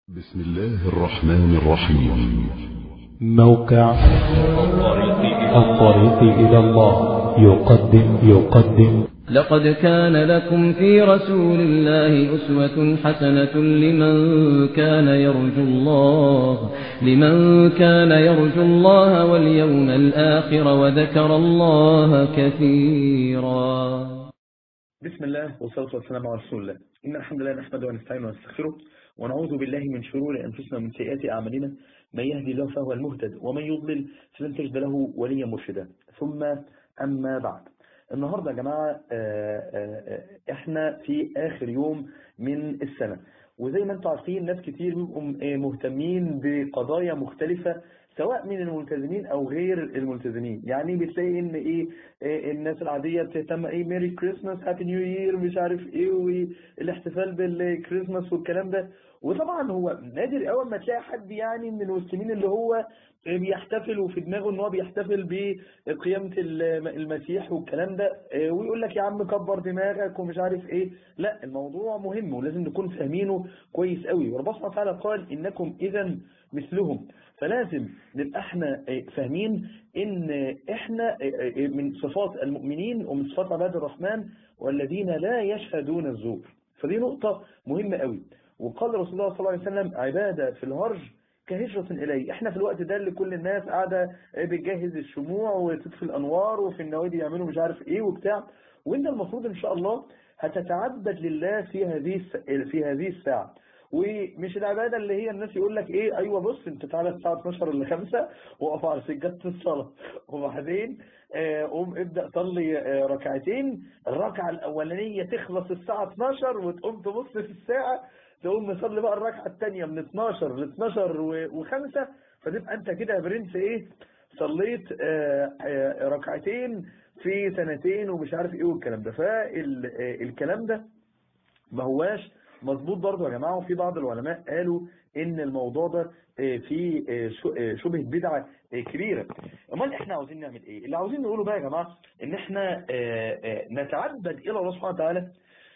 بسم الله الرحمن الرحيم موقع الطريق إلى الله يقدم يقدم لقد كان لكم في رسول الله أسوة حسنة لمن كان يرجو الله لمن كان يرجو الله واليوم الآخر وذكر الله كثيرا بسم الله والصلاة والسلام على رسول الله إن الحمد لله نحمده ونستعينه ونستغفره ونعوذ بالله من شرور أنفسنا ومن سيئات أعمالنا من يهدي الله فهو المهتد ومن يضلل فلن تجد له وليا مرشدا ثم أما بعد النهاردة يا جماعة آه، آه، احنا في آخر يوم من السنة وزي ما انتم عارفين ناس كتير بيبقوا مهتمين بقضايا مختلفة سواء من الملتزمين او غير الملتزمين يعني بتلاقي ان ايه, إيه الناس العادية بتهتم ايه ميري كريسماس هابي نيو يير مش عارف ايه والاحتفال بالكريسماس والكلام ده وطبعا هو نادر اول ما تلاقي حد يعني من المسلمين اللي هو بيحتفل وفي دماغه ان هو بيحتفل بقيامة المسيح والكلام ده ويقول لك يا عم كبر دماغك ومش عارف ايه لا الموضوع مهم ولازم نكون فاهمينه كويس قوي وربنا سبحانه وتعالى قال انكم اذا مثلهم فلازم نبقى احنا فاهمين ان احنا من صفات المؤمنين ومن صفات عباد الرحمن والذين لا يشهدون الزور فدي نقطة مهمة قوي وقال رسول الله صلى الله عليه وسلم عبادة في الهرج كهجرة إليه احنا في الوقت ده اللي كل الناس قاعدة بتجهز الشموع وتطفي الأنوار وفي النوادي يعملوا مش عارف ايه وبتاع وانت المفروض ان شاء الله هتتعبد لله في هذه في هذه الساعة ومش العبادة اللي هي الناس يقول لك ايه ايوه بص انت تعالى الساعة 12 ل 5 وقف على سجادة الصلاة وبعدين قوم ابدأ صلي آه ركعتين الركعة الاولانية تخلص الساعة 12 وتقوم تبص في الساعة تقوم نصلي بقى الركعة الثانية من 12 ل 12 و5 فتبقى انت كده يا برنس ايه صليت آه آه ركعتين في سنتين ومش عارف ايه والكلام ده فالكلام ده ما هواش مظبوط برضه يا جماعة وفي بعض العلماء قالوا ان الموضوع ده في شبه بدعة كبيرة امال احنا عاوزين نعمل ايه اللي عاوزين نقوله بقى يا جماعة ان احنا نتعبد الى الله سبحانه وتعالى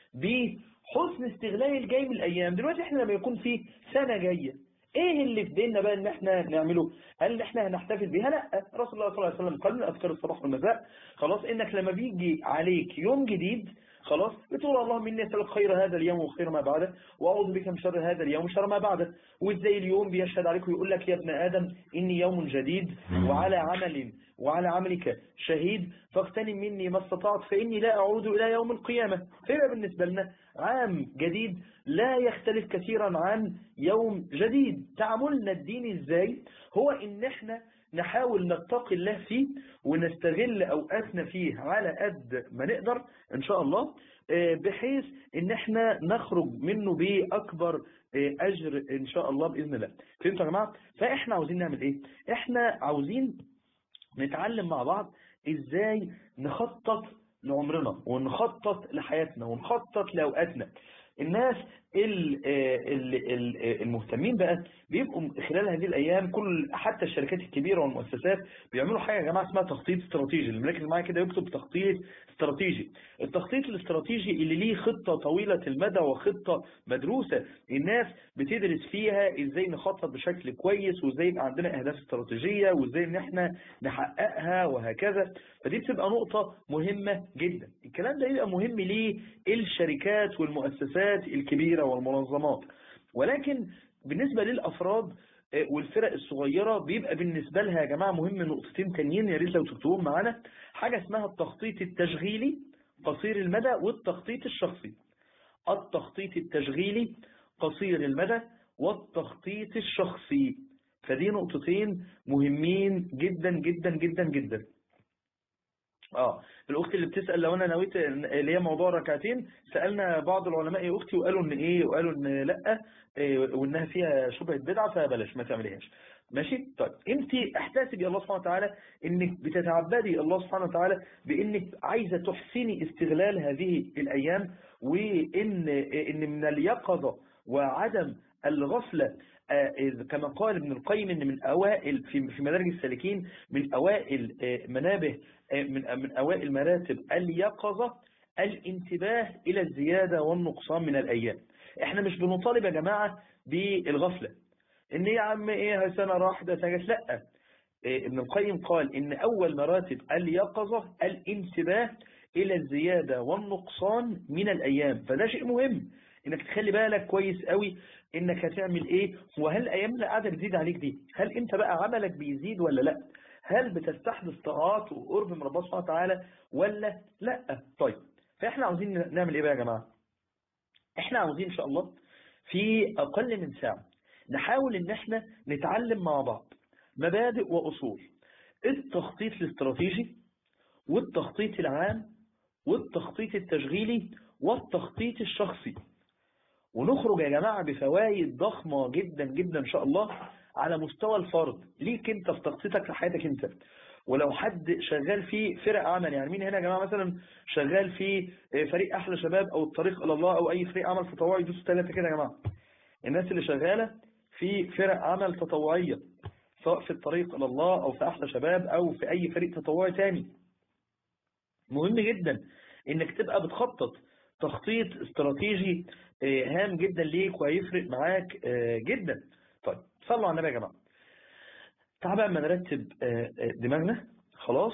بحسن استغلال الجاي من الايام دلوقتي احنا لما يكون في سنة جاية ايه اللي في ديننا بقى ان احنا نعمله هل احنا هنحتفل بيها لا رسول الله صلى الله عليه وسلم قال من اذكار الصباح والمساء خلاص انك لما بيجي عليك يوم جديد خلاص بتقول اللهم اني اسالك خير هذا اليوم وخير ما بعده واعوذ بك من شر هذا اليوم وشر ما بعده وازاي اليوم بيشهد عليك ويقول لك يا ابن ادم اني يوم جديد وعلى عمل وعلى عملك شهيد فاغتنم مني ما استطعت فاني لا اعود الى يوم القيامه فيبقى بالنسبه لنا عام جديد لا يختلف كثيرا عن يوم جديد تعاملنا الديني ازاي هو ان احنا نحاول نتقي الله فيه ونستغل أوقاتنا فيه على قد ما نقدر إن شاء الله بحيث إن احنا نخرج منه بأكبر أجر إن شاء الله بإذن الله فهمتوا يا جماعة فإحنا عاوزين نعمل إيه إحنا عاوزين نتعلم مع بعض إزاي نخطط لعمرنا ونخطط لحياتنا ونخطط لأوقاتنا الناس المهتمين بقى بيبقوا خلال هذه الأيام كل حتى الشركات الكبيرة والمؤسسات بيعملوا حاجة يا جماعة اسمها تخطيط استراتيجي اللي مركز معايا كده يكتب تخطيط استراتيجي التخطيط الاستراتيجي اللي ليه خطة طويلة المدى وخطة مدروسة الناس بتدرس فيها ازاي نخطط بشكل كويس وازاي يبقى عندنا اهداف استراتيجية وازاي ان احنا نحققها وهكذا فدي بتبقى نقطة مهمة جدا الكلام ده يبقى مهم ليه الشركات والمؤسسات الكبيرة والمنظمات ولكن بالنسبة للأفراد والفرق الصغيرة بيبقى بالنسبة لها يا جماعة مهم نقطتين تانيين يا ريت لو تكتبوهم معانا حاجة اسمها التخطيط التشغيلي قصير المدى والتخطيط الشخصي التخطيط التشغيلي قصير المدى والتخطيط الشخصي فدي نقطتين مهمين جدا جدا جدا جدا اه الاخت اللي بتسال لو انا نويت اللي هي موضوع ركعتين سالنا بعض العلماء يا اختي وقالوا ان ايه وقالوا ان لا إيه وانها فيها شبهه بدعه فبلاش ما تعمليهاش ماشي طيب انت احتسبي الله سبحانه وتعالى انك بتتعبدي الله سبحانه وتعالى بانك عايزه تحسني استغلال هذه الايام وان ان من اليقظه وعدم الغفله كما قال ابن القيم ان من اوائل في مدارج السالكين من اوائل منابه من من اوائل مراتب اليقظه الانتباه الى الزياده والنقصان من الايام احنا مش بنطالب يا جماعه بالغفلة ان يا عم ايه سنة راح ده سنة لا إيه ابن القيم قال ان اول مراتب اليقظة الانتباه الى الزيادة والنقصان من الايام فده شيء مهم انك تخلي بالك كويس قوي انك هتعمل ايه وهل الايام اللي قاعده بتزيد عليك دي هل انت بقى عملك بيزيد ولا لا هل بتستحدث طاعات وقرب من ربنا سبحانه وتعالى ولا لا طيب فاحنا عاوزين نعمل ايه بقى يا جماعه احنا عاوزين ان شاء الله في اقل من ساعه نحاول ان احنا نتعلم مع بعض مبادئ واصول التخطيط الاستراتيجي والتخطيط العام والتخطيط التشغيلي والتخطيط الشخصي ونخرج يا جماعة بفوائد ضخمة جدا جدا إن شاء الله على مستوى الفرد ليك انت في تخطيطك لحياتك انت ولو حد شغال في فرق عمل يعني مين هنا يا جماعة مثلا شغال في فريق أحلى شباب أو الطريق إلى الله أو أي فريق عمل تطوعي يدوسوا ثلاثة كده يا جماعة الناس اللي شغالة في فرق عمل تطوعية سواء في الطريق إلى الله أو في أحلى شباب أو في أي فريق تطوعي تاني مهم جدا انك تبقى بتخطط تخطيط استراتيجي هام جدا ليك وهيفرق معاك جدا طيب صلوا على النبي يا جماعه تعال بقى اما نرتب دماغنا خلاص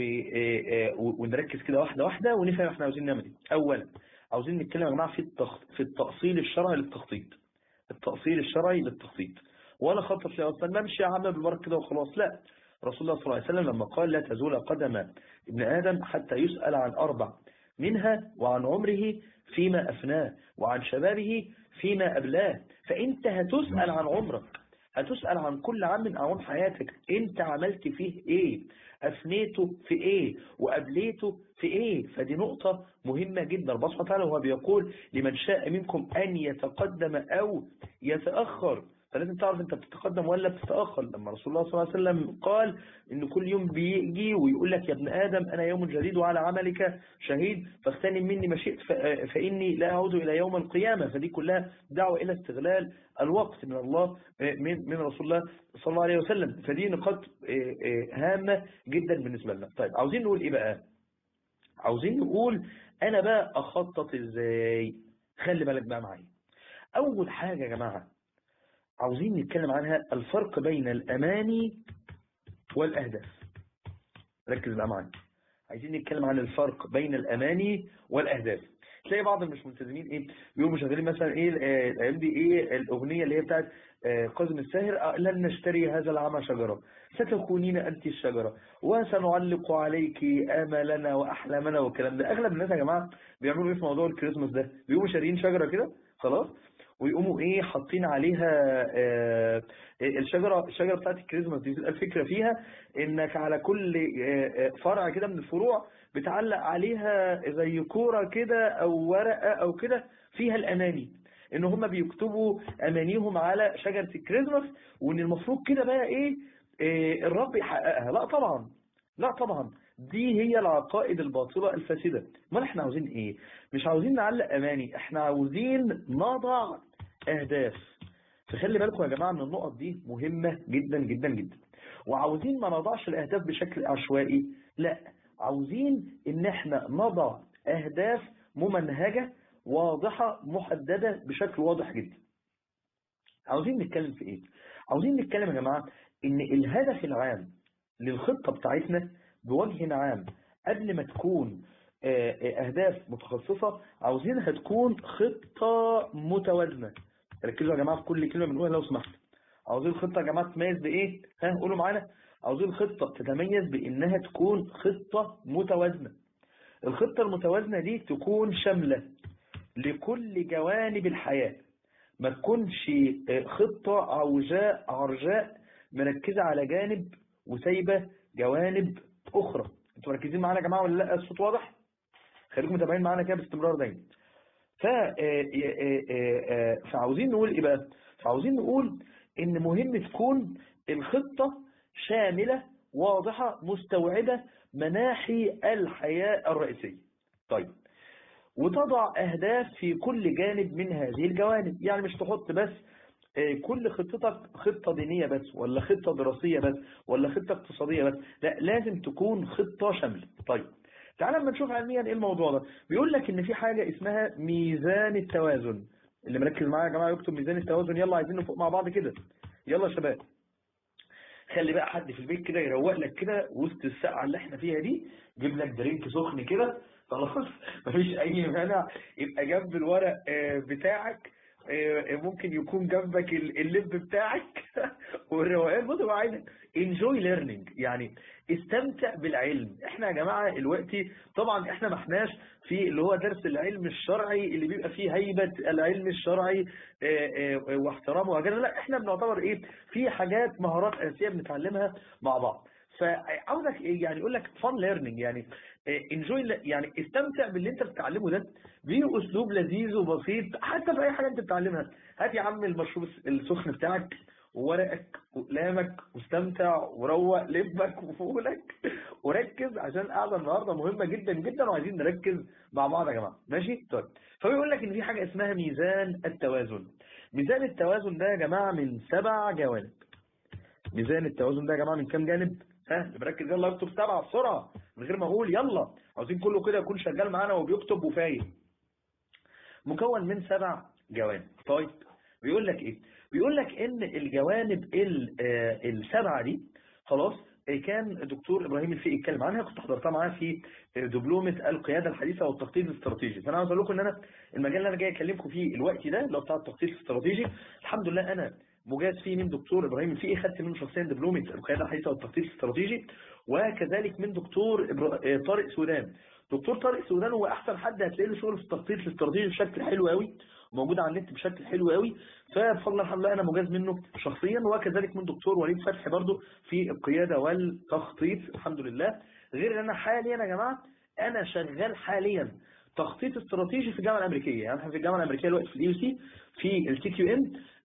ونركز كده واحده واحده ونفهم احنا عاوزين نعمل ايه اولا عاوزين نتكلم يا جماعه في التخ... في التاصيل الشرعي للتخطيط التاصيل الشرعي للتخطيط ولا خطط لي اصلا نمشي يا عم بالبركه كده وخلاص لا رسول الله صلى الله عليه وسلم لما قال لا تزول قدم ابن آدم حتى يسأل عن أربع منها وعن عمره فيما أفناه وعن شبابه فيما أبلاه فأنت هتسأل عن عمرك هتسأل عن كل عام من أعوام حياتك أنت عملت فيه إيه أفنيته في إيه وأبليته في إيه فدي نقطة مهمة جدا ربنا سبحانه وتعالى وهو بيقول لمن شاء منكم أن يتقدم أو يتأخر فلازم تعرف انت بتتقدم ولا بتتأخر لما رسول الله صلى الله عليه وسلم قال ان كل يوم بيجي ويقول لك يا ابن آدم أنا يوم جديد وعلى عملك شهيد فاغتنم مني ما شئت فإني لا أعود إلى يوم القيامة فدي كلها دعوة إلى استغلال الوقت من الله من من رسول الله صلى الله عليه وسلم فدي نقاط هامة جدا بالنسبة لنا طيب عاوزين نقول إيه بقى عاوزين نقول أنا بقى أخطط إزاي خلي بالك بقى معايا أول حاجة يا جماعة عاوزين نتكلم عنها الفرق بين الأماني والأهداف ركز بقى معايا عايزين نتكلم عن الفرق بين الأماني والأهداف تلاقي بعض المش ملتزمين ايه بيقوموا شغالين مثلا ايه الايام دي ايه الاغنيه اللي هي بتاعت قاسم الساهر لن نشتري هذا العام شجره ستكونين انت الشجره وسنعلق عليك املنا واحلامنا والكلام ده اغلب الناس يا جماعه بيعملوا ايه في موضوع الكريسماس ده بيقوموا شاريين شجره كده خلاص ويقوموا ايه حاطين عليها آه الشجرة الشجرة بتاعت الكريسماس دي الفكرة فيها انك على كل آه فرع كده من الفروع بتعلق عليها زي كورة كده او ورقة او كده فيها الاماني ان هم بيكتبوا امانيهم على شجرة الكريسماس وان المفروض كده بقى ايه آه الرب يحققها لا طبعا لا طبعا دي هي العقائد الباطلة الفاسدة ما احنا عاوزين ايه مش عاوزين نعلق اماني احنا عاوزين نضع اهداف فخلي بالكم يا جماعة من النقط دي مهمة جدا جدا جدا وعاوزين ما نضعش الاهداف بشكل عشوائي لا عاوزين ان احنا نضع اهداف ممنهجة واضحة محددة بشكل واضح جدا عاوزين نتكلم في ايه عاوزين نتكلم يا جماعة ان الهدف العام للخطة بتاعتنا بوجه عام قبل ما تكون اهداف متخصصة عاوزينها تكون خطة متوازنة ركزوا يا جماعة في كل كلمة بنقولها لو سمحت عاوزين الخطة يا جماعة تتميز بايه ها قولوا معانا عاوزين الخطة تتميز بانها تكون خطة متوازنة الخطة المتوازنة دي تكون شاملة لكل جوانب الحياة ما تكونش خطة عوجاء عرجاء مركزة على جانب وسايبة جوانب أخرى انتوا مركزين معانا يا جماعة ولا لا الصوت واضح خليكم متابعين معانا كده باستمرار دايما ف فعاوزين نقول ايه بقى فعاوزين نقول ان مهم تكون الخطة شاملة واضحة مستوعبة مناحي الحياة الرئيسية طيب وتضع أهداف في كل جانب من هذه الجوانب يعني مش تحط بس كل خطتك خطة دينية بس ولا خطة دراسية بس ولا خطة اقتصادية بس لا لازم تكون خطة شاملة طيب تعال لما نشوف علميا ايه الموضوع ده بيقول لك ان في حاجة اسمها ميزان التوازن اللي مركز معايا يا جماعه يكتب ميزان التوازن يلا عايزين نفوق مع بعض كده يلا يا شباب خلي بقى حد في البيت كده يروق لك كده وسط السقعه اللي احنا فيها دي جيب لك درينك سخن كده خلاص مفيش اي مانع يبقى جنب الورق آه، بتاعك آه، ممكن يكون جنبك ال- اللب بتاعك والروقان بص بقى عايزك انجوي ليرنينج يعني استمتع بالعلم احنا يا جماعه دلوقتي طبعا احنا ما احناش في اللي هو درس العلم الشرعي اللي بيبقى فيه هيبه العلم الشرعي آه، آه، واحترامه وهكذا لا احنا بنعتبر ايه في حاجات مهارات اساسيه بنتعلمها مع بعض فعاوزك ايه يعني يقول لك فان ليرنينج يعني انجوي يعني استمتع باللي انت بتتعلمه ده باسلوب لذيذ وبسيط حتى في اي حاجه انت بتتعلمها هات يا عم المشروب السخن بتاعك وورقك وقلامك واستمتع وروق لبك وفولك وركز عشان القعده النهارده مهمه جدا جدا وعايزين نركز مع بعض يا جماعه ماشي طيب فبيقول لك ان في حاجه اسمها ميزان التوازن ميزان التوازن ده يا جماعه من سبع جوانب ميزان التوازن ده يا جماعه من كام جانب ها اللي مركز يلا اكتب سبعه بسرعه من غير ما اقول يلا عاوزين كله كده يكون شغال معانا وبيكتب وفايق مكون من سبع جوانب طيب بيقول لك ايه بيقول لك ان الجوانب ال- آه، السبعه دي خلاص آه، كان الدكتور ابراهيم الفقي اتكلم عنها كنت حضرتها معاه في آه، دبلومه القياده الحديثه والتخطيط الاستراتيجي فانا عاوز اقول لكم ان انا المجال اللي انا جاي اكلمكم فيه الوقت ده اللي هو بتاع التخطيط الاستراتيجي الحمد لله انا مجاز فيه من دكتور ابراهيم الفقي خدت منه شخصيا دبلومه القياده الحديثه والتخطيط الاستراتيجي وكذلك من دكتور إبرا- آه، طارق سودان دكتور طارق سودان هو احسن حد هتلاقي له شغل في التخطيط الاستراتيجي بشكل حلو قوي موجود على النت بشكل حلو قوي فبفضل الله الحمد لله انا مجاز منه شخصيا وكذلك من دكتور وليد فتحي برضو في القياده والتخطيط الحمد لله غير ان انا حاليا يا جماعه انا شغال حاليا تخطيط استراتيجي في الجامعه الامريكيه يعني احنا في الجامعه الامريكيه دلوقتي في الاي سي في التي كيو ام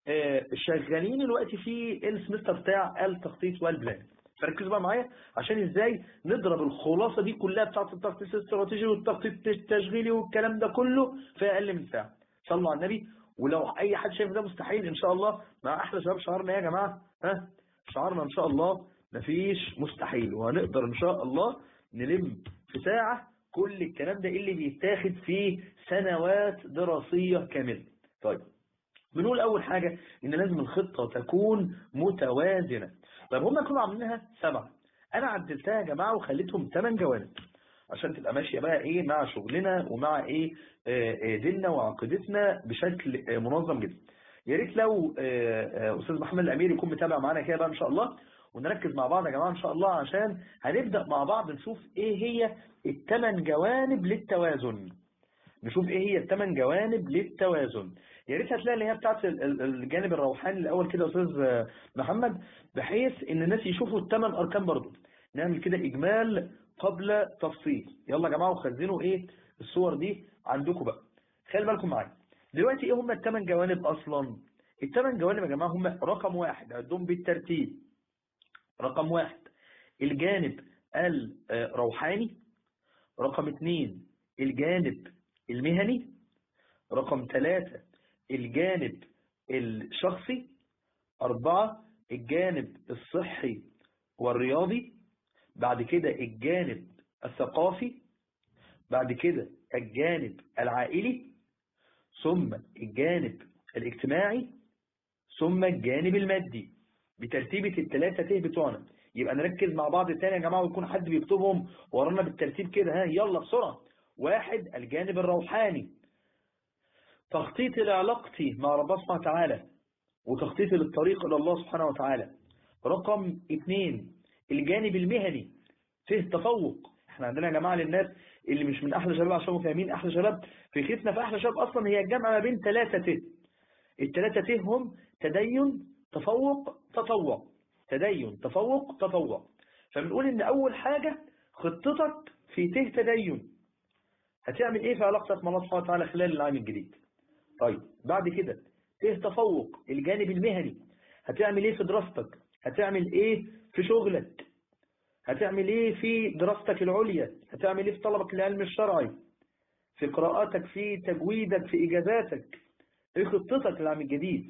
شغالين دلوقتي في السمستر بتاع التخطيط والبلان فركزوا بقى معايا عشان ازاي نضرب الخلاصه دي كلها بتاعه التخطيط الاستراتيجي والتخطيط التشغيلي والكلام ده كله في اقل من ساعه صلوا على النبي ولو اي حد شايف ده مستحيل ان شاء الله مع احلى شباب شعارنا إيه يا جماعه ها شعارنا ان شاء الله مفيش مستحيل وهنقدر ان شاء الله نلم في ساعه كل الكلام ده اللي بيتاخد في سنوات دراسيه كامله طيب بنقول اول حاجة ان لازم الخطة تكون متوازنة طيب هم كانوا عاملينها سبعة انا عدلتها يا جماعة وخليتهم ثمان جوانب عشان تبقى ماشية بقى ايه مع شغلنا ومع ايه آه، آه، ديننا وعقيدتنا بشكل آه، منظم جدا يا ريت لو آه، آه، استاذ محمد الامير يكون متابع معانا كده بقى ان شاء الله ونركز مع بعض يا جماعة ان شاء الله عشان هنبدأ مع بعض نشوف ايه هي الثمان جوانب للتوازن نشوف ايه هي الثمان جوانب للتوازن يا ريت هتلاقي اللي هي بتاعت ال- ال- الجانب الروحاني الاول كده يا استاذ آه، محمد بحيث ان الناس يشوفوا الثمان اركان برضو نعمل كده اجمال قبل تفصيل يلا يا جماعه وخزنوا ايه الصور دي عندكم بقى خلي بالكم معايا دلوقتي ايه هم الثمان جوانب اصلا الثمان جوانب يا جماعه هم رقم واحد عدهم بالترتيب رقم واحد الجانب الروحاني رقم اثنين الجانب المهني رقم ثلاثة الجانب الشخصي أربعة الجانب الصحي والرياضي بعد كده الجانب الثقافي بعد كده الجانب العائلي ثم الجانب الاجتماعي ثم الجانب المادي بترتيبة الثلاثة ته بتوعنا يبقى نركز مع بعض تاني يا جماعة ويكون حد بيكتبهم ورانا بالترتيب كده ها يلا بسرعة واحد الجانب الروحاني تخطيط لعلاقتي مع ربنا سبحانه وتعالى وتخطيط للطريق إلى الله سبحانه وتعالى رقم اثنين الجانب المهني فيه تفوق احنا عندنا يا جماعة للناس اللي مش من أحلى شباب عشان فاهمين أحلى شباب فكرتنا في أحلى شباب أصلا هي الجامعة ما بين ثلاثة ته الثلاثة ته هم تدين تفوق تطوع تدين تفوق تطوع فبنقول ان اول حاجة خطتك في ته تدين هتعمل ايه في علاقتك مع الله سبحانه وتعالى خلال العام الجديد طيب بعد كده ته تفوق الجانب المهني هتعمل ايه في دراستك هتعمل ايه في شغلك هتعمل ايه في دراستك العليا هتعمل ايه في طلبك العلم الشرعي في قراءاتك في تجويدك في اجازاتك ايه خطتك للعام الجديد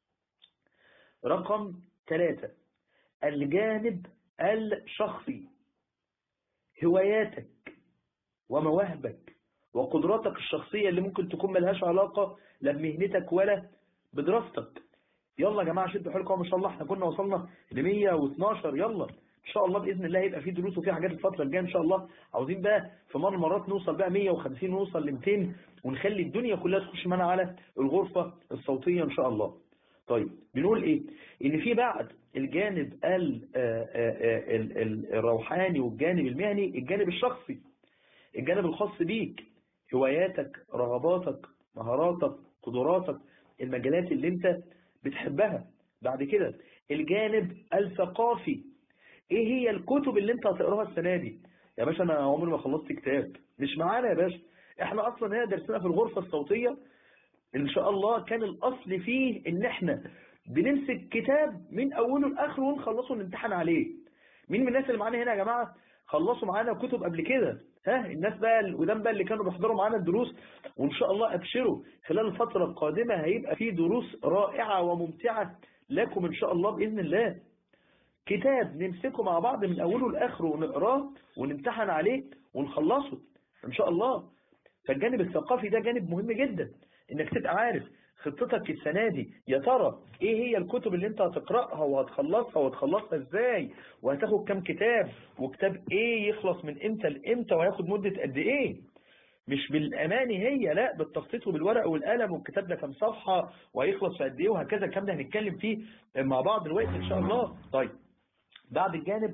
رقم ثلاثة الجانب الشخصي هواياتك ومواهبك وقدراتك الشخصية اللي ممكن تكون ملهاش علاقة لا بمهنتك ولا بدراستك يلا يا جماعة شدوا حيلكم ما شاء الله احنا كنا وصلنا ل 112 يلا ان شاء الله باذن الله هيبقى في دروس وفي حاجات الفتره الجايه ان شاء الله عاوزين بقى في مره مرات نوصل بقى 150 ونوصل ل 200 ونخلي الدنيا كلها تخش معانا على الغرفه الصوتيه ان شاء الله طيب بنقول ايه ان في بعد الجانب ال- آه، آه، ال- ال- الروحاني والجانب المهني الجانب الشخصي الجانب الخاص بيك هواياتك رغباتك مهاراتك قدراتك المجالات اللي انت بتحبها بعد كده الجانب الثقافي ايه هي الكتب اللي انت هتقراها السنه دي يا باشا انا عمري ما خلصت كتاب مش معانا يا باشا احنا اصلا هنا درسنا في الغرفه الصوتيه ان شاء الله كان الاصل فيه ان احنا بنمسك كتاب من اوله لاخره ونخلصه ونمتحن عليه مين من الناس اللي معانا هنا يا جماعه خلصوا معانا كتب قبل كده ها الناس بقى القدام بقى اللي كانوا بيحضروا معانا الدروس وان شاء الله ابشروا خلال الفتره القادمه هيبقى في دروس رائعه وممتعه لكم ان شاء الله باذن الله كتاب نمسكه مع بعض من اوله لاخره ونقراه ونمتحن عليه ونخلصه ان شاء الله فالجانب الثقافي ده جانب مهم جدا انك تبقى عارف خطتك السنة دي يا ترى ايه هي الكتب اللي انت هتقرأها وهتخلصها وهتخلصها ازاي وهتاخد كام كتاب وكتاب ايه يخلص من امتى لامتى وهياخد مدة قد ايه مش بالاماني هي لا بالتخطيط وبالورق والقلم والكتاب ده كام صفحة وهيخلص في قد ايه وهكذا الكلام ده هنتكلم فيه مع بعض دلوقتي ان شاء الله طيب بعد الجانب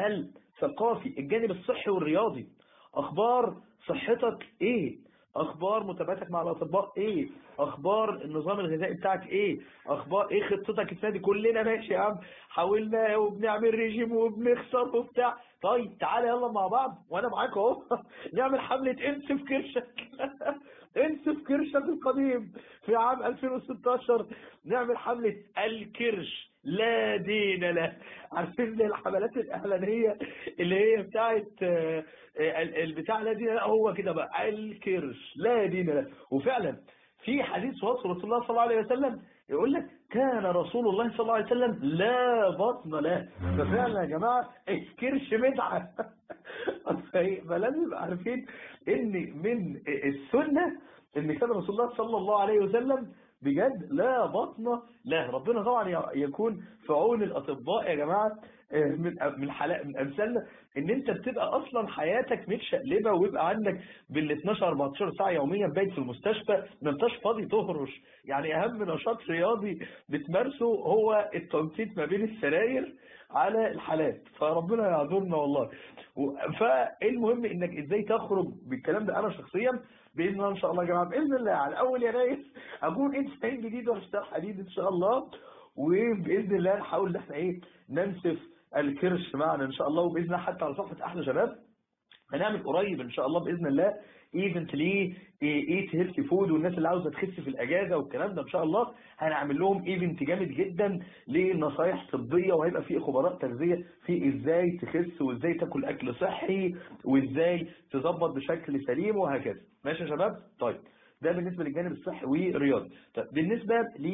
الثقافي الجانب الصحي والرياضي اخبار صحتك ايه اخبار متابعتك مع الاطباء ايه اخبار النظام الغذائي بتاعك ايه اخبار ايه خطتك السنه دي كلنا ماشي يا عم حاولنا وبنعمل ريجيم وبنخسر وبتاع طيب تعالى يلا مع بعض وانا معاك اهو نعمل حمله انسف كرشك انسف كرشك القديم في عام 2016 نعمل حمله الكرش لا دين له عارفين الحملات الاعلانيه اللي هي بتاعت آه، آه، البتاع لا دين له هو كده بقى الكرش لا دين له وفعلا في حديث وصف رسول الله صلى الله عليه وسلم يقول لك كان رسول الله صلى الله عليه وسلم لا بطن له ففعلا يا جماعه الكرش بدعه فلازم نبقى عارفين ان من السنه ان كان رسول الله صلى الله عليه وسلم بجد لا بطن لا ربنا طبعا يكون في عون الاطباء يا جماعه آه، من من حلقة من امثالنا ان انت بتبقى اصلا حياتك متشقلبه ويبقى عندك بال 12 14 ساعه يوميا بايت في المستشفى ما انتش فاضي تهرش يعني اهم نشاط رياضي بتمارسه هو التنطيط ما بين السراير على الحالات فربنا يعذرنا والله و- فالمهم انك ازاي تخرج بالكلام ده انا شخصيا باذن الله ان شاء الله يا جماعه باذن الله على اول يناير اكون انسان جديد واشتغل حديد ان شاء الله وباذن الله نحاول ان احنا ايه ننسف الكرش معنا ان شاء الله وباذن الله حتى على صفحه احلى شباب هنعمل قريب ان شاء الله باذن الله ايفنت ليه ايت هيلثي فود والناس اللي عاوزه تخس في الاجازه والكلام ده ان شاء الله هنعمل لهم ايفنت جامد جدا لنصايح طبيه وهيبقى فيه خبراء تغذيه في ازاي تخس وازاي تاكل اكل صحي وازاي تظبط بشكل سليم وهكذا ماشي يا شباب طيب ده بالنسبه للجانب الصحي والرياضي طيب بالنسبه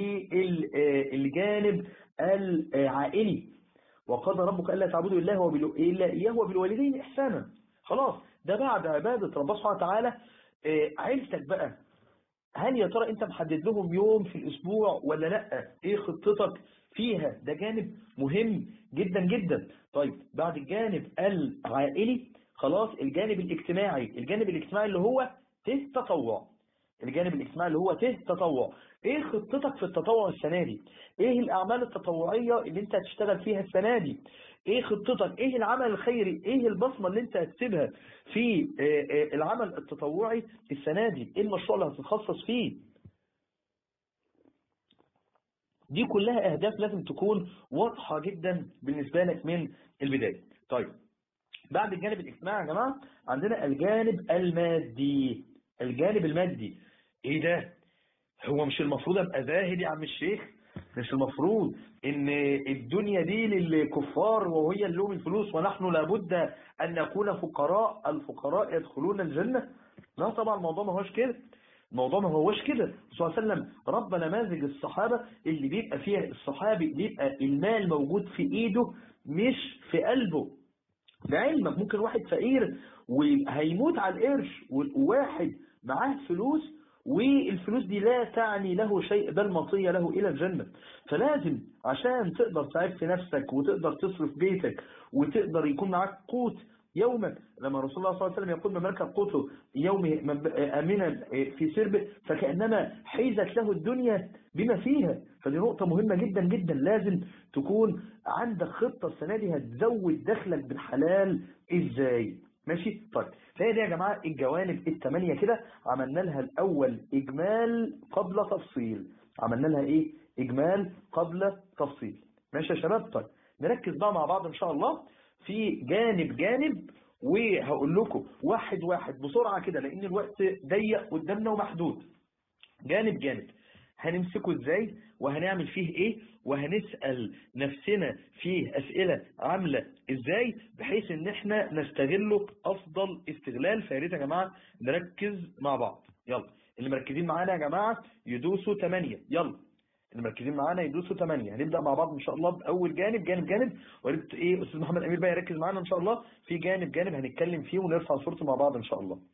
للجانب العائلي وقضى ربك الا تعبدوا الا هو بالو- الا اياه وبالوالدين احسانا خلاص ده بعد عباده ربنا سبحانه وتعالى آه، عيلتك بقى هل يا ترى انت محدد لهم يوم في الاسبوع ولا لا ايه خطتك فيها ده جانب مهم جدا جدا طيب بعد الجانب العائلي خلاص الجانب الاجتماعي الجانب الاجتماعي اللي هو ته تطوع الجانب الاجتماعي اللي هو ته تطوع ايه خطتك في التطوع السنه دي ايه الاعمال التطوعيه اللي انت هتشتغل فيها السنه دي ايه خطتك ايه العمل الخيري ايه البصمه اللي انت هتسيبها في آه، آه، العمل التطوعي السنه دي ايه المشروع اللي هتتخصص فيه دي كلها اهداف لازم تكون واضحه جدا بالنسبه لك من البدايه طيب بعد الجانب الاجتماعي يا جماعه عندنا الجانب المادي الجانب المادي ايه ده هو مش المفروض ابقى زاهد يا عم الشيخ مش المفروض ان الدنيا دي للكفار وهي اللي لهم الفلوس ونحن لابد ان نكون فقراء الفقراء يدخلون الجنة لا طبعا الموضوع ما هوش كده الموضوع ما هوش كده صلى الله عليه وسلم رب نماذج الصحابة اللي بيبقى فيها الصحابي بيبقى المال موجود في ايده مش في قلبه لعلمك ممكن واحد فقير وهيموت على القرش وواحد معاه فلوس والفلوس دي لا تعني له شيء بل مطية له إلى الجنة فلازم عشان تقدر تعيش في نفسك وتقدر تصرف بيتك وتقدر يكون معاك قوت يوما لما رسول الله صلى الله عليه وسلم يقول من ملك قوته يومه أمنا في سربه فكأنما حيزت له الدنيا بما فيها فدي نقطة مهمة جدا جدا لازم تكون عندك خطة السنة دي هتزود دخلك بالحلال ازاي ماشي طيب فهي دي يا جماعة الجوانب الثمانية كده عملنا لها الأول إجمال قبل تفصيل عملنا لها إيه إجمال قبل تفصيل ماشي يا شباب طيب نركز بقى مع بعض إن شاء الله في جانب جانب وهقول لكم واحد واحد بسرعة كده لأن الوقت ضيق قدامنا ومحدود جانب جانب هنمسكه ازاي وهنعمل فيه ايه وهنسأل نفسنا فيه اسئلة عاملة ازاي بحيث ان احنا نستغله افضل استغلال فياريت يا جماعة نركز مع بعض يلا اللي مركزين معانا يا جماعة يدوسوا 8 يلا اللي مركزين معانا يدوسوا 8 هنبدأ مع بعض ان شاء الله باول جانب جانب جانب وريت ايه استاذ محمد امير بقى يركز معانا ان شاء الله في جانب جانب هنتكلم فيه ونرفع صورته مع بعض ان شاء الله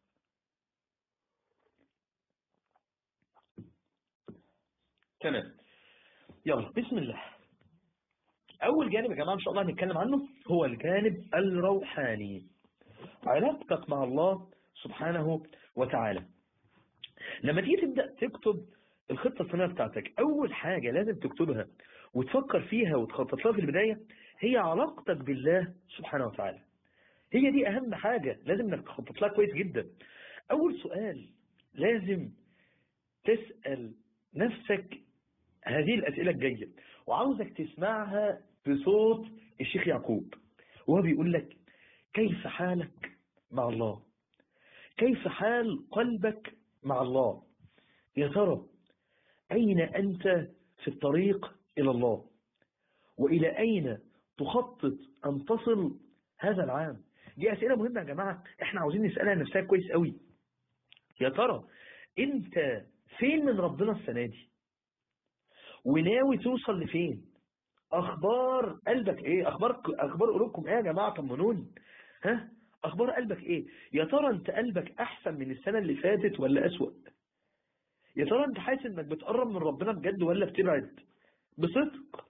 تمام يلا بسم الله أول جانب يا جماعة إن شاء الله هنتكلم عنه هو الجانب الروحاني علاقتك مع الله سبحانه وتعالى لما تيجي تبدأ تكتب الخطة السنوية بتاعتك أول حاجة لازم تكتبها وتفكر فيها وتخطط لها في البداية هي علاقتك بالله سبحانه وتعالى هي دي أهم حاجة لازم انك تخطط لها كويس جدا أول سؤال لازم تسأل نفسك هذه الأسئلة الجاية وعاوزك تسمعها بصوت الشيخ يعقوب وهو بيقول لك كيف حالك مع الله كيف حال قلبك مع الله يا ترى أين أنت في الطريق إلى الله وإلى أين تخطط أن تصل هذا العام دي أسئلة مهمة يا جماعة احنا عاوزين نسألها نفسها كويس قوي يا ترى انت فين من ربنا السنة دي وناوي توصل لفين اخبار قلبك ايه اخبار اخبار قلوبكم ايه يا جماعه طمنوني ها اخبار قلبك ايه يا ترى انت قلبك احسن من السنه اللي فاتت ولا اسوأ يا ترى انت حاسس انك بتقرب من ربنا بجد ولا بتبعد بصدق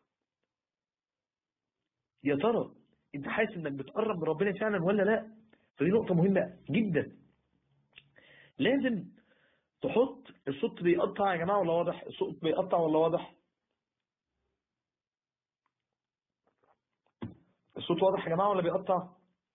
يا ترى انت حاسس انك بتقرب من ربنا فعلا ولا لا فدي نقطه مهمه جدا لازم تحط الصوت بيقطع يا جماعه ولا واضح الصوت بيقطع ولا واضح الصوت واضح يا جماعة ولا بيقطع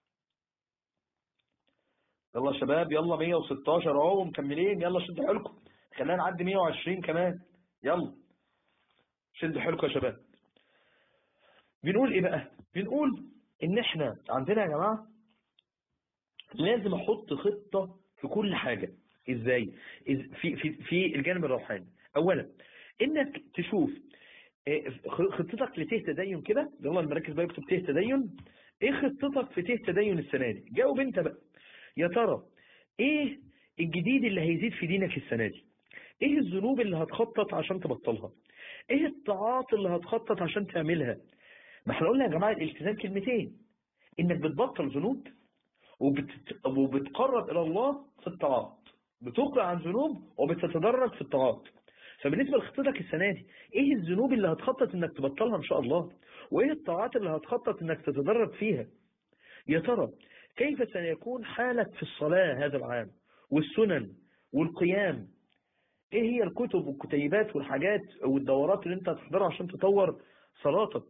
يلا يا شباب يلا 116 اهو مكملين يلا شدوا حيلكم خلينا نعدي 120 كمان يلا شدوا حيلكم يا شباب بنقول ايه بقى بنقول ان احنا عندنا يا جماعة لازم احط خطة في كل حاجة ازاي في في في الجانب الروحاني اولا انك تشوف خطتك لته تدين كده يلا نركز بقى يكتب ته تدين ايه خطتك في ته تدين السنه دي جاوب انت بقى يا ترى ايه الجديد اللي هيزيد في دينك السنه دي ايه الذنوب اللي هتخطط عشان تبطلها ايه الطاعات اللي هتخطط عشان تعملها ما احنا قلنا يا جماعه الالتزام كلمتين انك بتبطل ذنوب وبت... وبتقرب الى الله في الطاعات بتقرأ عن ذنوب وبتتدرج في الطاعات فبالنسبة لخطتك السنة دي ايه الذنوب اللي هتخطط انك تبطلها ان شاء الله وايه الطاعات اللي هتخطط انك تتدرج فيها يا ترى كيف سيكون حالك في الصلاة هذا العام والسنن والقيام ايه هي الكتب والكتيبات والحاجات والدورات اللي انت هتحضرها عشان تطور صلاتك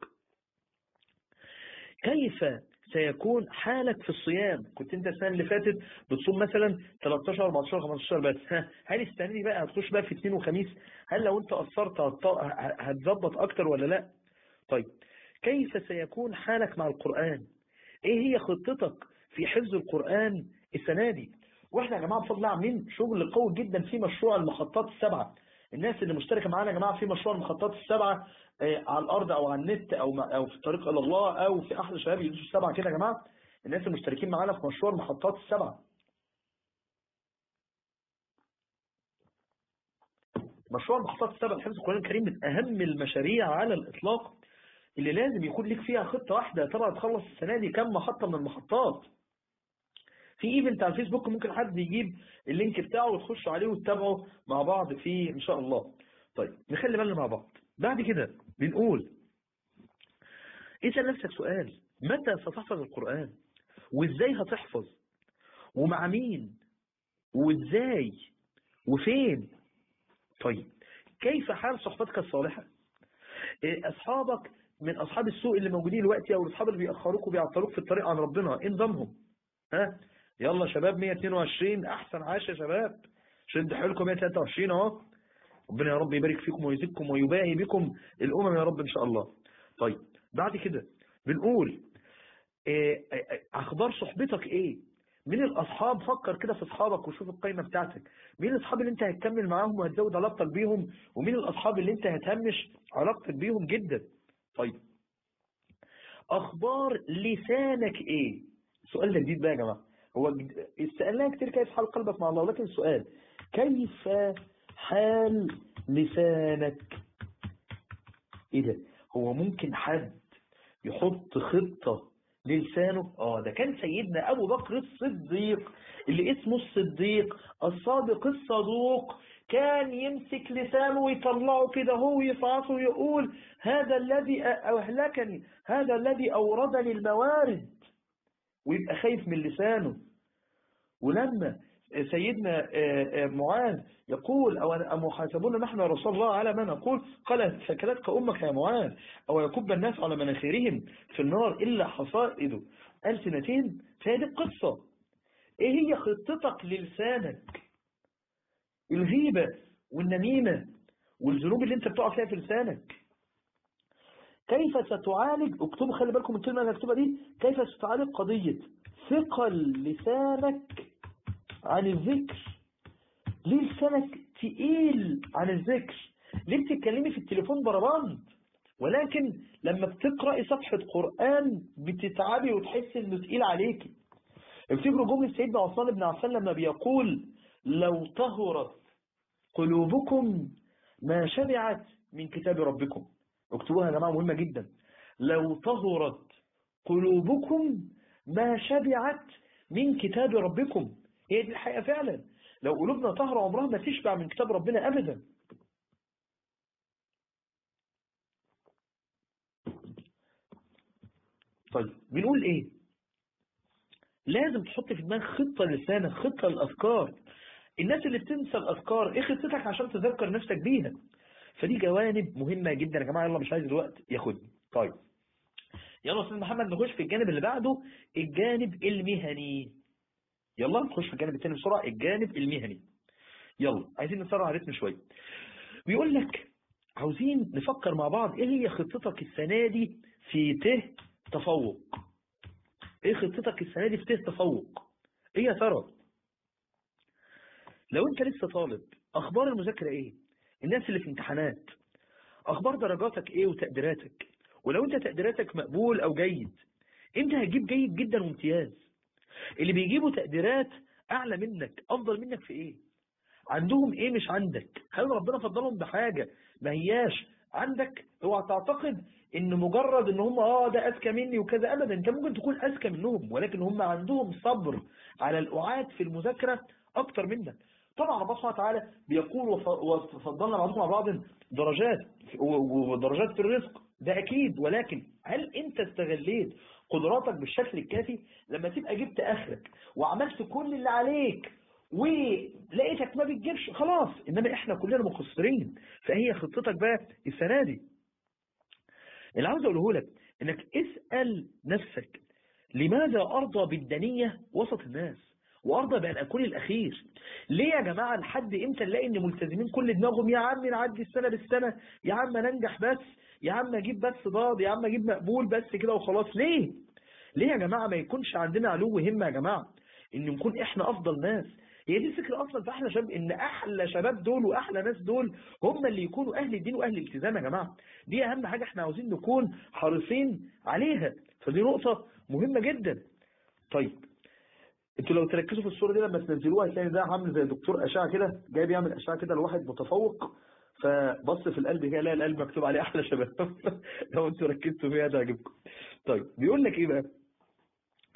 كيف سيكون حالك في الصيام كنت انت السنه اللي فاتت بتصوم مثلا 13 14 15 بس ها هل السنه دي بقى هتخش بقى في اثنين وخميس هل لو انت قصرت هتظبط اكتر ولا لا طيب كيف سيكون حالك مع القرآن ايه هي خطتك في حفظ القرآن السنه دي واحنا يا جماعه بفضل الله عاملين شغل قوي جدا في مشروع المخططات السبعه الناس اللي مشتركه معانا يا جماعه في مشروع المخططات السبعه على الارض او على النت او او في الطريق الى الله او في احد الشباب يدوسوا السبعه كده يا جماعه الناس المشتركين معانا في مشروع المحطات السبعه مشروع المحطات السبعه حفظ القران الكريم من اهم المشاريع على الاطلاق اللي لازم يكون لك فيها خطه واحده ترى تخلص السنه دي كم محطه من المحطات في ايفنت على الفيسبوك ممكن حد يجيب اللينك بتاعه وتخشوا عليه وتتابعوا مع بعض فيه ان شاء الله طيب نخلي بالنا مع بعض بعد كده بنقول اسال نفسك سؤال متى ستحفظ القرآن وازاي هتحفظ ومع مين وازاي وفين طيب كيف حال صحبتك الصالحة إيه أصحابك من أصحاب السوء اللي موجودين دلوقتي أو الأصحاب اللي بيأخروك وبيعطلوك في الطريق عن ربنا إيه نظامهم ها يلا شباب 122 أحسن عاش يا شباب شد حيلكم 123 أهو ربنا يا رب يبارك فيكم ويزيدكم ويباهي بكم الأمم يا رب إن شاء الله طيب بعد كده بنقول إيه أخبار صحبتك إيه مين الأصحاب فكر كده في أصحابك وشوف القائمة بتاعتك مين الأصحاب اللي أنت هتكمل معاهم وهتزود علاقتك بيهم ومين الأصحاب اللي أنت هتهمش علاقتك بيهم جدا طيب أخبار لسانك إيه السؤال ده جديد بقى يا جماعة هو استقلنا كتير كيف حال قلبك مع الله ولكن السؤال كيف حال لسانك إيه ده هو ممكن حد يحط خطة للسانه اه ده كان سيدنا ابو بكر الصديق اللي اسمه الصديق الصادق الصدوق كان يمسك لسانه ويطلعه كده هو يفعصه ويقول هذا الذي اهلكني هذا الذي اوردني الموارد ويبقى خايف من لسانه ولما سيدنا معاذ يقول أو أم حاسبون نحن رسول الله على ما نقول قال سكلتك أمك يا معاذ أو يكب الناس على مناخيرهم في النار إلا حصائد ألسنتين فهذه القصة إيه هي خطتك للسانك الغيبة والنميمة والذنوب اللي انت بتقع فيها في لسانك كيف ستعالج اكتبوا خلي بالكم من الكلمة اللي هكتبها دي كيف ستعالج قضية ثقل لسانك عن الذكر ليه لسانك تقيل عن الذكر ليه بتتكلمي في التليفون بربند ولكن لما بتقرأي صفحة قرآن بتتعبي وتحس انه تقيل عليكي افتكروا جملة سيدنا عثمان بن عفان لما بيقول لو طهرت قلوبكم ما شبعت من كتاب ربكم اكتبوها يا جماعة مهمة جدا لو طهرت قلوبكم ما شبعت من كتاب ربكم هي دي الحقيقة فعلا لو قلوبنا طهرة عمرها ما تشبع من كتاب ربنا أبدا طيب بنقول ايه لازم تحط في دماغك خطة لسانك خطة للأذكار الناس اللي بتنسى الأذكار ايه خطتك عشان تذكر نفسك بيها فدي جوانب مهمة جدا يا جماعة يلا مش عايز الوقت ياخدني طيب يلا استاذ محمد نخش في الجانب اللي بعده الجانب المهني يلا نخش في الجانب الثاني بسرعة الجانب المهني يلا عايزين نسرع الريتم شوية بيقول لك عاوزين نفكر مع بعض ايه هي خطتك السنة دي في ته تفوق ايه خطتك السنة دي في ته تفوق ايه يا ترى لو انت لسه طالب اخبار المذاكرة ايه الناس اللي في امتحانات اخبار درجاتك ايه وتقديراتك ولو انت تقديراتك مقبول او جيد انت هتجيب جيد جدا وامتياز اللي بيجيبوا تقديرات اعلى منك افضل منك في ايه عندهم ايه مش عندك هل ربنا فضلهم بحاجة ما هياش عندك اوعى تعتقد ان مجرد ان هم اه ده اذكى مني وكذا ابدا انت ممكن تكون اذكى منهم ولكن هم عندهم صبر على الاعاد في المذاكرة اكتر منك طبعا ربنا سبحانه وتعالى بيقول وفضلنا بعضكم على بعض درجات ودرجات في الرزق ده اكيد ولكن هل انت استغليت قدراتك بالشكل الكافي لما تبقى جبت اخرك وعملت كل اللي عليك ولقيتك ما بتجيبش خلاص انما احنا كلنا مقصرين فهي خطتك بقى السنه دي اللي عاوز اقوله لك انك اسال نفسك لماذا ارضى بالدنيه وسط الناس وارضى بان اكون الاخير ليه يا جماعه لحد امتى نلاقي ان ملتزمين كل دماغهم يا عم نعدي السنه بالسنه يا عم ننجح بس يا عم اجيب بس ضاد يا عم اجيب مقبول بس كده وخلاص ليه ليه يا جماعه ما يكونش عندنا علو همه يا جماعه ان نكون احنا افضل ناس هي دي الفكرة أصلا فإحنا شباب إن أحلى شباب دول وأحلى ناس دول هم اللي يكونوا أهل الدين وأهل الالتزام يا جماعة دي أهم حاجة إحنا عاوزين نكون حريصين عليها فدي نقطة مهمة جدا طيب انتوا لو تركزوا في الصورة دي لما تنزلوها هتلاقي ده عامل زي دكتور أشعة كده جاي بيعمل أشعة كده لواحد متفوق فبص في القلب كده لا القلب مكتوب عليه أحلى شباب لو انتوا ركزتوا فيها ده هيعجبكم طيب بيقول لك إيه بقى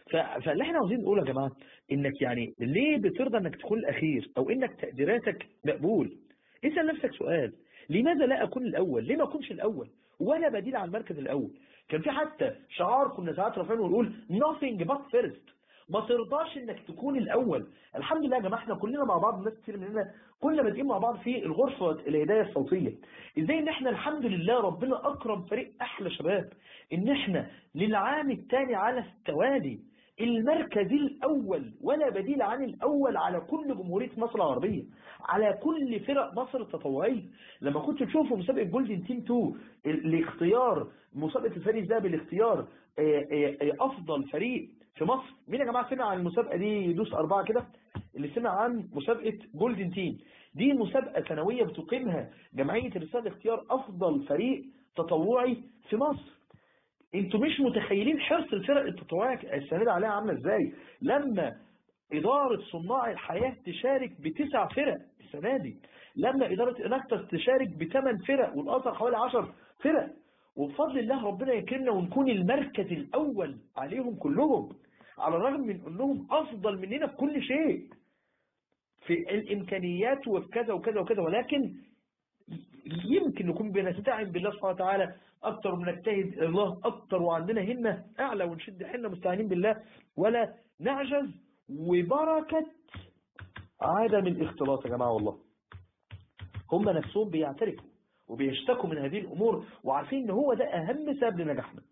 ف- فاللي احنا عاوزين نقوله يا جماعة انك يعني ليه بترضى انك تكون الاخير او انك تقديراتك مقبول اسأل نفسك سؤال لماذا لا اكون الاول ليه ما اكونش الاول ولا بديل على المركز الاول كان في حتى شعار كنا ساعات رافعينه ونقول nothing but first ما ترضاش انك تكون الاول الحمد لله يا جماعه احنا كلنا مع بعض ناس كتير مننا كنا بادئين مع بعض في الغرفه الهدايه الصوتيه ازاي ان احنا الحمد لله ربنا اكرم فريق احلى شباب ان احنا للعام الثاني على التوالي المركز الأول ولا بديل عن الأول على كل جمهورية مصر العربية على كل فرق مصر التطوعية لما كنت تشوفوا مسابقة جولدن تيم 2 الاختيار مسابقة الفريق ده بالاختيار آه، آه، آه، أفضل فريق في مصر مين يا جماعة سمع عن المسابقة دي يدوس أربعة كده اللي سمع عن مسابقة جولدن تيم دي مسابقة سنوية بتقيمها جمعية الرسالة لاختيار أفضل فريق تطوعي في مصر انتوا مش متخيلين حرص الفرق التطوعية السنة دي عليها عاملة ازاي لما إدارة صناع الحياة تشارك بتسع فرق السنة دي لما إدارة إناكتس تشارك بثمان فرق والأزهر حوالي عشر فرق وبفضل الله ربنا يكرمنا ونكون المركز الأول عليهم كلهم على الرغم من أنهم أفضل مننا في كل شيء في الإمكانيات وفي كذا وكذا وكذا ولكن يمكن نكون بنستعين بالله سبحانه وتعالى أكتر ونجتهد الله أكتر وعندنا همة أعلى ونشد حنا مستعينين بالله ولا نعجز وبركة عدم الاختلاط يا جماعة والله هم نفسهم بيعترفوا وبيشتكوا من هذه الأمور وعارفين ان هو ده أهم سبب لنجاحنا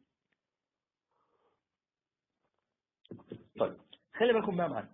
طيب خلي بالكم بقى معانا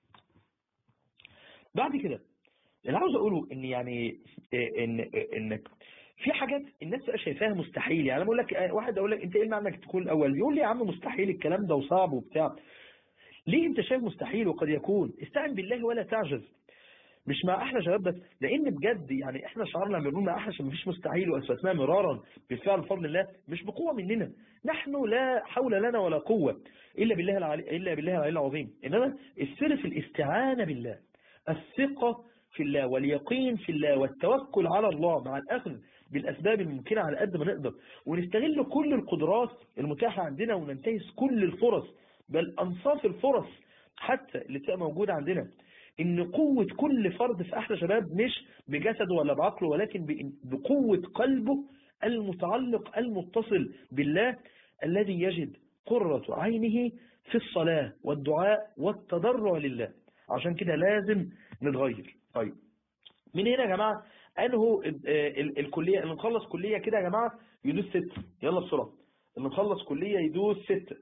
بعد كده اللي عاوز اقوله ان يعني ان انك في حاجات الناس تبقى شايفاها مستحيل يعني انا بقول لك واحد اقول لك انت ايه معنى انك تكون الاول يقول لي يا عم مستحيل الكلام ده وصعب وبتاع ليه انت شايف مستحيل وقد يكون استعن بالله ولا تعجز مش مع احلى شباب بس لان بجد يعني احنا شعارنا لما بنقول مع احلى شباب مفيش مستحيل واثبتناه مرارا بالفعل بفضل الله مش بقوه مننا نحن لا حول لنا ولا قوه الا بالله العلي الا بالله العلي العظيم انما السر في الاستعانه بالله الثقه في الله واليقين في الله والتوكل على الله مع الأخذ بالأسباب الممكنة على قد ما نقدر ونستغل كل القدرات المتاحة عندنا وننتهز كل الفرص بل أنصاف الفرص حتى اللي تبقى موجودة عندنا إن قوة كل فرد في أحلى شباب مش بجسده ولا بعقله ولكن بقوة قلبه المتعلق المتصل بالله الذي يجد قرة عينه في الصلاة والدعاء والتضرع لله عشان كده لازم نتغير طيب من هنا يا جماعة انه الكلية اللي نخلص كلية كده يا جماعة يدوس ست يلا بسرعة اللي نخلص كلية يدوس ست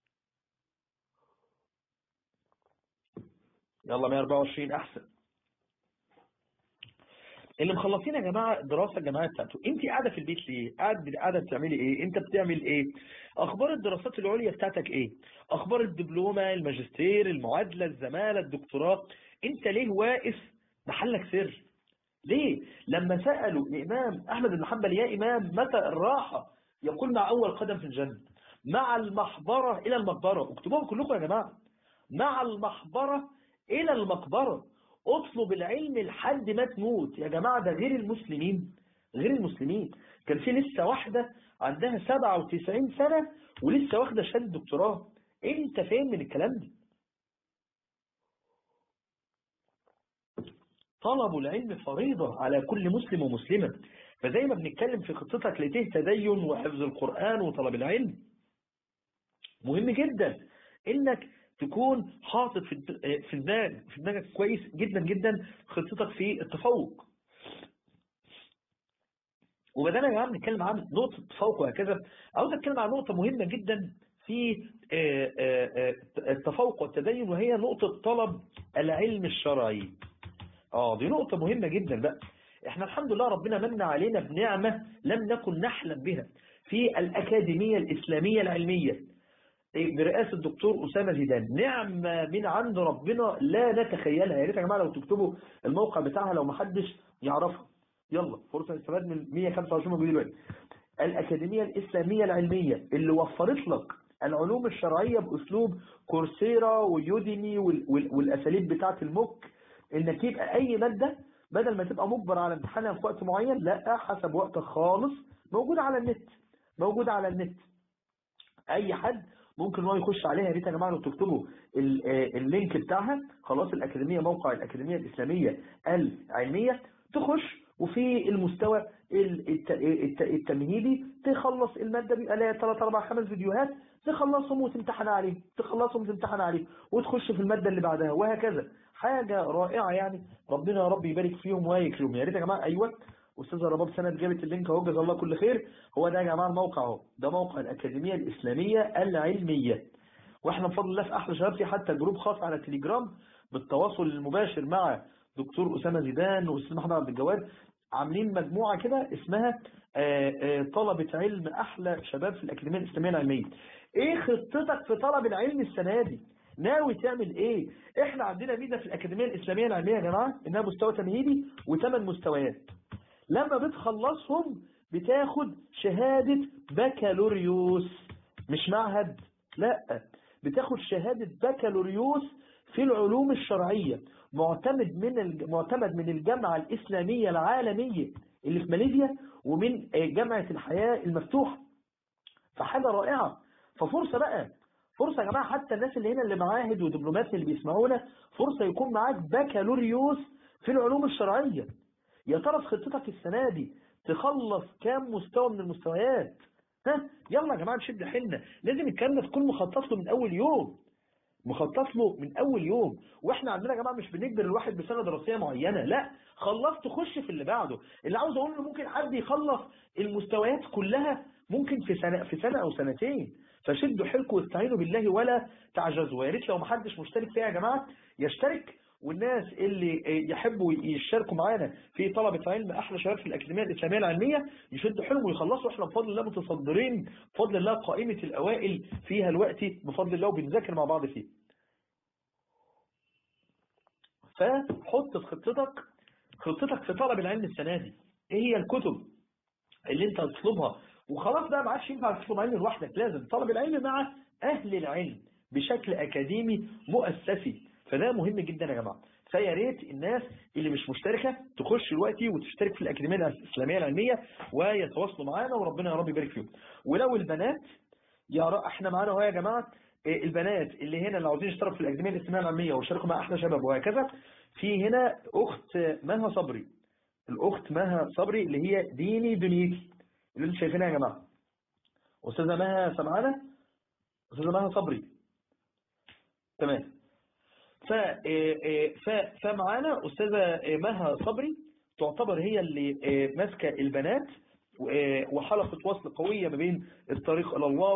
يلا 124 احسن اللي مخلصين يا جماعة الدراسة الجامعية بتاعته انت قاعدة في البيت ليه قاعد قاعدة بتعملي ايه انت بتعمل ايه اخبار الدراسات العليا بتاعتك ايه اخبار الدبلومة الماجستير المعادلة الزمالة الدكتوراه انت ليه واقف محلك سر ليه لما سألوا الامام احمد بن حنبل يا امام متى الراحة يقول مع اول قدم في الجنة مع المحبرة الى المقبرة اكتبوهم كلكم يا جماعة مع المحبرة الى المقبرة اطلب العلم لحد ما تموت يا جماعة ده غير المسلمين غير المسلمين كان في لسه واحدة عندها 97 سنة ولسه واخدة شهادة دكتوراه انت فين من الكلام ده طلب العلم فريضة على كل مسلم ومسلمة فزي ما بنتكلم في خطتك لتيه تدين وحفظ القرآن وطلب العلم مهم جدا انك تكون حاطط في في دماغك في دماغك كويس جدا جدا خطتك في التفوق وبدأنا يا جماعه نتكلم عن نقطة التفوق وهكذا عاوز اتكلم عن نقطة مهمة جدا في التفوق والتدين وهي نقطة طلب العلم الشرعي اه دي نقطة مهمة جدا بقى احنا الحمد لله ربنا من علينا بنعمة لم نكن نحلم بها في الأكاديمية الإسلامية العلمية برئاسة الدكتور أسامة زيدان نعمة من عند ربنا لا نتخيلها يا ريت يا جماعة لو تكتبوا الموقع بتاعها لو ما حدش يعرفها يلا فرصة استفاد من 125 موجود دلوقتي الأكاديمية الإسلامية العلمية اللي وفرت لك العلوم الشرعية بأسلوب كورسيرا ويوديمي والأساليب بتاعة الموك إنك يبقى أي مادة بدل ما تبقى مجبر على امتحانها في وقت معين لا حسب وقتك خالص موجود على النت موجود على النت أي حد ممكن هو يخش عليها يا ريت يا جماعه لو تكتبوا ال- آه، اللينك بتاعها خلاص الاكاديميه موقع الاكاديميه الاسلاميه العلميه تخش وفي المستوى ال- الت- الت- التمهيدي تخلص الماده بيبقى لها 3 4 5 فيديوهات تخلصهم وتمتحن عليه تخلصهم وتمتحن عليه وتخش في الماده اللي بعدها وهكذا حاجه رائعه يعني ربنا يا رب يبارك فيهم ويكرمهم يا ريت يا جماعه ايوه استاذه رباب سند جابت اللينك اهو جزا الله كل خير هو ده يا جماعه الموقع اهو ده موقع الاكاديميه الاسلاميه العلميه واحنا بفضل الله في احلى شباب في حتى جروب خاص على تليجرام بالتواصل المباشر مع دكتور اسامه زيدان واستاذ محمد عبد الجواد عاملين مجموعه كده اسمها آه، آه، طلبه علم احلى شباب في الاكاديميه الاسلاميه العلميه ايه خطتك في طلب العلم السنه دي ناوي تعمل ايه احنا عندنا ميزه في الاكاديميه الاسلاميه العلميه يا جماعه انها مستوى تمهيدي وثمان مستويات لما بتخلصهم بتاخد شهادة بكالوريوس مش معهد لا بتاخد شهادة بكالوريوس في العلوم الشرعية معتمد من الج- معتمد من الجامعة الإسلامية العالمية اللي في ماليزيا ومن آه، جامعة الحياة المفتوحة فحاجة رائعة ففرصة بقى فرصة يا جماعة حتى الناس اللي هنا اللي معاهد ودبلومات اللي بيسمعونا فرصة يكون معاك بكالوريوس في العلوم الشرعية يا ترى في خطتك السنة دي تخلص كام مستوى من المستويات ها يلا يا جماعة نشد حيلنا لازم الكلام ده تكون مخطط له من أول يوم مخطط له من أول يوم واحنا عندنا يا جماعة مش بنجبر الواحد بسنة دراسية معينة لا خلصت خش في اللي بعده اللي عاوز أقول إنه ممكن حد يخلص المستويات كلها ممكن في سنة في سنة أو سنتين فشدوا حيلكم واستعينوا بالله ولا تعجزوا يا ريت لو محدش مشترك فيها يا جماعة يشترك والناس اللي يحبوا يشاركوا معانا في طلبة علم أحلى شباب في الأكاديمية الإسلامية العلمية يشدوا حيلهم ويخلصوا إحنا بفضل الله متصدرين بفضل الله قائمة الأوائل فيها الوقت بفضل الله وبنذاكر مع بعض فيه فحط في خطتك خطتك في طلب العلم السنة دي ايه هي الكتب اللي انت هتطلبها وخلاص بقى ما عادش ينفع تطلب علم لوحدك لازم طلب العلم مع اهل العلم بشكل اكاديمي مؤسسي فده مهم جدا يا جماعه فيا ريت الناس اللي مش مشتركه تخش دلوقتي وتشترك في الاكاديميه الاسلاميه العلميه ويتواصلوا معانا وربنا يا رب يبارك فيهم ولو البنات يا رأ احنا معانا اهو يا جماعه إيه البنات اللي هنا اللي عاوزين يشتركوا في الاكاديميه الاسلاميه العلميه ويشاركوا مع احلى شباب وهكذا في هنا اخت مها صبري الاخت مها صبري اللي هي ديني دنيتي اللي انتم شايفينها يا جماعه استاذه مها سمعانه استاذه مها صبري تمام ف ف فمعانا استاذه مها صبري تعتبر هي اللي ماسكه البنات وحلقة وصل قوية ما بين الطريق إلى الله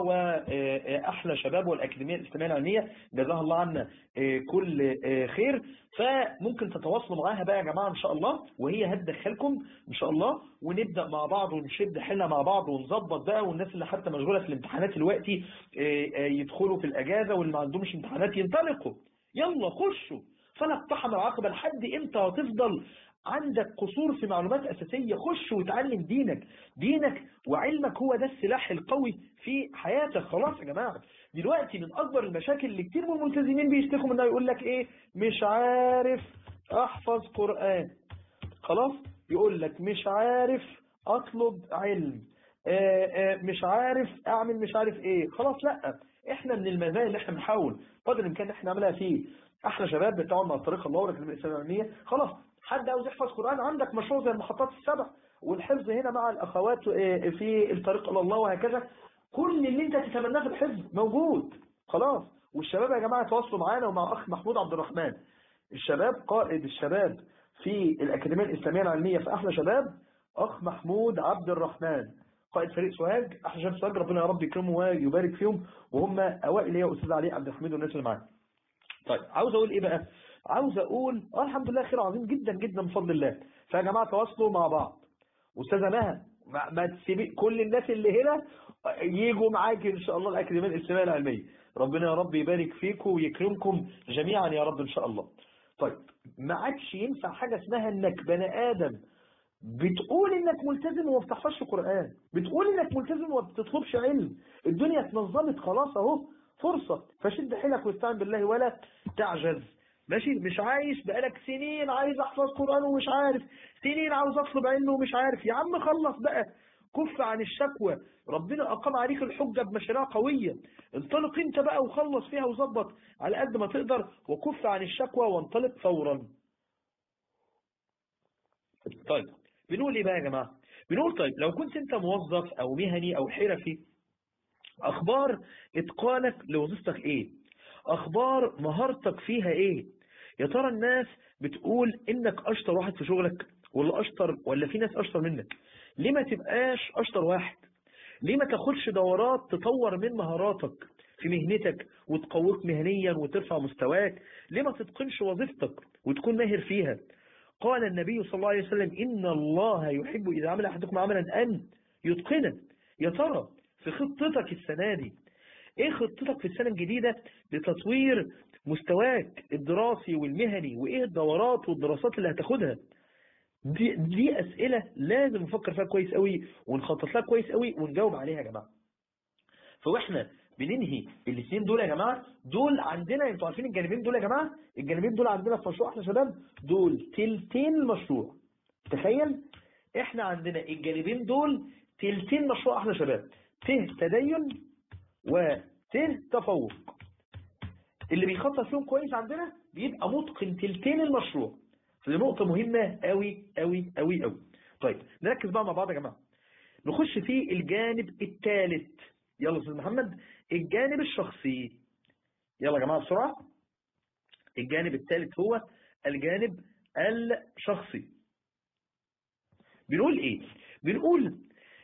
وأحلى شباب والأكاديمية الإسلامية العلمية جزاها الله عنا كل خير فممكن تتواصلوا معاها بقى يا جماعة إن شاء الله وهي هتدخلكم إن شاء الله ونبدأ مع بعض ونشد حيلنا مع بعض ونظبط بقى والناس اللي حتى مشغولة في الامتحانات دلوقتي يدخلوا في الأجازة واللي ما عندهمش امتحانات ينطلقوا يلا خشوا فلا اقتحم العقبة لحد امتى هتفضل عندك قصور في معلومات أساسية خش وتعلم دينك دينك وعلمك هو ده السلاح القوي في حياتك خلاص يا جماعة دلوقتي من أكبر المشاكل اللي كتير من الملتزمين بيشتكوا منها يقول لك إيه مش عارف أحفظ قرآن خلاص يقول لك مش عارف أطلب علم آآ آآ مش عارف أعمل مش عارف إيه خلاص لأ إحنا من المزايا اللي إحنا بنحاول قدر الإمكان إحنا نعملها فيه احلى شباب بتعاون مع طريق الله والأكاديمية الإسلامية خلاص حد عاوز يحفظ قرآن عندك مشروع زي المحطات السبع والحفظ هنا مع الأخوات في الطريق إلى الله وهكذا كل اللي انت تتمناه في الحفظ موجود خلاص والشباب يا جماعة تواصلوا معانا ومع أخ محمود عبد الرحمن الشباب قائد الشباب في الأكاديمية الإسلامية العلمية في أحلى شباب أخ محمود عبد الرحمن قائد فريق سوهاج أحلى شباب سوهاج ربنا يا رب يكرمه ويبارك فيهم وهم أوائل هي أستاذ علي عبد الحميد والناس اللي معانا طيب عاوز أقول إيه بقى عاوز اقول اه الحمد لله خير عظيم جدا جدا بفضل الله فيا جماعه تواصلوا مع بعض استاذه مها ما, ما تسيبي كل الناس اللي هنا يجوا معاك ان شاء الله الاكاديميه الاسلاميه العلميه ربنا يا رب يبارك فيكم ويكرمكم جميعا يا رب ان شاء الله طيب ما عادش ينفع حاجه اسمها انك بني ادم بتقول انك ملتزم وما بتحفظش قران بتقول انك ملتزم وما بتطلبش علم الدنيا اتنظمت خلاص اهو فرصه فشد حيلك واستعن بالله ولا تعجز ماشي مش عايش بقالك سنين عايز احفظ قرآن ومش عارف سنين عاوز اطلب علم ومش عارف يا عم خلص بقى كف عن الشكوى ربنا أقام عليك الحجة بمشاريع قوية انطلق انت بقى وخلص فيها وظبط على قد ما تقدر وكف عن الشكوى وانطلق فورا طيب بنقول ايه بقى يا جماعة بنقول طيب لو كنت انت موظف او مهني او حرفي اخبار اتقانك لوظيفتك ايه اخبار مهارتك فيها ايه يا ترى الناس بتقول انك اشطر واحد في شغلك ولا اشطر ولا في ناس اشطر منك ليه ما تبقاش اشطر واحد ليه ما تاخدش دورات تطور من مهاراتك في مهنتك وتقويك مهنيا وترفع مستواك ليه ما تتقنش وظيفتك وتكون ماهر فيها قال النبي صلى الله عليه وسلم إن الله يحب إذا عمل أحدكم عملا أن يتقنه يا ترى في خطتك السنة دي ايه خطتك في السنة الجديدة لتطوير مستواك الدراسي والمهني وايه الدورات والدراسات اللي هتاخدها دي, دي اسئلة لازم نفكر فيها كويس قوي ونخطط لها كويس قوي ونجاوب عليها يا جماعة فاحنا بننهي الاثنين دول يا جماعة دول عندنا انتوا عارفين الجانبين دول يا جماعة الجانبين دول عندنا في مشروع احنا شباب دول تلتين المشروع تخيل احنا عندنا الجانبين دول تلتين مشروع احنا شباب ت تدين وت تفوق اللي بيخطط فيهم كويس عندنا بيبقى متقن تلتين المشروع فدي نقطة مهمة قوي قوي قوي قوي طيب نركز بقى مع بعض يا جماعة نخش في الجانب الثالث يلا استاذ محمد الجانب الشخصي يلا يا جماعة بسرعة الجانب الثالث هو الجانب الشخصي بنقول ايه بنقول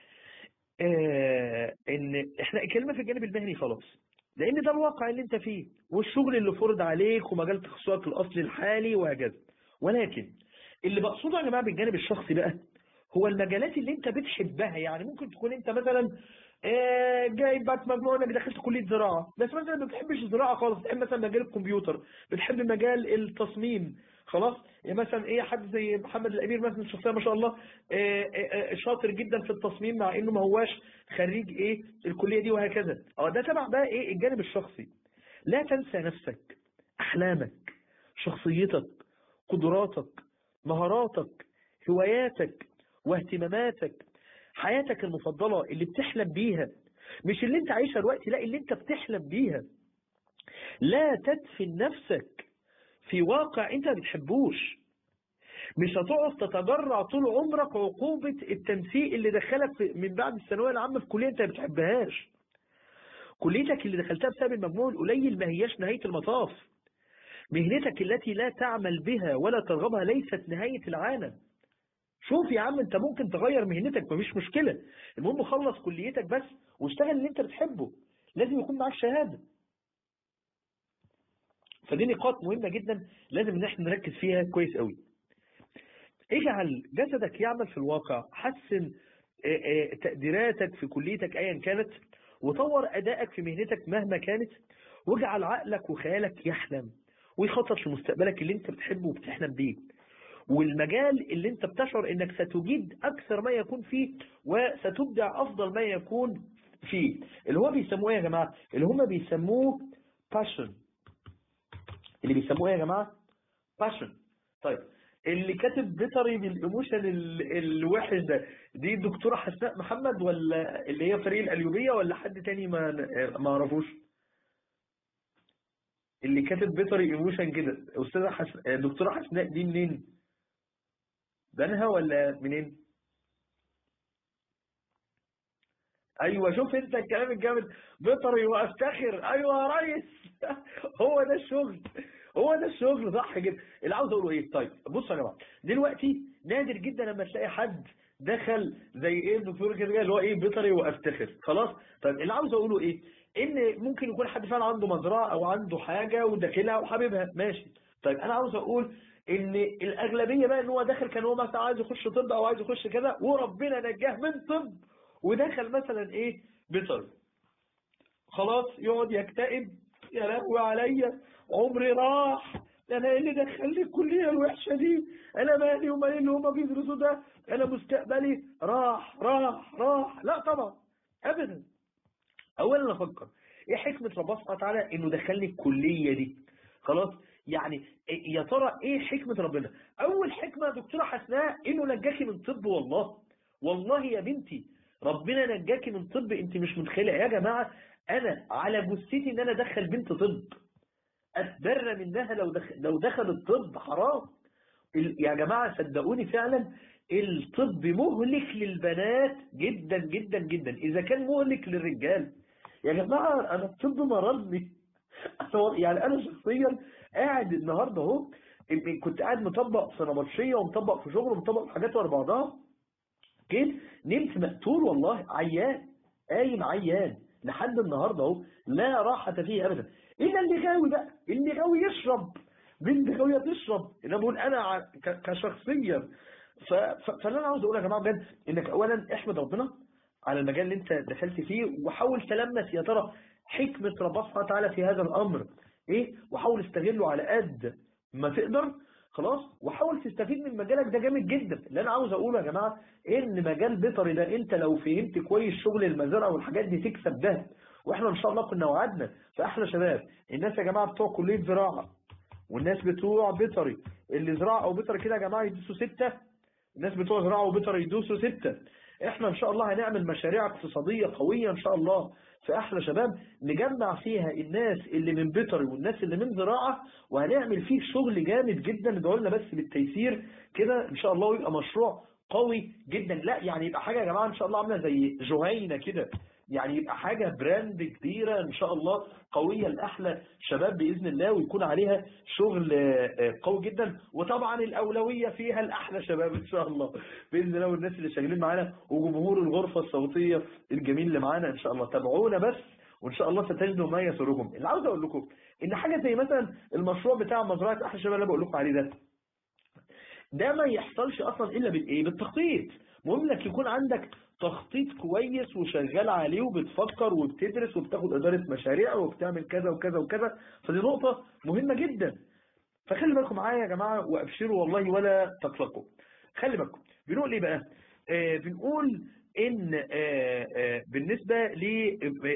آه ان احنا الكلمة في الجانب المهني خلاص لان ده الواقع اللي انت فيه والشغل اللي فرض عليك ومجال تخصصك الاصلي الحالي وهكذا ولكن اللي بقصده يا جماعه بالجانب الشخصي بقى هو المجالات اللي انت بتحبها يعني ممكن تكون انت مثلا آه جايب بقى مجموعه انك دخلت كليه زراعه بس مثلا ما بتحبش الزراعه خالص بتحب مثلا مجال الكمبيوتر بتحب مجال التصميم خلاص يعني مثلا ايه حد زي محمد الامير مثلا شخصيه ما شاء الله آه آه شاطر جدا في التصميم مع انه ما هواش خريج ايه الكليه دي وهكذا اه ده تبع بقى ايه الجانب الشخصي لا تنسى نفسك احلامك شخصيتك قدراتك مهاراتك هواياتك واهتماماتك حياتك المفضلة اللي بتحلم بيها مش اللي انت عايشها دلوقتي لا اللي انت بتحلم بيها لا تدفن نفسك في واقع انت ما بتحبوش مش هتقعد تتجرع طول عمرك عقوبة التنسيق اللي دخلك من بعد الثانوية العامة في كلية انت ما بتحبهاش كليتك اللي دخلتها بسبب المجموع القليل ما هياش نهاية المطاف مهنتك التي لا تعمل بها ولا ترغبها ليست نهاية العالم شوف يا عم انت ممكن تغير مهنتك مفيش مشكلة المهم خلص كليتك بس واشتغل اللي انت بتحبه لازم يكون معاك شهادة فدي نقاط مهمة جدا لازم ان احنا نركز فيها كويس قوي اجعل جسدك يعمل في الواقع حسن تقديراتك في كليتك ايا كانت وطور ادائك في مهنتك مهما كانت واجعل عقلك وخيالك يحلم ويخطط لمستقبلك اللي انت بتحبه وبتحلم بيه والمجال اللي انت بتشعر انك ستجيد اكثر ما يكون فيه وستبدع افضل ما يكون فيه اللي هو بيسموه يا جماعة اللي هم بيسموه passion اللي بيسموه يا جماعة passion طيب اللي كاتب بيطري بالايموشن الوحش ده دي الدكتورة حسناء محمد ولا اللي هي فريق القليوبية ولا حد تاني ما ما اعرفوش اللي كاتب بيطري ايموشن كده استاذه حسن... دكتوره حسناء دي منين بنها ولا منين ايوه شوف انت الكلام الجامد بيطري وافتخر ايوه يا ريس هو ده الشغل هو ده الشغل صح جدا اللي عاوز اقوله ايه طيب بصوا يا جماعه دلوقتي نادر جدا لما تلاقي حد دخل زي ايه الدكتور كده اللي هو ايه بيطري وافتخر خلاص طيب اللي عاوز اقوله ايه ان ممكن يكون حد فعلا عنده مزرعه او عنده حاجه وداخلها وحاببها ماشي طيب انا عاوز اقول ان الاغلبيه بقى ان هو داخل كان هو مثلا عايز يخش طب او عايز يخش كذا وربنا نجاه من طب ودخل مثلا ايه بيطري خلاص يقعد يكتئب يا لهوي عليا عمري راح انا ايه اللي دخلني الكليه الوحشه دي انا مالي ومالي اللي هما بيدرسوا ده انا مستقبلي راح راح راح لا طبعا ابدا اولا افكر ايه حكمه ربنا سبحانه وتعالى انه دخلني الكليه دي خلاص يعني يا ترى ايه حكمه ربنا اول حكمه دكتوره حسناء انه نجاكي من طب والله والله يا بنتي ربنا نجاكي من طب انت مش متخيله يا جماعه انا على جثتي ان انا ادخل بنت طب اتبرى منها لو دخل لو دخل الطب حرام ال- يا جماعه صدقوني فعلا الطب مهلك للبنات جدا جدا جدا اذا كان مهلك للرجال يا جماعه انا الطب مرضني أنا- يعني انا شخصيا قاعد النهارده اهو كنت قاعد مطبق في نبطشيه ومطبق في شغل ومطبق في حاجات ورا بعضها جيت نمت مقتول والله عيان قايم عيان لحد النهارده اهو لا راحة فيه ابدا الا اللي غاوي بقى اللي غاوي يشرب بنت غاويه تشرب انا بقول انا ع- ك- كشخصيا ف- ف- فاللي انا عاوز اقول يا جماعه بجد انك اولا احمد ربنا على المجال اللي انت دخلت فيه وحاول تلمس يا ترى حكمه ربنا سبحانه وتعالى في هذا الامر ايه وحاول استغله على قد ما تقدر خلاص وحاول تستفيد من مجالك ده جامد جدا اللي انا عاوز اقوله يا جماعه ان مجال بيطري ده انت لو فهمت كويس شغل المزارع والحاجات دي تكسب ده واحنا ان شاء الله كنا وعدنا في احلى شباب الناس يا جماعه بتوع كليه زراعه والناس بتوع بيطري اللي زراعه او بيطري كده يا جماعه يدوسوا سته الناس بتوع زراعه وبيطري يدوسوا سته احنا ان شاء الله هنعمل مشاريع اقتصاديه قويه ان شاء الله في احلى شباب نجمع فيها الناس اللي من بيطري والناس اللي من زراعه وهنعمل فيه شغل جامد جدا ندعو لنا بس بالتيسير كده ان شاء الله ويبقى مشروع قوي جدا لا يعني يبقى حاجه يا جماعه ان شاء الله عامله زي جهينه كده يعني يبقى حاجه براند كبيره ان شاء الله قويه لاحلى شباب باذن الله ويكون عليها شغل آه، آه، قوي جدا وطبعا الاولويه فيها لاحلى شباب ان شاء الله باذن الله والناس اللي شغالين معانا وجمهور الغرفه الصوتيه الجميل اللي معانا ان شاء الله تابعونا بس وان شاء الله ستجدوا ما يسركم اللي عاوز اقول لكم ان حاجه زي مثلا المشروع بتاع مزرعه احلى شباب اللي بقول لكم عليه ده ده ما يحصلش اصلا الا بالايه بالتخطيط مهم انك يكون عندك تخطيط كويس وشغال عليه وبتفكر وبتدرس وبتاخد اداره مشاريع وبتعمل كذا وكذا وكذا فدي نقطه مهمه جدا فخلي بالكم معايا يا جماعه وابشروا والله ولا تقلقوا خلي بالكم بنقول ايه بقى آه بنقول ان آه آه بالنسبه ل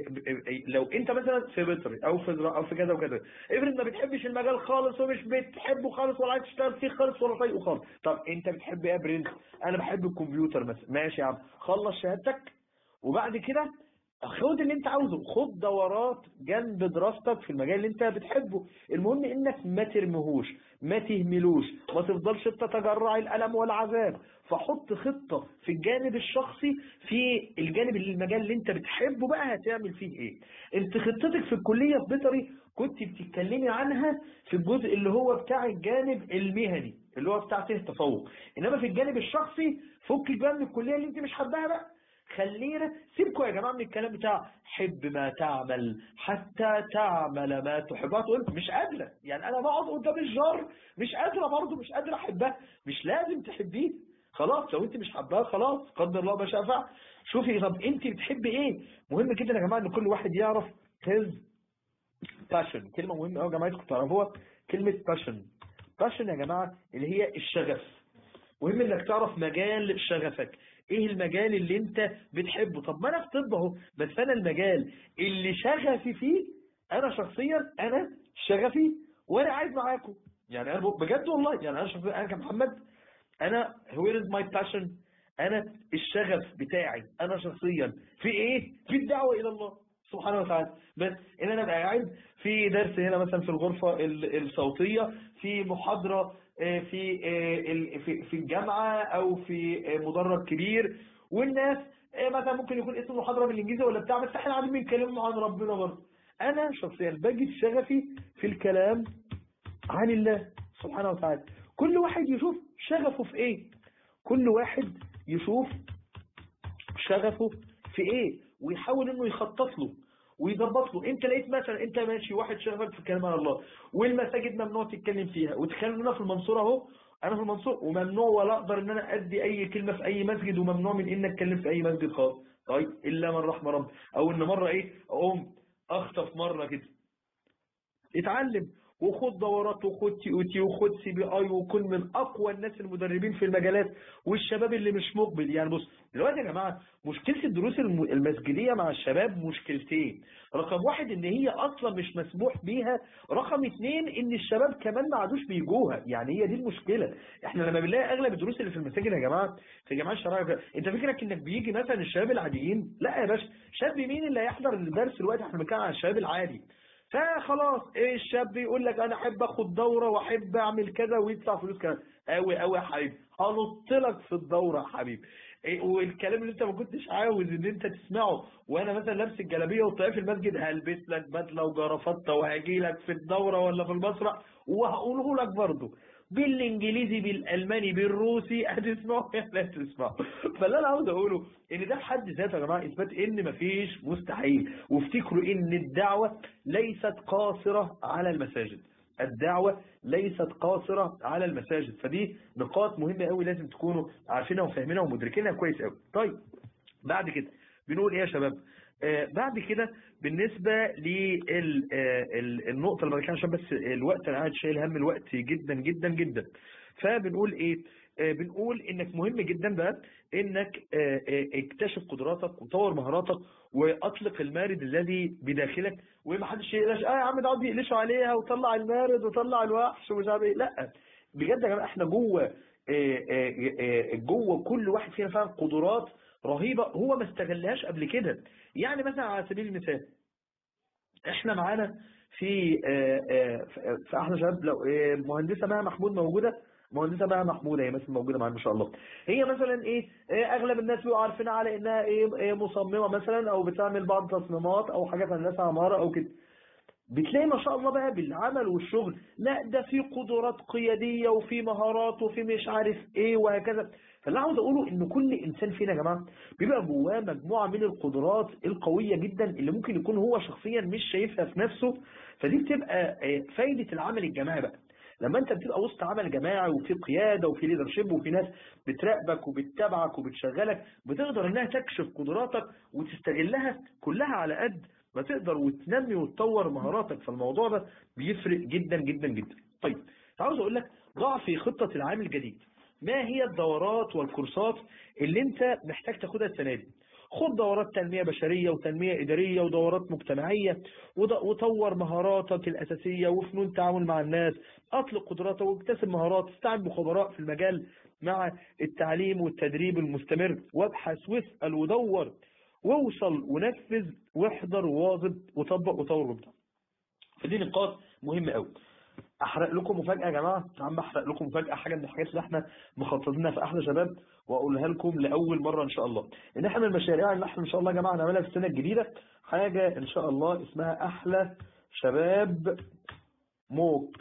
لو انت مثلا في بيطري او في زراعة او في كذا وكذا افرض ما بتحبش المجال خالص ومش بتحبه خالص ولا عايز تشتغل فيه خالص ولا طايقه خالص طب انت بتحب ايه يا برنس انا بحب الكمبيوتر مثلا ماشي يا عم خلص شهادتك وبعد كده خد اللي انت عاوزه خد دورات جنب دراستك في المجال اللي انت بتحبه المهم انك ما ترميهوش ما تهملوش ما تفضلش تتجرع الالم والعذاب فحط خطة في الجانب الشخصي في الجانب اللي المجال اللي انت بتحبه بقى هتعمل فيه ايه انت خطتك في الكلية في بيطري كنت بتتكلمي عنها في الجزء اللي هو بتاع الجانب المهني اللي هو بتاع فيه التفوق انما في الجانب الشخصي فكك بقى من الكلية اللي انت مش حباها بقى خلينا سيبكوا يا جماعة من الكلام بتاع حب ما تعمل حتى تعمل ما تحب تقول مش قادرة يعني انا بقعد قدام الجار مش قادرة برضه مش قادرة احبها مش لازم تحبيه خلاص لو انت مش حباها خلاص قدر الله ما شاء فعل شوفي طب انت بتحبي ايه مهم جدا يا جماعة ان كل واحد يعرف his passion كلمة مهمة قوي يا جماعة كنتوا تعرفوها كلمة passion passion يا جماعة اللي هي الشغف مهم انك تعرف مجال شغفك ايه المجال اللي انت بتحبه طب ما انا في طب اهو بس انا المجال اللي شغفي فيه انا شخصيا انا شغفي وانا قاعد معاكم يعني انا بجد والله يعني انا شخصيا انا كمحمد انا where is my passion انا الشغف بتاعي انا شخصيا في ايه في الدعوة الى الله سبحانه وتعالى بس ان انا ابقى قاعد في درس هنا مثلا في الغرفة ال- الصوتية في محاضرة آه، في آه، ال- في في الجامعة او في آه، مدرج كبير والناس آه، مثلا ممكن يكون اسم المحاضرة بالانجليزي ولا بتاع بس احنا قاعدين بنتكلم عن ربنا برضه انا شخصيا بجد شغفي في الكلام عن الله سبحانه وتعالى كل واحد يشوف شغفه في ايه كل واحد يشوف شغفه في ايه ويحاول انه يخطط له ويظبط له انت لقيت مثلا انت ماشي واحد شغال في الكلام عن الله والمساجد ممنوع تتكلم فيها وتخيل ان انا في المنصوره اهو انا في المنصوره وممنوع ولا اقدر ان انا ادي اي كلمه في اي مسجد وممنوع من ان اتكلم في اي مسجد خالص طيب الا من رحم رب او ان مره ايه اقوم اخطف مره كده اتعلم وخد دورات وخد تي او تي وخد سي بي اي وكن من اقوى الناس المدربين في المجالات والشباب اللي مش مقبل يعني بص دلوقتي يا جماعه مشكله الدروس الم- المسجديه مع الشباب مشكلتين رقم واحد ان هي اصلا مش مسموح بيها رقم اتنين ان الشباب كمان ما عادوش بيجوها يعني هي دي المشكله احنا لما بنلاقي اغلب الدروس اللي في المساجد يا جماعه في جماعه الشرعيه انت فكرك انك بيجي مثلا الشباب العاديين لا يا باشا شاب مين اللي هيحضر الدرس دلوقتي احنا بنتكلم عن الشباب العادي فخلاص ايه الشاب يقول لك انا احب اخد دوره واحب اعمل كذا ويدفع فلوس كذا قوي قوي يا حبيبي هنط لك في الدوره يا حبيبي إيه والكلام اللي انت ما كنتش عاوز ان انت تسمعه وانا مثلا لابس الجلابيه وطايف في المسجد هلبس لك بدله وجرافطه وهجي لك في الدوره ولا في المسرح وهقوله لك برضه بالانجليزي بالالماني بالروسي هتسمعه لا تسمعه فاللي انا عاوز اقوله ان ده في حد ذاته يا جماعه اثبات ان مفيش مستحيل وافتكروا ان الدعوه ليست قاصره على المساجد الدعوة ليست قاصرة على المساجد فدي نقاط مهمة قوي لازم تكونوا عارفينها وفاهمينها ومدركينها كويس قوي طيب بعد كده بنقول ايه يا شباب آه بعد كده بالنسبة للنقطة اللي بعد كده عشان بس الوقت انا قاعد شايل هم الوقت جدا جدا جدا فبنقول ايه آه بنقول انك مهم جدا بقى انك آه آه اكتشف قدراتك وطور مهاراتك واطلق المارد الذي بداخلك وما حدش يقلش اه يا عم ده قاعد يقلشوا عليها وطلع المارد وطلع الوحش ومش عارف ايه لا بجد يا جماعه احنا جوه آه آه آه جوه كل واحد فينا فعلا قدرات رهيبة هو ما استغلهاش قبل كده يعني مثلا على سبيل المثال احنا معانا في آه آه في احلى شباب لو آه مهندسة مها محمود موجودة مهندسة مها محمود هي مثلا موجودة معانا ما شاء الله هي مثلا ايه, إيه اغلب الناس بيبقوا عارفينها على انها ايه, إيه مصممة مثلا او بتعمل بعض تصميمات او حاجات هندسة عمارة او كده بتلاقي ما شاء الله بقى بالعمل والشغل لا ده في قدرات قيادية وفي مهارات وفي مش عارف ايه وهكذا فاللي عاوز اقوله ان كل انسان فينا يا جماعه بيبقى جواه مجموعه من القدرات القويه جدا اللي ممكن يكون هو شخصيا مش شايفها في نفسه فدي بتبقى فايده العمل الجماعي بقى لما انت بتبقى وسط عمل جماعي وفي قياده وفي ليدرشيب وفي ناس بتراقبك وبتتابعك وبتشغلك بتقدر انها تكشف قدراتك وتستغلها كلها على قد ما تقدر وتنمي وتطور مهاراتك فالموضوع ده بيفرق جدا جدا جدا طيب عاوز اقول لك ضع في خطه العام الجديد ما هي الدورات والكورسات اللي انت محتاج تاخدها السنه دي خد دورات تنمية بشرية وتنمية إدارية ودورات مجتمعية وطور مهاراتك الأساسية وفنون تعامل مع الناس أطلق قدراتك واكتسب مهارات استعن بخبراء في المجال مع التعليم والتدريب المستمر وابحث واسأل ودور واوصل ونفذ واحضر وواظب وطبق وطور وابدع فدي نقاط مهمة قوي احرق لكم مفاجأة يا جماعة عم احرق لكم مفاجأة حاجة من الحاجات اللي احنا مخططينها في احلى شباب واقولها لكم لاول مرة ان شاء الله ان احنا من المشاريع اللي احنا ان شاء الله يا جماعة نعملها في السنة الجديدة حاجة ان شاء الله اسمها احلى شباب موك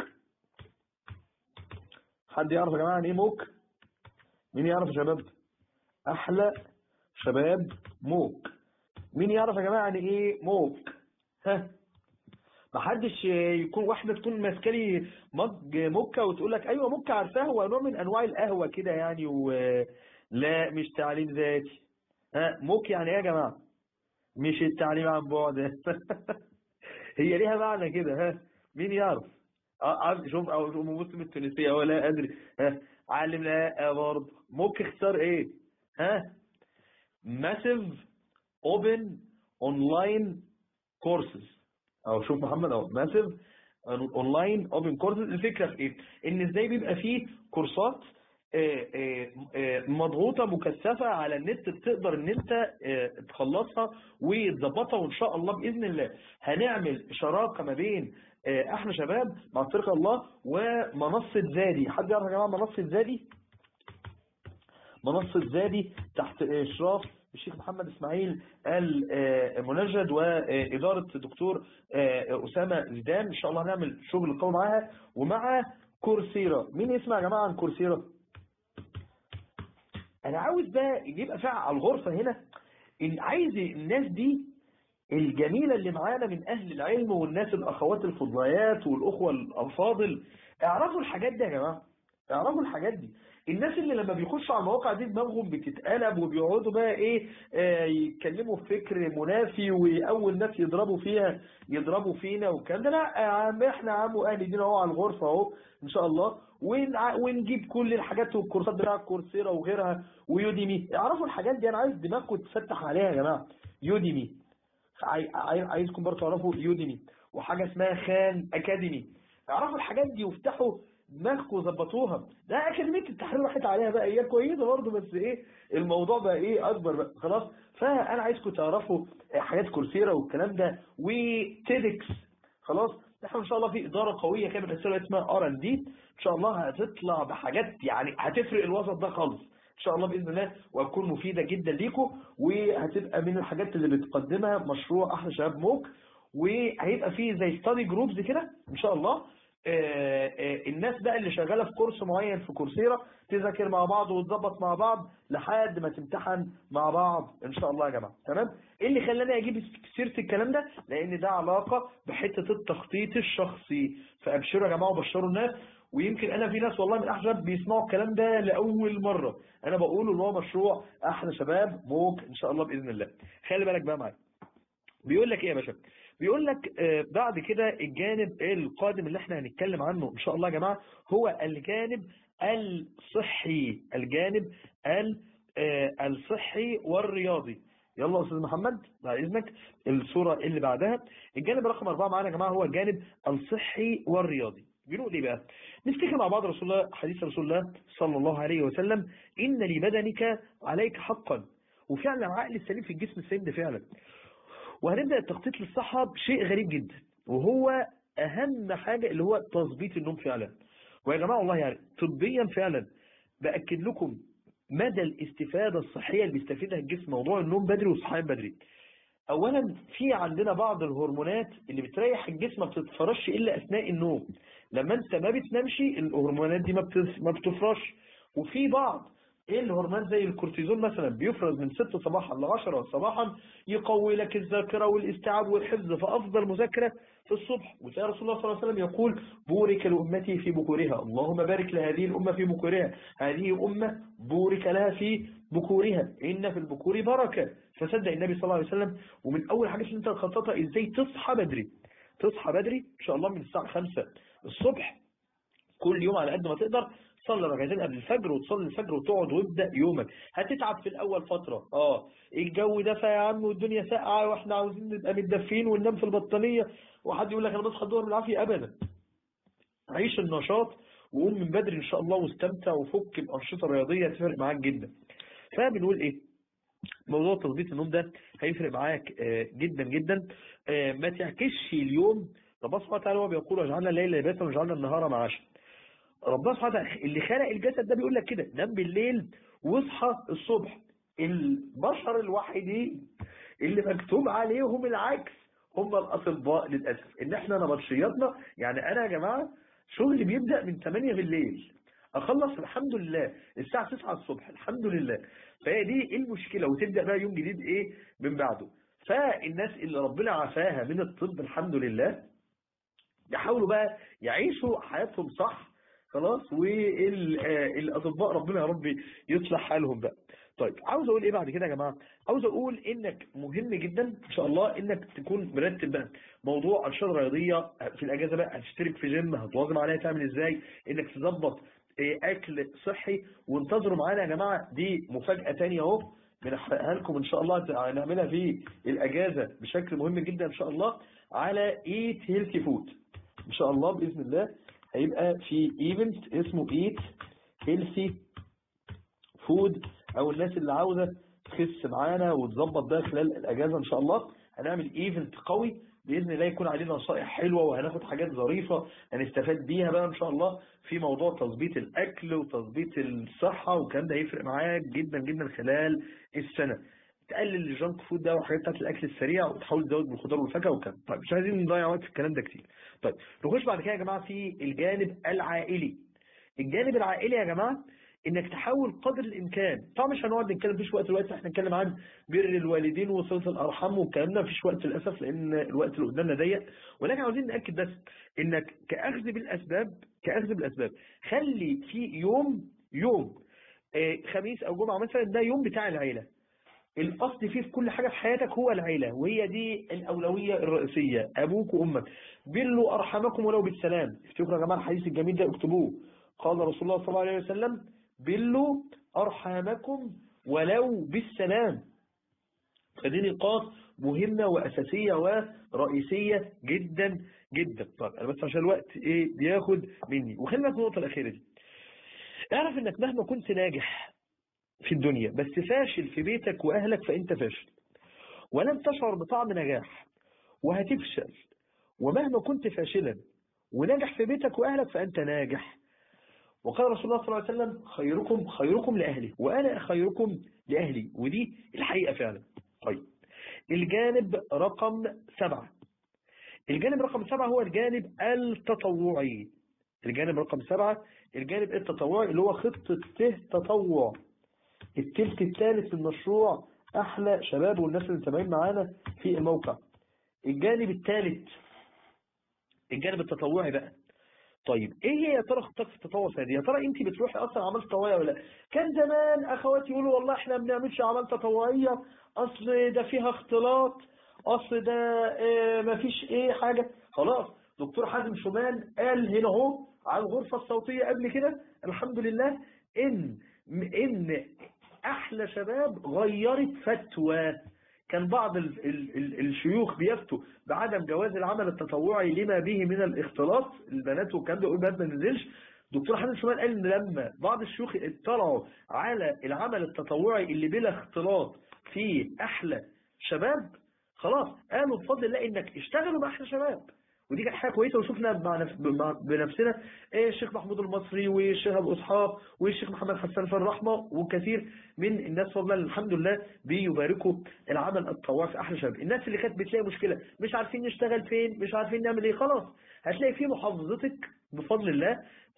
حد يعرف يا جماعة عن ايه موك مين يعرف يا شباب احلى شباب موك مين يعرف يا جماعة عن ايه موك ها محدش يكون واحدة تكون ماسكه لي مج موكا وتقول لك ايوه موكا عارفاه هو نوع من انواع القهوة كده يعني ولا مش تعليم ذاتي ها موك يعني ايه يا جماعة مش التعليم عن بعد هي ليها معنى كده ها مين يعرف اه شوف او ام مسلم التونسية ولا ادري ها علم لا برضه موك اختار ايه ها ماسيف اوبن اونلاين كورسز او شوف محمد اهو ماسيف اونلاين اوبن كورسز الفكره في ايه ان ازاي بيبقى فيه كورسات مضغوطه مكثفه على النت بتقدر ان انت تخلصها وتظبطها وان شاء الله باذن الله هنعمل شراكه ما بين احنا شباب مع طريق الله ومنصه زادي حد يعرف يا جماعه منصه زادي منصه زادي تحت اشراف الشيخ محمد اسماعيل المنجد وإدارة الدكتور أسامة زيدان إن شاء الله هنعمل شغل قوي معاها ومع كورسيرا مين يسمع يا جماعة عن كورسيرا أنا عاوز بقى يبقى فعلا على الغرفة هنا إن عايز الناس دي الجميلة اللي معانا من أهل العلم والناس الأخوات الفضليات والأخوة الأفاضل اعرفوا الحاجات دي يا جماعة اعرفوا الحاجات دي الناس اللي لما بيخشوا على المواقع دي دماغهم بتتقلب وبيقعدوا بقى ايه آه يتكلموا في فكر منافي واول ناس يضربوا فيها يضربوا فينا والكلام ده لا يا عم احنا يا عم واهل دينا اهو على الغرفه اهو ان شاء الله ونع- ونجيب كل الحاجات والكورسات بتاع كورسيرا وغيرها ويوديمي اعرفوا الحاجات دي انا عايز دماغكم تفتح عليها يا جماعه يوديمي عاي- عاي- عايزكم برضه تعرفوا يوديمي وحاجه اسمها خان اكاديمي اعرفوا الحاجات دي وافتحوا دماغكم وظبطوها ده اكاديميه التحرير راحت عليها بقى هي كويسه برضه بس ايه الموضوع بقى ايه اكبر بقى خلاص فانا عايزكم تعرفوا حاجات كورسيرا والكلام ده وتيدكس خلاص احنا ان شاء الله في اداره قويه كده بتسوي اسمها ار ان دي ان شاء الله هتطلع بحاجات يعني هتفرق الوسط ده خالص ان شاء الله باذن الله وهتكون مفيده جدا ليكم وهتبقى من الحاجات اللي بتقدمها مشروع احلى شباب موك وهيبقى فيه زي ستادي جروبز كده ان شاء الله آه، آه، الناس بقى اللي شغاله في كورس معين في كورسيرا تذاكر مع بعض وتظبط مع بعض لحد ما تمتحن مع بعض ان شاء الله يا جماعه تمام ايه اللي خلاني اجيب سيره الكلام ده لان ده علاقه بحته التخطيط الشخصي فابشروا يا جماعه وبشروا الناس ويمكن انا في ناس والله من احزاب بيسمعوا الكلام ده لاول مره انا بقوله ان هو مشروع احلى شباب موك ان شاء الله باذن الله خلي بالك بقى معايا بيقول لك ايه يا باشا بيقول لك آه، بعد كده الجانب القادم اللي احنا هنتكلم عنه ان شاء الله يا جماعه هو الجانب الصحي الجانب ال- آه، الصحي والرياضي يلا يا استاذ محمد بعد اذنك الصوره اللي بعدها الجانب رقم أربعة معانا يا جماعه هو الجانب الصحي والرياضي بنقول ايه بقى نفتكر مع بعض رسول الله حديث رسول الله صلى الله عليه وسلم ان لبدنك عليك حقا وفعلا العقل السليم في الجسم السليم ده فعلا وهنبدأ التخطيط للصحة بشيء غريب جدا وهو أهم حاجة اللي هو تظبيط النوم فعلا ويا جماعة والله يعني طبيا فعلا بأكد لكم مدى الاستفادة الصحية اللي بيستفيدها الجسم موضوع النوم بدري والصحيان بدري أولا في عندنا بعض الهرمونات اللي بتريح الجسم ما بتتفرش إلا أثناء النوم لما أنت ما بتنامش الهرمونات دي ما بتف- ما بتفرش وفي بعض ايه الهرمون زي الكورتيزون مثلا بيفرز من 6 صباحا ل 10 صباحا يقوي لك الذاكره والاستيعاب والحفظ فافضل مذاكره في الصبح وتلاقي رسول الله صلى الله عليه وسلم يقول بورك لامتي في بكورها اللهم بارك لهذه الامه في بكورها هذه امه بورك لها في بكورها ان في البكور بركه فصدق النبي صلى الله عليه وسلم ومن اول حاجه اللي انت تخططها ازاي تصحى بدري تصحى بدري ان شاء الله من الساعه 5 الصبح كل يوم على قد ما تقدر صلي ركعتين قبل الفجر وتصلي الفجر وتقعد وابدا يومك هتتعب في الاول فتره اه الجو دفى يا عم والدنيا ساقعه واحنا عاوزين نبقى متدفين وننام في البطانيه وحد يقول لك انا بصحى الظهر بالعافيه ابدا عيش النشاط وقوم من بدري ان شاء الله واستمتع وفك بانشطه رياضيه تفرق معاك جدا فبنقول ايه موضوع تظبيط النوم ده هيفرق معاك آه، جدا جدا آه، ما تعكسش اليوم ربنا سبحانه وتعالى هو بيقول وجعلنا الليل لباسا وجعلنا النهار معاشا ربنا سبحانه وتعالى اللي خلق الجسد ده بيقول لك كده نام بالليل واصحى الصبح البشر الوحيدين اللي مكتوب عليهم العكس هم الاطباء للاسف ان احنا نبطشياتنا يعني انا يا جماعه شغلي بيبدا من 8 بالليل اخلص الحمد لله الساعه 9 الصبح الحمد لله فهي دي المشكله وتبدا بقى يوم جديد ايه من بعده فالناس اللي ربنا عافاها من الطب الحمد لله يحاولوا بقى يعيشوا حياتهم صح خلاص والاطباء ربنا يا رب يصلح حالهم بقى طيب عاوز اقول ايه بعد كده يا جماعه عاوز اقول انك مهم جدا ان شاء الله انك تكون مرتب بقى موضوع انشطه رياضيه في الاجازه بقى هتشترك في جيم هتواظب عليها تعمل ازاي انك تظبط إيه، اكل صحي وانتظروا معانا يا جماعه دي مفاجاه ثانيه اهو بنحرقها لكم ان شاء الله هنعملها في الاجازه بشكل مهم جدا ان شاء الله على ايت هيلثي فود ان شاء الله باذن الله هيبقى في ايفنت اسمه ايت هيلثي فود او الناس اللي عاوزه تخس معانا وتظبط ده خلال الاجازه ان شاء الله هنعمل ايفنت قوي باذن الله يكون علينا نصائح حلوه وهناخد حاجات ظريفه هنستفاد بيها بقى ان شاء الله في موضوع تظبيط الاكل وتظبيط الصحه والكلام ده هيفرق معاك جدا جدا خلال السنه تقلل الجانك فود ده والحاجات بتاعت الاكل السريع وتحاول تزود بالخضار والفاكهه والكلام طيب مش عايزين نضيع وقت في الكلام ده كتير طيب نخش بعد كده يا جماعه في الجانب العائلي الجانب العائلي يا جماعه انك تحاول قدر الامكان طبعا مش هنقعد نتكلم فيش وقت دلوقتي احنا نتكلم عن بر الوالدين وصله الارحام والكلام ده مفيش وقت للاسف لان الوقت اللي قدامنا ضيق ولكن عاوزين ناكد بس انك كاخذ بالاسباب كاخذ بالاسباب خلي في يوم يوم آه، خميس او جمعة مثلا ده يوم بتاع العيلة الاصل فيه في كل حاجة في حياتك هو العيلة وهي دي الاولوية الرئيسية ابوك وامك بلوا ارحمكم ولو بالسلام افتكروا يا جماعة الحديث الجميل ده اكتبوه قال رسول الله صلى الله عليه وسلم بلوا ارحامكم ولو بالسلام فدي نقاط مهمة وأساسية ورئيسية جدا جدا طيب أنا بس عشان الوقت إيه بياخد مني وخلينا في النقطة الأخيرة دي اعرف إنك مهما كنت ناجح في الدنيا بس فاشل في بيتك وأهلك فأنت فاشل ولن تشعر بطعم نجاح وهتفشل ومهما كنت فاشلا وناجح في بيتك وأهلك فأنت ناجح وقال رسول الله صلى الله عليه وسلم خيركم خيركم لأهلي وأنا خيركم لأهلي ودي الحقيقة فعلا طيب الجانب رقم سبعة الجانب رقم سبعة هو الجانب التطوعي الجانب رقم سبعة الجانب التطوعي اللي هو خطة ته تطوع التلت الثالث من المشروع أحلى شباب والناس اللي متابعين معانا في الموقع الجانب الثالث الجانب التطوعي بقى طيب ايه هي يا ترى خطتك في التطوع دي يا ترى انت بتروحي اصلا عمل تطوعيه ولا لا كان زمان اخواتي يقولوا والله احنا ما بنعملش اعمال تطوعيه اصل ده فيها اختلاط اصل ده اه ما فيش ايه حاجه خلاص دكتور حازم شومان قال هنا اهو على الغرفه الصوتيه قبل كده الحمد لله ان ان احلى شباب غيرت فتوى كان بعض ال ال ال الشيوخ بيفتوا بعدم جواز العمل التطوعي لما به من الاختلاط البنات والكلام ده يقول بنات ما ننزلش دكتور حسن شمال قال ان لما بعض الشيوخ اطلعوا على العمل التطوعي اللي بلا اختلاط في احلى شباب خلاص قالوا بفضل الله انك اشتغلوا مع احلى شباب ودي كانت حاجه كويسه وشفنا مع نفس بنفسنا ايه الشيخ محمود المصري والشيخ ابو اسحاق والشيخ محمد حسان في الرحمه وكثير من الناس فضلا الحمد لله بيباركوا العمل التطوعي في احلى شباب الناس اللي كانت بتلاقي مشكله مش عارفين نشتغل فين مش عارفين نعمل ايه خلاص هتلاقي في محافظتك بفضل الله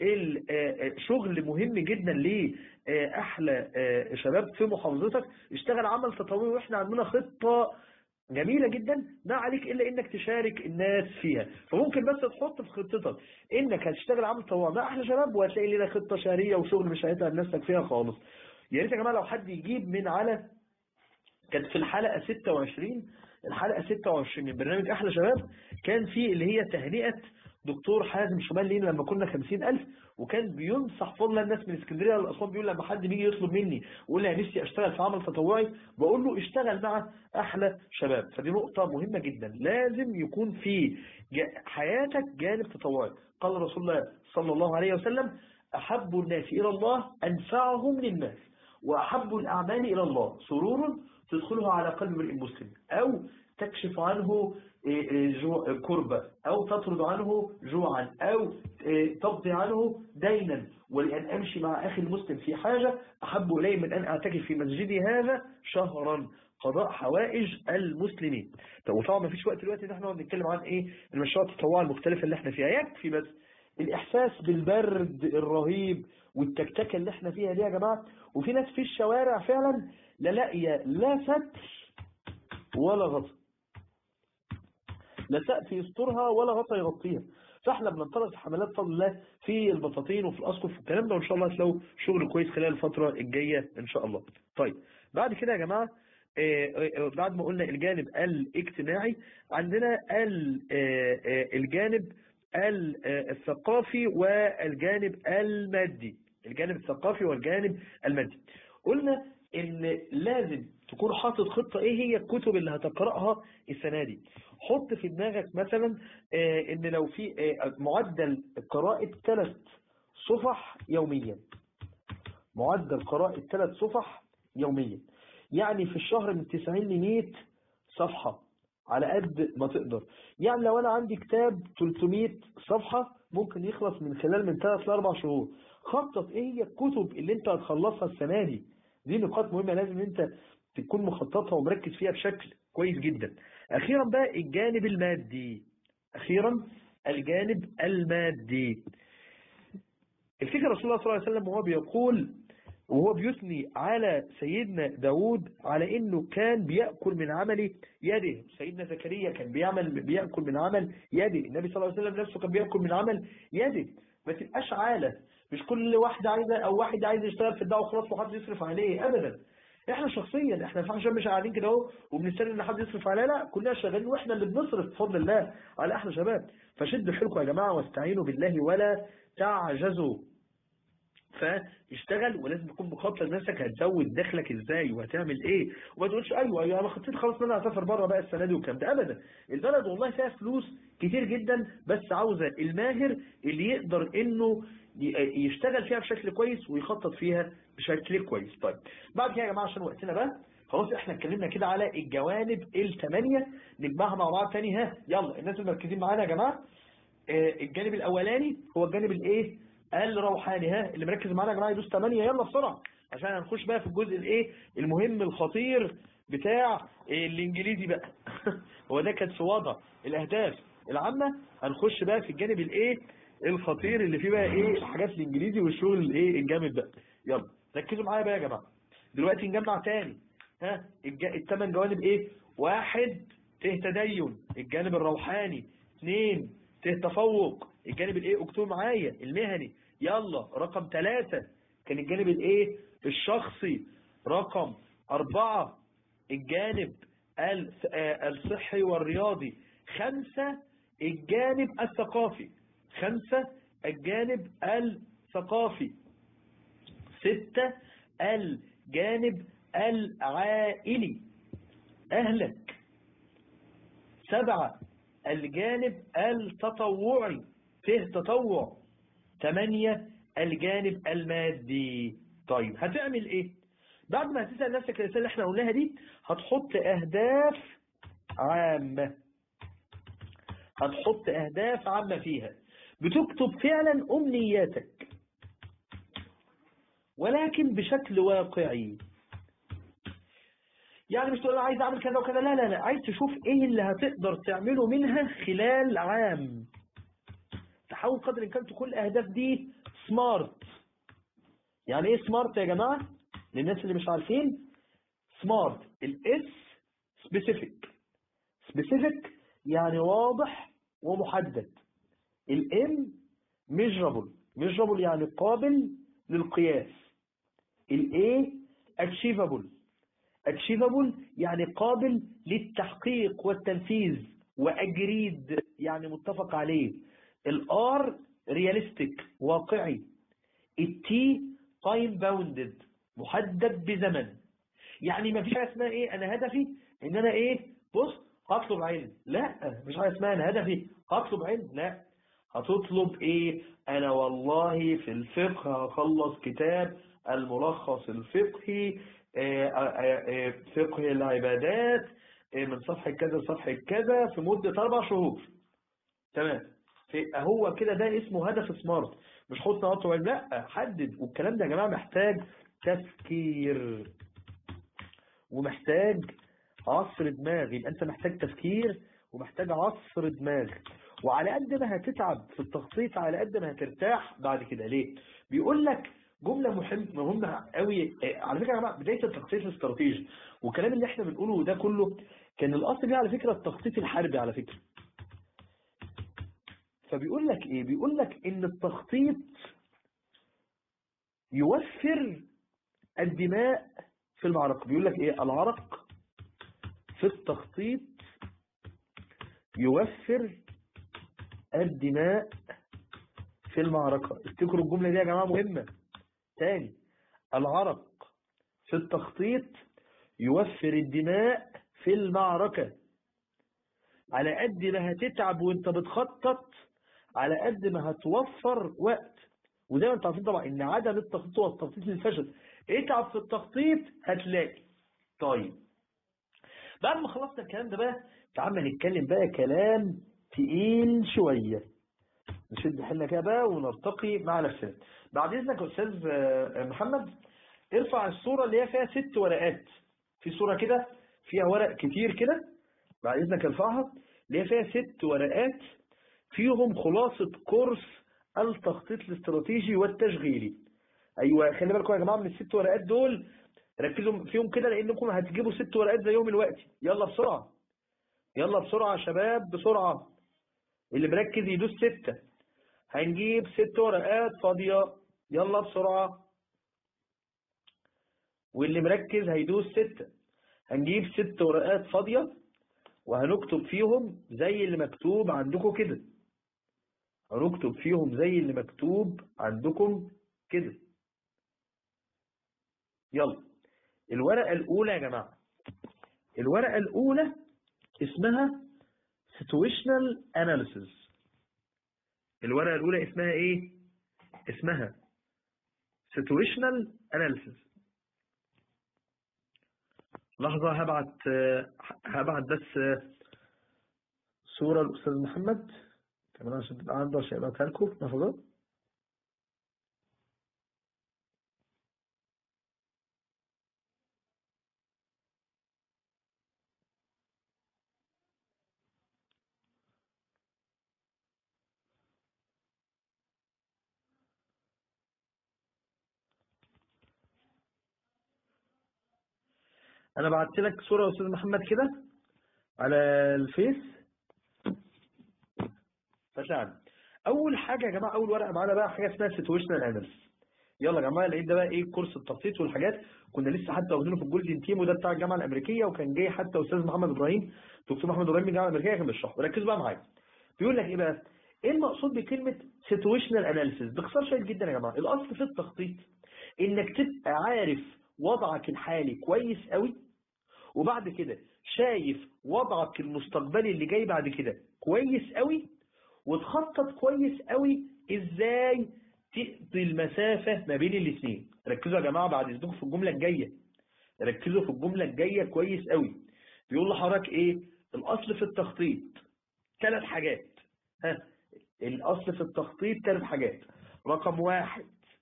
الشغل مهم جدا لاحلى شباب في محافظتك اشتغل عمل تطوعي واحنا عندنا خطه جميلة جدا ما عليك إلا إنك تشارك الناس فيها فممكن بس تحط في خطتك إنك هتشتغل عمل تطوع مع أحلى شباب وهتلاقي لنا خطة شهرية وشغل مش هيتعب نفسك فيها خالص يا ريت يا جماعة لو حد يجيب من على كانت في الحلقة 26 الحلقة 26 من برنامج أحلى شباب كان في اللي هي تهنئة دكتور حازم شمال لينا لما كنا 50000 وكان بينصح فضلا الناس من اسكندريه للاسوان بيقول لما حد بيجي يطلب مني ويقول لي نفسي اشتغل في عمل تطوعي بقول له اشتغل مع احلى شباب فدي نقطه مهمه جدا لازم يكون في حياتك جانب تطوعي قال رسول الله صلى الله عليه وسلم احب الناس الى الله انفعهم للناس واحب الاعمال الى الله سرور تدخله على قلب امرئ مسلم او تكشف عنه جوع كربة أو تطرد عنه جوعا أو تقضي عنه دينا ولأن أمشي مع أخي المسلم في حاجة أحب إلي من أن أعتكف في مسجدي هذا شهرا قضاء حوائج المسلمين وطبعا ما فيش وقت دلوقتي ان احنا نتكلم عن ايه المشروعات التطوعيه المختلفة اللي احنا فيها يكفي بس الإحساس بالبرد الرهيب والتكتكة اللي احنا فيها دي يا جماعة وفي ناس في الشوارع فعلا لا لاقيه لا ستر ولا غطا لا سقف يسترها ولا غطا يغطيها فاحنا بننطلق في حملات فضل الله في البطاطين وفي الاسقف والكلام ده وان شاء الله هتلاقوا شغل كويس خلال الفتره الجايه ان شاء الله طيب بعد كده يا جماعه بعد ما قلنا الجانب الاجتماعي عندنا الجانب الثقافي والجانب المادي الجانب الثقافي والجانب المادي قلنا ان لازم تكون حاطط خطة ايه هي الكتب اللي هتقرأها السنة دي حط في دماغك مثلا آه ان لو في آه معدل قراءة ثلاث صفح يوميا معدل قراءة ثلاث صفح يوميا يعني في الشهر من 90 ل 100 صفحة على قد ما تقدر يعني لو انا عندي كتاب 300 صفحة ممكن يخلص من خلال من 3 ل 4 شهور خطط ايه هي الكتب اللي انت هتخلصها السنة دي دي نقاط مهمة لازم انت تكون مخططها ومركز فيها بشكل كويس جدا اخيرا بقى الجانب المادي اخيرا الجانب المادي الفكرة رسول الله صلى الله عليه وسلم وهو بيقول وهو بيثني على سيدنا داود على انه كان بيأكل من عمل يده سيدنا زكريا كان بيعمل بيأكل من عمل يده النبي صلى الله عليه وسلم نفسه كان بيأكل من عمل يده ما تبقاش عالة مش كل واحدة عايزة او واحد عايز يشتغل في الدعوة وخلاص وحد يصرف عليه ابدا احنا شخصيا احنا عشان مش قاعدين كده اهو وبنستنى ان حد يصرف علينا لا كلنا شغالين واحنا اللي بنصرف بفضل الله على احلى شباب فشدوا حيلكم يا جماعه واستعينوا بالله ولا تعجزوا فاشتغل ولازم تكون مخطط لنفسك هتزود دخلك ازاي وهتعمل ايه وما تقولش ايوه ايوه انا خطيت خلاص ان انا هسافر بره بقى السنه دي والكلام ده ابدا البلد والله فيها فلوس كتير جدا بس عاوزه الماهر اللي يقدر انه ي- يشتغل فيها بشكل كويس ويخطط فيها بشكل كويس طيب بعد كده يا جماعه عشان وقتنا بقى خلاص احنا اتكلمنا كده على الجوانب الثمانيه نجمعها مع بعض تاني ها يلا الناس المركزين معانا يا جماعه آه، الجانب الاولاني هو الجانب الايه الروحاني ها اللي مركز معانا يا جماعه يدوس 8 يلا بسرعه عشان هنخش بقى في الجزء الايه المهم الخطير بتاع آه، الانجليزي بقى هو ده كانت في وضع الاهداف العامه هنخش بقى في الجانب الايه الخطير اللي فيه بقى ايه الحاجات الانجليزي والشغل الايه الجامد بقى يلا ركزوا معايا بقى يا جماعه دلوقتي نجمع تاني ها الج- الثمان جوانب ايه واحد ته تدين الجانب الروحاني اثنين ته تفوق الجانب الايه اكتبوا معايا المهني يلا رقم ثلاثة كان الجانب الايه الشخصي رقم أربعة الجانب الس- آه، الصحي والرياضي خمسة الجانب الثقافي خمسة الجانب الثقافي ستة الجانب العائلي أهلك سبعة الجانب التطوعي فيه تطوع ثمانية الجانب المادي طيب هتعمل ايه بعد ما هتسأل نفسك الرسالة اللي احنا قلناها دي هتحط اهداف عامة هتحط اهداف عامة فيها بتكتب فعلا امنياتك ولكن بشكل واقعي يعني مش تقول انا عايز اعمل كذا وكذا لا لا لا عايز تشوف ايه اللي هتقدر تعمله منها خلال عام تحاول قدر الامكان تكون الاهداف دي سمارت يعني ايه سمارت يا جماعه للناس اللي مش عارفين سمارت الاس سبيسيفيك سبيسيفيك يعني واضح ومحدد الام ميجرابل ميجرابل يعني قابل للقياس الاي اتشيفابل اتشيفابل يعني قابل للتحقيق والتنفيذ واجريد يعني متفق عليه الار رياليستيك واقعي التي تايم باوندد محدد بزمن يعني ما فيش حاجه اسمها ايه انا هدفي ان انا ايه بص هطلب علم لا مش حاجه اسمها انا هدفي هطلب علم لا هتطلب ايه انا والله في الفقه هخلص كتاب الملخص الفقهي آه، آه، آه، فقه العبادات آه، من صفحة كذا لصفحة كذا في مدة أربع شهور تمام في- هو كده ده اسمه هدف سمارت مش حط نقطة علم لا حدد والكلام ده يا جماعة محتاج تفكير ومحتاج عصر دماغ يبقى انت محتاج تفكير ومحتاج عصر دماغ وعلى قد ما هتتعب في التخطيط على قد ما هترتاح بعد كده ليه بيقول لك جملة مهم مهمة قوي آه، على فكرة يا جماعة بداية التخطيط الاستراتيجي والكلام اللي احنا بنقوله ده كله كان الأصل بيه على فكرة التخطيط الحربي على فكرة فبيقول لك ايه بيقول لك ان التخطيط يوفر الدماء في المعركة بيقول لك ايه العرق في التخطيط يوفر الدماء في المعركة افتكروا الجملة دي يا جماعة مهمة تاني العرق في التخطيط يوفر الدماء في المعركة على قد ما هتتعب وانت بتخطط على قد ما هتوفر وقت وزي ما انتوا عارفين طبعا ان عدم التخطيط هو التخطيط للفشل اتعب في التخطيط هتلاقي طيب بعد ما خلصنا الكلام ده بقى تعالى نتكلم بقى كلام تقيل شوية نشد حيلنا كده بقى ونرتقي مع نفسنا بعد اذنك يا استاذ آه، محمد ارفع الصورة اللي هي فيها ست ورقات في صورة كده فيها ورق كتير كده بعد اذنك ارفعها اللي هي فيها ست ورقات فيهم خلاصة كورس التخطيط الاستراتيجي والتشغيلي ايوه خلي بالكم يا جماعه من الست ورقات دول ركزوا فيهم كده لانكم هتجيبوا ست ورقات زيهم الوقت يلا بسرعه يلا بسرعه يا شباب بسرعه اللي مركز يدوس ستة هنجيب ست ورقات فاضيه يلا بسرعة واللي مركز هيدوس ستة هنجيب ست ورقات فاضية وهنكتب فيهم زي اللي مكتوب عندكم كده هنكتب فيهم زي اللي مكتوب عندكم كده يلا الورقة الأولى يا جماعة الورقة الأولى اسمها situational analysis الورقة الأولى اسمها إيه؟ اسمها situational analysis لحظة هبعت هبعت بس صورة الأستاذ محمد كمان عشان تبقى عنده عشان يبقى لكم لحظة انا بعت لك صورة يا استاذ محمد كده على الفيس فتعال اول حاجة يا جماعة اول ورقة معانا بقى حاجة اسمها سيتويشنال اناليسيس يلا يا جماعة العيد ده بقى ايه كورس التخطيط والحاجات كنا لسه حتى واخدينه في الجولدن تيم وده بتاع الجامعة الامريكية وكان جاي حتى استاذ محمد ابراهيم دكتور محمد ابراهيم من الجامعة الامريكية كان بيشرح وركزوا بقى معايا بيقول لك ايه بقى ايه المقصود بكلمة سيتويشنال اناليسيس باختصار شديد جدا يا جماعة الاصل في التخطيط انك تبقى عارف وضعك الحالي كويس قوي وبعد كده شايف وضعك المستقبلي اللي جاي بعد كده كويس قوي وتخطط كويس قوي ازاي تقضي المسافة ما بين الاثنين ركزوا يا جماعة بعد اذنكم في الجملة الجاية ركزوا في الجملة الجاية كويس قوي بيقول لحضرتك ايه الاصل في التخطيط ثلاث حاجات ها الاصل في التخطيط ثلاث حاجات رقم واحد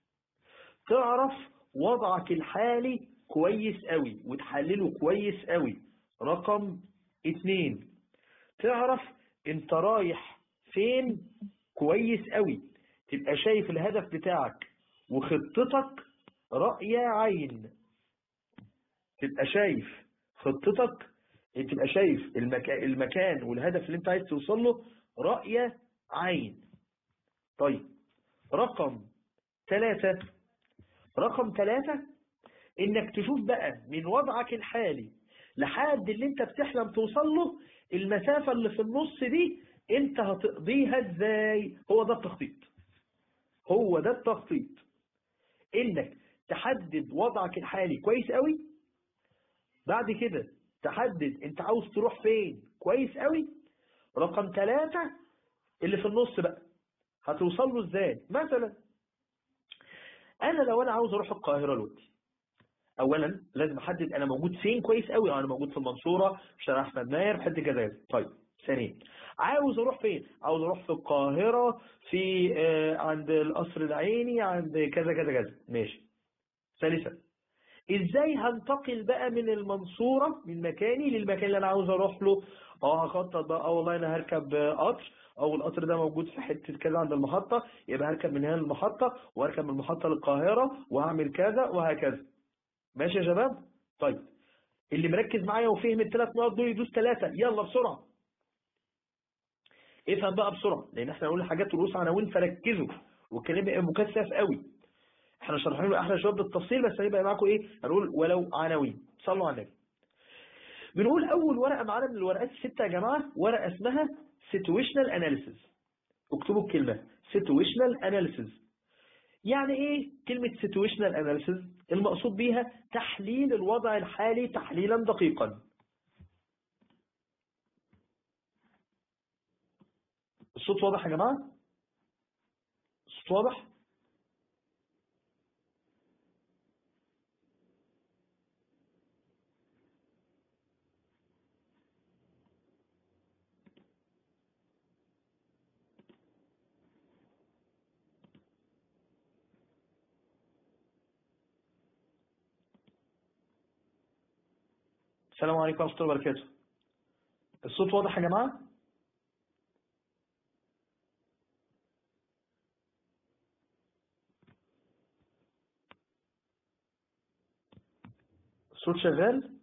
تعرف وضعك الحالي كويس قوي وتحلله كويس قوي رقم اتنين تعرف انت رايح فين كويس قوي تبقى شايف الهدف بتاعك وخطتك رأي عين تبقى شايف خطتك تبقى شايف المكان, المكان والهدف اللي انت عايز توصل له رأي عين طيب رقم ثلاثة رقم ثلاثة انك تشوف بقى من وضعك الحالي لحد اللي انت بتحلم توصل له المسافة اللي في النص دي انت هتقضيها ازاي هو ده التخطيط هو ده التخطيط انك تحدد وضعك الحالي كويس قوي بعد كده تحدد انت عاوز تروح فين كويس قوي رقم ثلاثة اللي في النص بقى هتوصل له ازاي مثلا انا لو انا عاوز اروح القاهرة دلوقتي اولا لازم احدد انا موجود فين كويس قوي انا موجود في المنصورة في شارع احمد ماهر في حته كذا طيب ثانيا عاوز اروح فين عاوز اروح في القاهرة في آه عند القصر العيني عند كذا كذا كذا ماشي ثالثا ازاي هنتقل بقى من المنصورة من مكاني للمكان اللي انا عاوز اروح له اه هخطط بقى اه والله انا هركب قطر او القطر ده موجود في حتة كذا عند المحطة يبقى هركب من هنا للمحطة واركب من المحطة للقاهرة وهعمل كذا وهكذا ماشي يا شباب طيب اللي مركز معايا وفهم الثلاث نقط دول يدوس ثلاثة يلا بسرعة افهم بقى بسرعة لان احنا هنقول حاجات رؤوس عناوين فركزوا والكلام يبقى مكثف قوي احنا شرحنا له احلى شباب بالتفصيل بس هيبقى معاكم ايه هنقول ولو عناوين صلوا على النبي بنقول اول ورقة معانا من الورقات الستة يا جماعة ورقة اسمها situational analysis اكتبوا الكلمة situational analysis يعني ايه كلمة situational analysis المقصود بيها تحليل الوضع الحالي تحليلا دقيقا الصوت واضح يا جماعة الصوت واضح السلام عليكم ورحمة الله وبركاته الصوت واضح يا جماعة الصوت شغال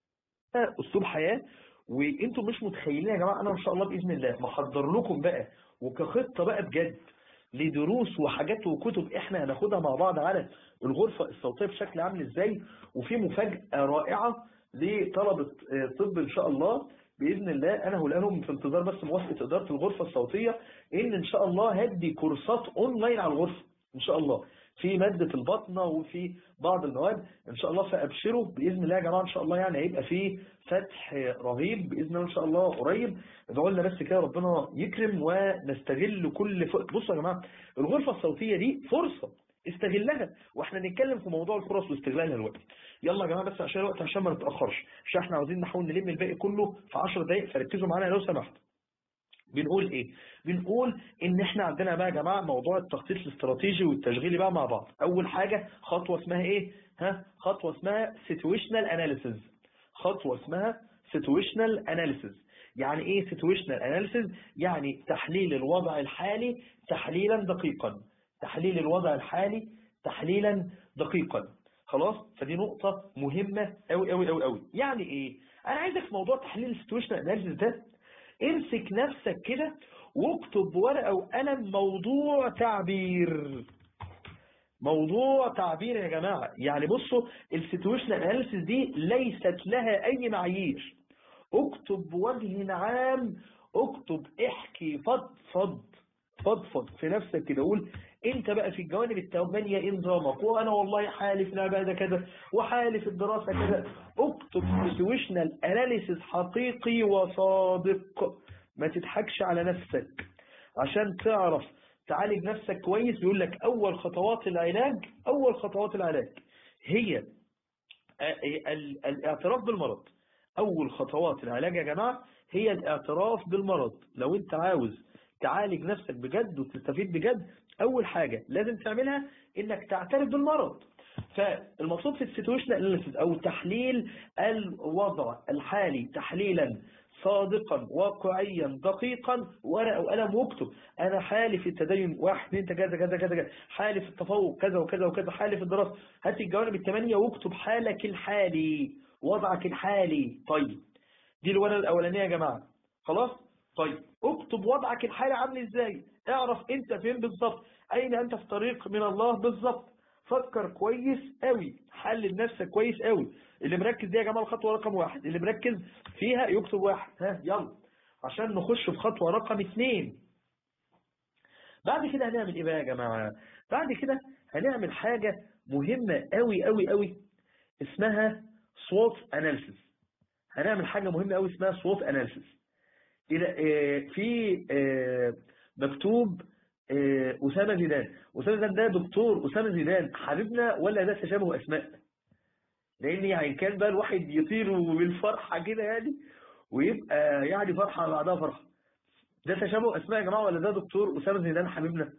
اسلوب حياة وانتم مش متخيلين يا جماعة انا ان شاء الله باذن الله محضر لكم بقى وكخطة بقى بجد لدروس وحاجات وكتب احنا هناخدها مع بعض على الغرفة الصوتية بشكل عامل ازاي وفي مفاجأة رائعة لطلبة آه، طب ان شاء الله بإذن الله أنا هقول في انتظار بس موافقة إدارة الغرفة الصوتية إن إن شاء الله هدي كورسات أونلاين على الغرفة إن شاء الله في مادة البطنة وفي بعض المواد إن شاء الله فأبشروا بإذن الله يا جماعة إن شاء الله يعني هيبقى في فتح رهيب بإذن الله إن شاء الله قريب ادعوا لنا بس كده ربنا يكرم ونستغل كل ف... بصوا يا جماعة الغرفة الصوتية دي فرصة استغلها واحنا نتكلم في موضوع الفرص واستغلالها دلوقتي يلا يا جماعه بس عشان الوقت عشان ما نتاخرش عشان احنا عاوزين نحاول نلم الباقي كله في 10 دقائق فركزوا معانا لو سمحت بنقول ايه بنقول ان احنا عندنا بقى يا جماعه موضوع التخطيط الاستراتيجي والتشغيلي بقى مع بعض اول حاجه خطوه اسمها ايه ها خطوه اسمها سيتويشنال اناليسيز خطوه اسمها سيتويشنال اناليسيز يعني ايه سيتويشنال اناليسيز يعني تحليل الوضع الحالي تحليلا دقيقا تحليل الوضع الحالي تحليلا دقيقا خلاص فدي نقطة مهمة قوي قوي قوي قوي يعني ايه انا عايزك في موضوع تحليل السيتويشنال اناليسيس ده امسك نفسك كده واكتب ورقة وقلم موضوع تعبير موضوع تعبير يا جماعة يعني بصوا السيتويشنال اناليسيس دي ليست لها اي معايير اكتب بوجه عام اكتب احكي فضفض فضفض في نفسك كده قول انت بقى في الجوانب الثمانية ايه نظامك وانا والله حالف العبادة كذا وحالف الدراسة كذا اكتب سيتويشنال اناليسيس حقيقي وصادق ما تضحكش على نفسك عشان تعرف تعالج نفسك كويس بيقول لك اول خطوات العلاج اول خطوات العلاج هي الاعتراف بالمرض اول خطوات العلاج يا جماعة هي الاعتراف بالمرض لو انت عاوز تعالج نفسك بجد وتستفيد بجد أول حاجة لازم تعملها إنك تعترف بالمرض فالمقصود في السيتويشن اناليسيس أو تحليل الوضع الحالي تحليلا صادقا واقعيا دقيقا ورقه وقلم واكتب انا حالف التدين واحد اثنين كذا كذا كذا كذا حالف التفوق كذا وكذا وكذا حالف الدراسه هات الجوانب الثمانيه واكتب حالك الحالي وضعك الحالي طيب دي الورقه الاولانيه يا جماعه خلاص طيب اكتب وضعك الحالي عامل ازاي اعرف انت فين بالظبط اين انت في طريق من الله بالظبط فكر كويس قوي حلل نفسك كويس قوي اللي مركز دي يا جماعه الخطوه رقم واحد اللي مركز فيها يكتب واحد ها يلا عشان نخش في خطوه رقم اثنين بعد كده هنعمل ايه بقى يا جماعه بعد كده هنعمل حاجه مهمه قوي قوي قوي اسمها صوت اناليسيس هنعمل حاجه مهمه قوي اسمها صوت اناليسيس في مكتوب أسامة زيدان أسامة زيدان ده دكتور أسامة زيدان حبيبنا ولا ده تشابه أسماء لأن يعني كان بقى الواحد يطير بالفرحة كده يعني ويبقى يعني فرحة بعدها فرحة ده تشابه أسماء يا جماعة ولا ده دكتور أسامة زيدان حبيبنا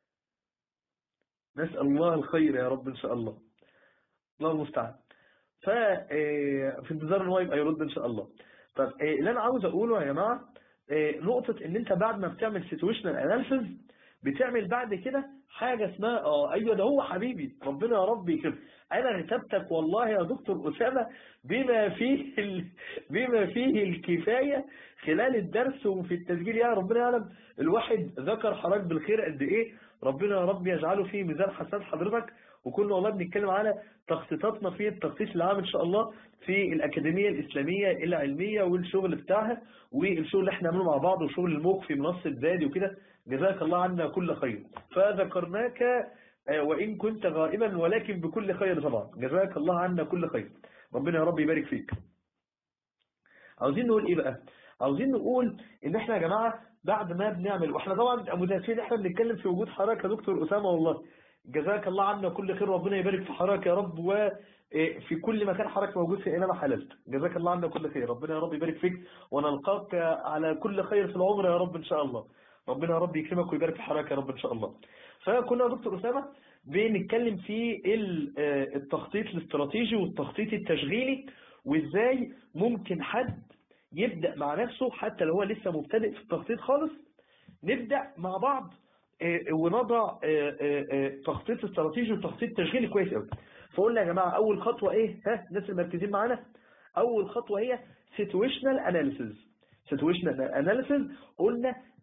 نسأل الله الخير يا رب إن شاء الله الله المستعان ففي انتظار ان هو يبقى يرد إن شاء الله طب اللي أنا عاوز أقوله يا جماعة نقطة ان انت بعد ما بتعمل سيتويشنال اناليسيز بتعمل بعد كده حاجة اسمها اه ايوه ده هو حبيبي ربنا يا رب يكرم انا رتبتك والله يا دكتور اسامة بما فيه ال... بما فيه الكفاية خلال الدرس وفي التسجيل يا ربنا يعلم الواحد ذكر حضرتك بالخير قد ايه ربنا يا رب يجعله في ميزان حسنات حضرتك وكنا والله بنتكلم على تخطيطاتنا في التخطيط العام ان شاء الله في الأكاديمية الإسلامية العلمية والشغل بتاعها والشغل اللي احنا عمله مع بعض وشغل الموق في منصة زادي وكده جزاك الله عنا كل خير فذكرناك وإن كنت غائبا ولكن بكل خير طبعا جزاك الله عنا كل خير ربنا يا رب يبارك فيك عاوزين نقول ايه بقى عاوزين نقول ان احنا يا جماعة بعد ما بنعمل واحنا طبعا متاسفين احنا بنتكلم في وجود حضرتك يا دكتور أسامة والله جزاك الله عنا كل خير ربنا يبارك في حضرتك يا رب وفي كل مكان حضرتك موجود في اينما حللت جزاك الله عنا كل خير ربنا يا رب يبارك فيك ونلقاك على كل خير في العمر يا رب ان شاء الله ربنا يا رب يكرمك ويبارك في حضرتك يا رب ان شاء الله فكنا يا دكتور أسامة بنتكلم في التخطيط الاستراتيجي والتخطيط التشغيلي وازاي ممكن حد يبدأ مع نفسه حتى لو هو لسه مبتدئ في التخطيط خالص نبدأ مع بعض ونضع تخطيط استراتيجي وتخطيط تشغيلي كويس قوي فقلنا يا جماعة أول خطوة إيه ها الناس المركزين معانا أول خطوة هي situational analysis situational analysis قلنا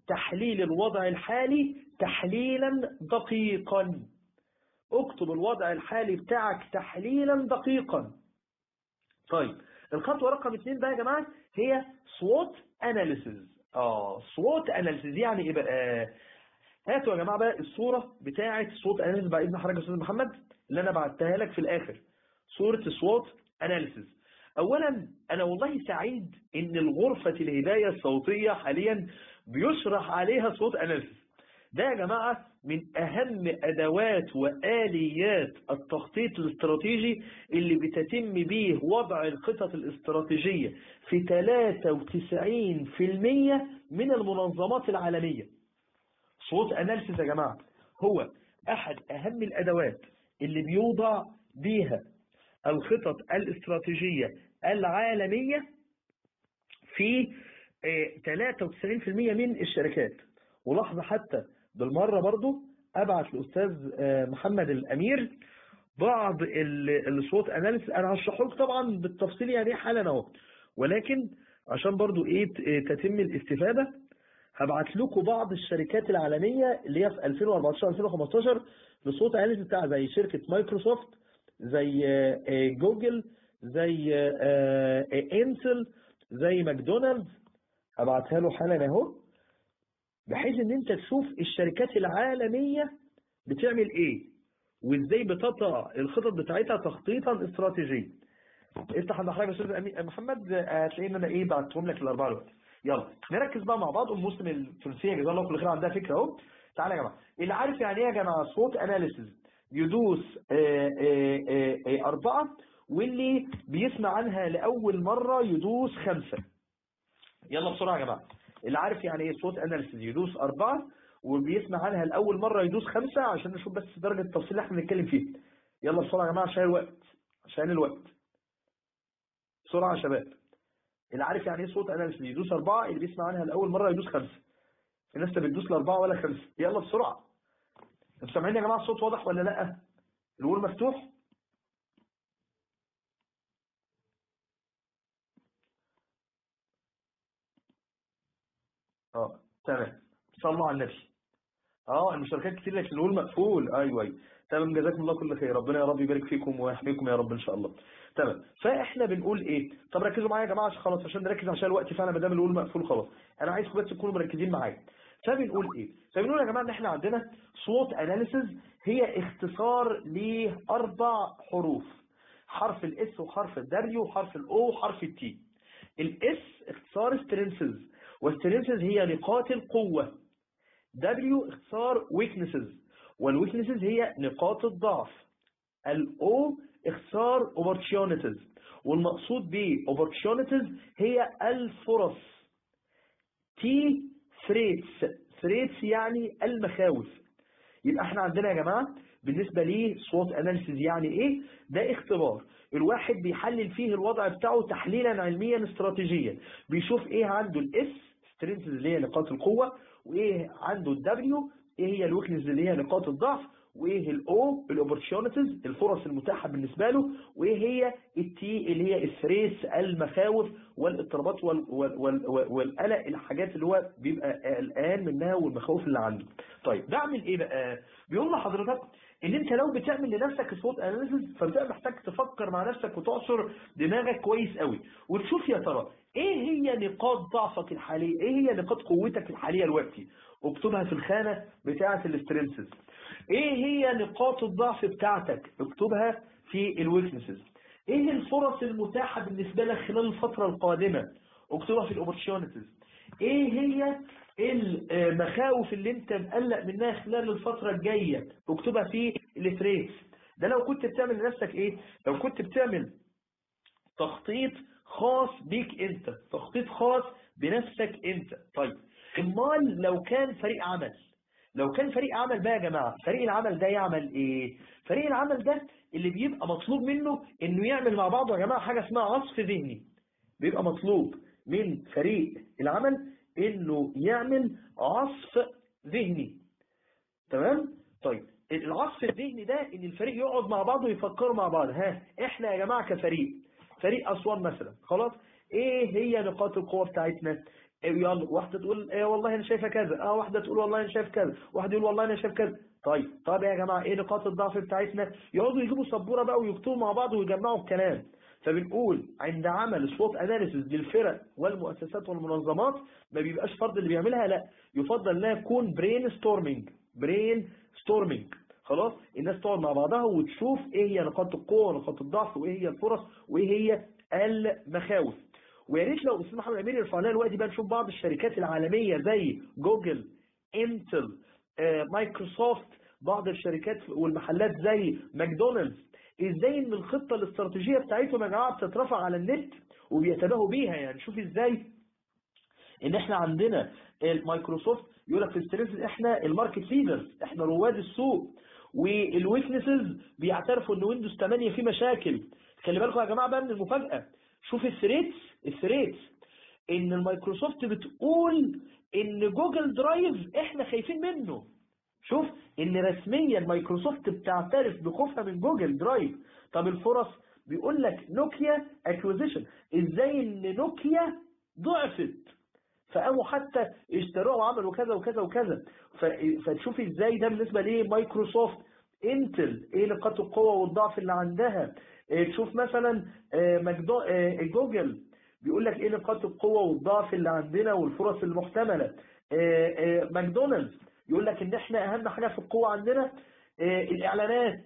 تحليل الوضع الحالي تحليلا دقيقا اكتب الوضع الحالي بتاعك تحليلا دقيقا طيب الخطوة رقم اثنين بقى يا جماعة هي SWOT analysis اه SWOT analysis يعني ايه بقى هاتوا يا جماعة بقى الصورة بتاعة SWOT analysis بقى ابن حضرتك يا استاذ محمد اللي انا بعتها لك في الاخر صورة SWOT analysis اولا انا والله سعيد ان الغرفة الهداية الصوتية حاليا بيشرح عليها صوت اناليسيس ده يا جماعة من اهم ادوات واليات التخطيط الاستراتيجي اللي بتتم به وضع الخطط الاستراتيجية في 93% من المنظمات العالمية صوت اناليسيس يا جماعة هو احد اهم الادوات اللي بيوضع بيها الخطط الاستراتيجية العالمية في 93% من الشركات ولحظة حتى بالمرة برضو أبعت لأستاذ محمد الأمير بعض الصوت أناليس أنا هشرح لكم طبعا بالتفصيل يعني حالا أهو ولكن عشان برضو إيه تتم الاستفادة هبعت لكم بعض الشركات العالمية اللي هي في 2014-2015 لصوت أناليس بتاع زي شركة مايكروسوفت زي جوجل زي انسل زي ماكدونالدز هبعتها له حالا اهو بحيث ان انت تشوف الشركات العالمية بتعمل ايه وازاي بتطلع الخطط بتاعتها تخطيطا استراتيجيا افتح عند حضرتك يا استاذ محمد هتلاقي ان انا ايه بعتهم لك الاربعه دلوقتي يلا نركز بقى مع بعض ام مسلم التونسيه جزاها الله كل خير عندها فكره اهو تعالى يا جماعه اللي عارف يعني ايه يا جماعه صوت اناليسيز يدوس آآ آآ أربعة واللي بيسمع عنها لأول مرة يدوس خمسة يلا بسرعة يا جماعة اللي عارف يعني ايه صوت اناليسيز يدوس أربعة وبيسمع عنها لأول مرة يدوس خمسة عشان نشوف بس درجة التفصيل اللي احنا بنتكلم فيه يلا بسرعة يا جماعة عشان الوقت عشان الوقت بسرعة يا شباب اللي عارف يعني ايه صوت اناليسيز يدوس أربعة اللي بيسمع عنها لأول مرة يدوس خمسة في ناس بتدوس لأربعة ولا خمسة يلا بسرعة انتوا سامعين يا جماعه الصوت واضح ولا لا الور مفتوح اه تمام صلوا على النبي اه المشاركات كتير لكن الور مقفول ايوه ايوه تمام جزاكم الله كل خير ربنا يا رب يبارك فيكم ويحميكم يا رب ان شاء الله تمام فاحنا بنقول ايه طب ركزوا معايا يا جماعه عشان خلاص عشان نركز عشان الوقت فعلا ما دام الور مقفول خلاص انا عايزكم بس تكونوا مركزين معايا فبنقول ايه فبنقول يا جماعه ان احنا عندنا صوت اناليسز هي اختصار لاربع حروف حرف الاس وحرف الدبليو وحرف الاو وحرف التي الاس اختصار سترينثز والسترينثز هي نقاط القوه دبليو اختصار ويكنسز والويكنسز هي نقاط الضعف الاو اختصار opportunities والمقصود ب opportunities هي الفرص تي ثريتس ثريتس يعني المخاوف يبقى احنا عندنا يا جماعة بالنسبة ليه صوت اناليسيز يعني ايه ده اختبار الواحد بيحلل فيه الوضع بتاعه تحليلا علميا استراتيجيا بيشوف ايه عنده الاس سترينثز اللي هي نقاط القوة وايه عنده الدبليو ايه هي الويكنس اللي هي نقاط الضعف وايه الاو الاوبورتيونيتيز الفرص المتاحه بالنسبه له وايه هي التي اللي هي الثريس المخاوف والاضطرابات وال وال وال والقلق الحاجات اللي هو بيبقى قلقان منها والمخاوف اللي عنده طيب بعمل ايه بقى بيقول لحضرتك ان انت لو بتعمل لنفسك صوت اناليسيس فبتبقى محتاج تفكر مع نفسك وتعصر دماغك كويس قوي وتشوف يا ترى ايه هي نقاط ضعفك الحاليه ايه هي نقاط قوتك الحاليه دلوقتي اكتبها في الخانه بتاعه الاسترنسز ايه هي نقاط الضعف بتاعتك اكتبها في الويكنسز ايه الفرص المتاحه بالنسبه لك خلال الفتره القادمه اكتبها في الاوبورتيونيتيز ايه هي المخاوف اللي انت مقلق منها خلال الفترة الجاية اكتبها في الثريتس ده لو كنت بتعمل لنفسك ايه لو كنت بتعمل تخطيط خاص بيك انت تخطيط خاص بنفسك انت طيب امال لو كان فريق عمل لو كان فريق عمل بقى يا جماعة فريق العمل ده يعمل ايه فريق العمل ده اللي بيبقى مطلوب منه انه يعمل مع بعضه يا جماعة حاجة اسمها عصف ذهني بيبقى مطلوب من فريق العمل انه يعمل عصف ذهني تمام طيب العصف الذهني ده ان الفريق يقعد مع بعض ويفكروا مع بعض ها احنا يا جماعة كفريق فريق اسوان مثلا خلاص ايه هي نقاط القوة بتاعتنا يلا واحدة تقول ايه والله انا شايفة كذا اه واحدة تقول والله انا شايف كذا واحد يقول والله انا شايف كذا طيب طب يا جماعة ايه نقاط الضعف بتاعتنا يقعدوا يجيبوا سبورة بقى ويكتبوا مع بعض ويجمعوا الكلام فبنقول عند عمل سووت اناليسيس للفرق والمؤسسات والمنظمات ما بيبقاش فرد اللي بيعملها لا يفضل انها تكون برين ستورمينج برين ستورمينج خلاص الناس تقعد مع بعضها وتشوف ايه هي نقاط القوة ونقاط الضعف وايه هي الفرص وايه هي المخاوف ويا ريت لو استاذ محمد امير يرفع لنا الوقت بقى نشوف بعض الشركات العالميه زي جوجل انتل آه، مايكروسوفت بعض الشركات والمحلات زي ماكدونالدز ازاي ان الخطه الاستراتيجيه بتاعتهم يا جماعه بتترفع على النت وبيتباهوا بيها يعني شوف ازاي ان احنا عندنا المايكروسوفت يقول لك في الستريس احنا الماركت ليدرز احنا رواد السوق والويكنسز بيعترفوا ان ويندوز 8 فيه مشاكل خلي بالكم يا جماعه بقى من المفاجاه شوف الثريتس الثريتس ان المايكروسوفت بتقول ان جوجل درايف احنا خايفين منه شوف ان رسميا مايكروسوفت بتعترف بخوفها من جوجل درايف طب الفرص بيقول لك نوكيا اكوزيشن ازاي ان نوكيا ضعفت فقاموا حتى اشتروها وعملوا كذا وكذا وكذا ف- فتشوف ازاي ده بالنسبه لمايكروسوفت انتل ايه نقاط القوه والضعف اللي عندها إيه تشوف مثلا آه، مجدو... آه، جوجل بيقول لك ايه نقاط القوه والضعف اللي عندنا والفرص المحتمله آه، آه، ماكدونالدز يقول لك ان احنا اهم حاجه في القوه عندنا آه، الاعلانات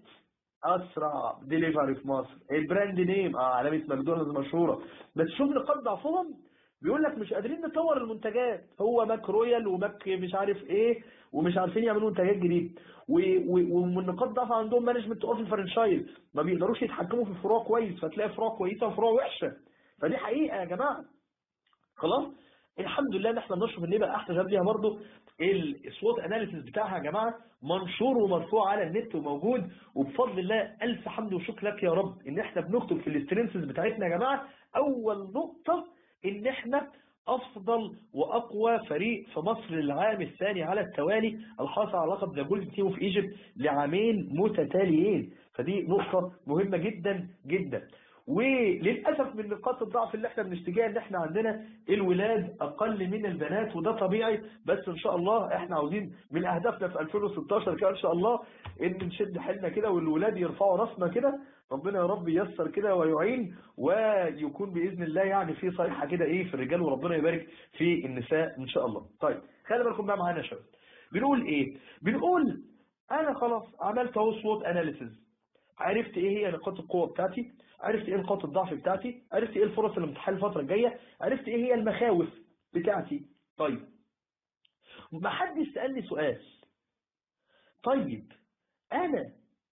اسرع ديليفري في مصر البراند نيم اه علامه ماكدونالدز مشهوره بس شوف نقاط ضعفهم بيقول لك مش قادرين نطور المنتجات هو ماك رويال وماك مش عارف ايه ومش عارفين يعملوا منتجات جديد و- و- ومن نقاط ضعف عندهم مانجمنت اوف الفرنشايز ما بيقدروش يتحكموا في الفروع كويس فتلاقي فروع كويسه وفروع وحشه فدي حقيقه يا جماعه خلاص الحمد لله ان احنا بنشرف ان يبقى احسن ليها برضو السوات اناليسيس بتاعها يا جماعه منشور ومرفوع على النت وموجود وبفضل الله الف حمد وشكر لك يا رب ان احنا بنكتب في الاسترنسز بتاعتنا يا جماعه اول نقطه ان احنا افضل واقوى فريق في مصر العام الثاني على التوالي الحاصل على لقب ذا جولد تيم اوف ايجيبت لعامين متتاليين فدي نقطه مهمه جدا جدا وللأسف من نقاط الضعف اللي احنا بنشتكيها ان احنا عندنا الولاد اقل من البنات وده طبيعي بس ان شاء الله احنا عاوزين من اهدافنا في 2016 كده ان شاء الله ان نشد حيلنا كده والولاد يرفعوا راسنا كده ربنا يا رب ييسر كده ويعين ويكون باذن الله يعني في صيحه كده ايه في الرجال وربنا يبارك في النساء ان شاء الله طيب خلي بالكم بقى معانا يا شباب بنقول ايه بنقول انا خلاص عملت اهو صوت اناليسيز عرفت ايه هي نقاط القوة بتاعتي عرفت ايه نقاط الضعف بتاعتي عرفت ايه الفرص اللي متاحه الفترة الجاية عرفت ايه هي المخاوف بتاعتي طيب ما حدش سألني سؤال طيب انا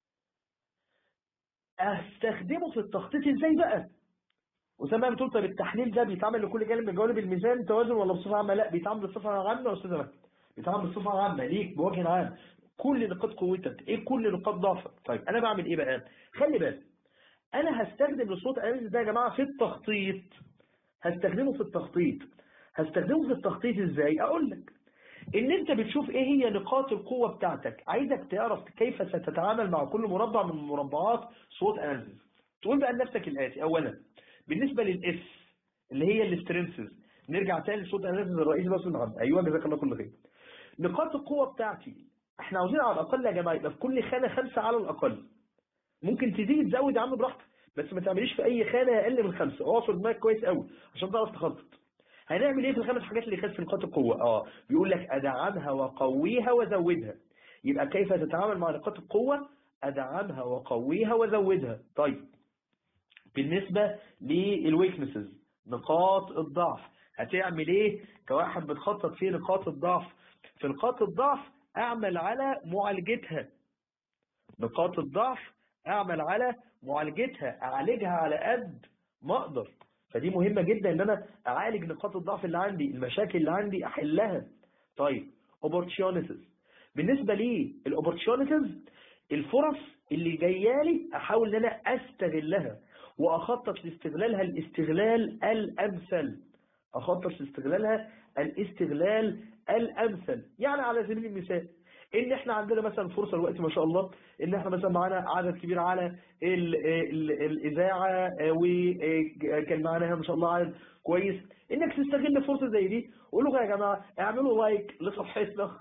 استخدمه في التخطيط ازاي بقى وسامع بتقول طب التحليل ده بيتعمل لكل جانب من جوانب الميزان توازن ولا بصفة عامة لا بيتعمل بصفة عامة يا استاذ مكي بيتعمل بصفة عامة ليك بوجه عام كل نقاط قوتك ايه كل نقاط ضعفك طيب انا بعمل ايه بقى خلي بالك انا هستخدم الصوت اناليسيس ده يا جماعه في التخطيط هستخدمه في التخطيط هستخدمه في التخطيط ازاي اقول لك ان انت بتشوف ايه هي نقاط القوه بتاعتك عايزك تعرف كيف ستتعامل مع كل مربع من مربعات صوت اناليسيس تقول بقى لنفسك الاتي اولا بالنسبه للاس اللي هي الاسترنسز نرجع تاني لصوت اناليسيس الرئيسي بس النهارده ايوه جزاك الله كل خير نقاط القوه بتاعتي احنا عاوزين على الاقل يا جماعه يبقى في كل خانه خمسه على الاقل ممكن تزيد تزود يا عم براحتك بس ما تعمليش في اي خانه اقل من خمسه اعصر دماغك كويس قوي عشان تعرف تخطط هنعمل ايه في الخمس حاجات اللي خدت في نقاط القوه اه بيقول لك ادعمها وقويها وزودها يبقى كيف تتعامل مع نقاط القوه ادعمها وقويها وزودها طيب بالنسبه للويكنسز نقاط الضعف هتعمل ايه كواحد بتخطط في نقاط الضعف في نقاط الضعف اعمل على معالجتها نقاط الضعف اعمل على معالجتها اعالجها على قد ما اقدر فدي مهمة جدا ان انا اعالج نقاط الضعف اللي عندي المشاكل اللي عندي احلها طيب opportunities بالنسبة لي الاوبورتيونيتيز الفرص اللي جايه لي احاول ان انا استغلها واخطط لاستغلالها الاستغلال الامثل اخطط لاستغلالها الاستغلال الامثل يعني على سبيل المثال ان احنا عندنا مثلا فرصه دلوقتي ما شاء الله ان احنا مثلا معانا عدد كبير على ال ال الاذاعه وكان معانا ما شاء الله عدد كويس انك تستغل فرصه زي دي وقول لهم يا جماعه اعملوا لايك لصفحتنا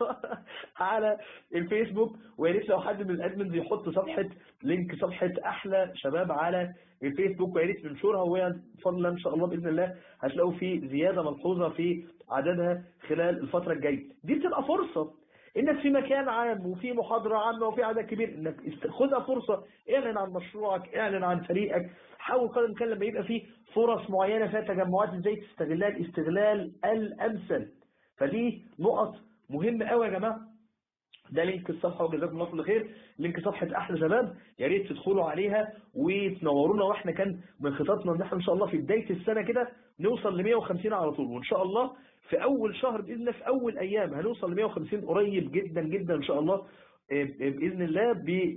على الفيسبوك ويا ريت لو حد من الادمنز يحط صفحه لينك صفحه احلى شباب على الفيسبوك ويا ريت ننشرها وهي بفضل الله ان شاء الله باذن الله هتلاقوا في زياده ملحوظه في عددها خلال الفتره الجايه دي بتبقى فرصه انك في مكان عام وفي محاضرة عامة وفي عدد كبير انك خدها فرصة اعلن عن مشروعك اعلن عن فريقك حاول قدر الامكان لما يبقى في فرص معينة فيها تجمعات ازاي تستغلها الاستغلال الامثل فدي نقط مهمة قوي يا جماعة ده لينك الصفحة وجزاكم الله كل خير لينك صفحة أحلى شباب يا ريت تدخلوا عليها وتنورونا واحنا كان من خططنا ان احنا ان شاء الله في بداية السنة كده نوصل ل 150 على طول وان شاء الله في أول شهر بإذن الله في أول أيام هنوصل ل 150 قريب جدا جدا إن شاء الله بإذن الله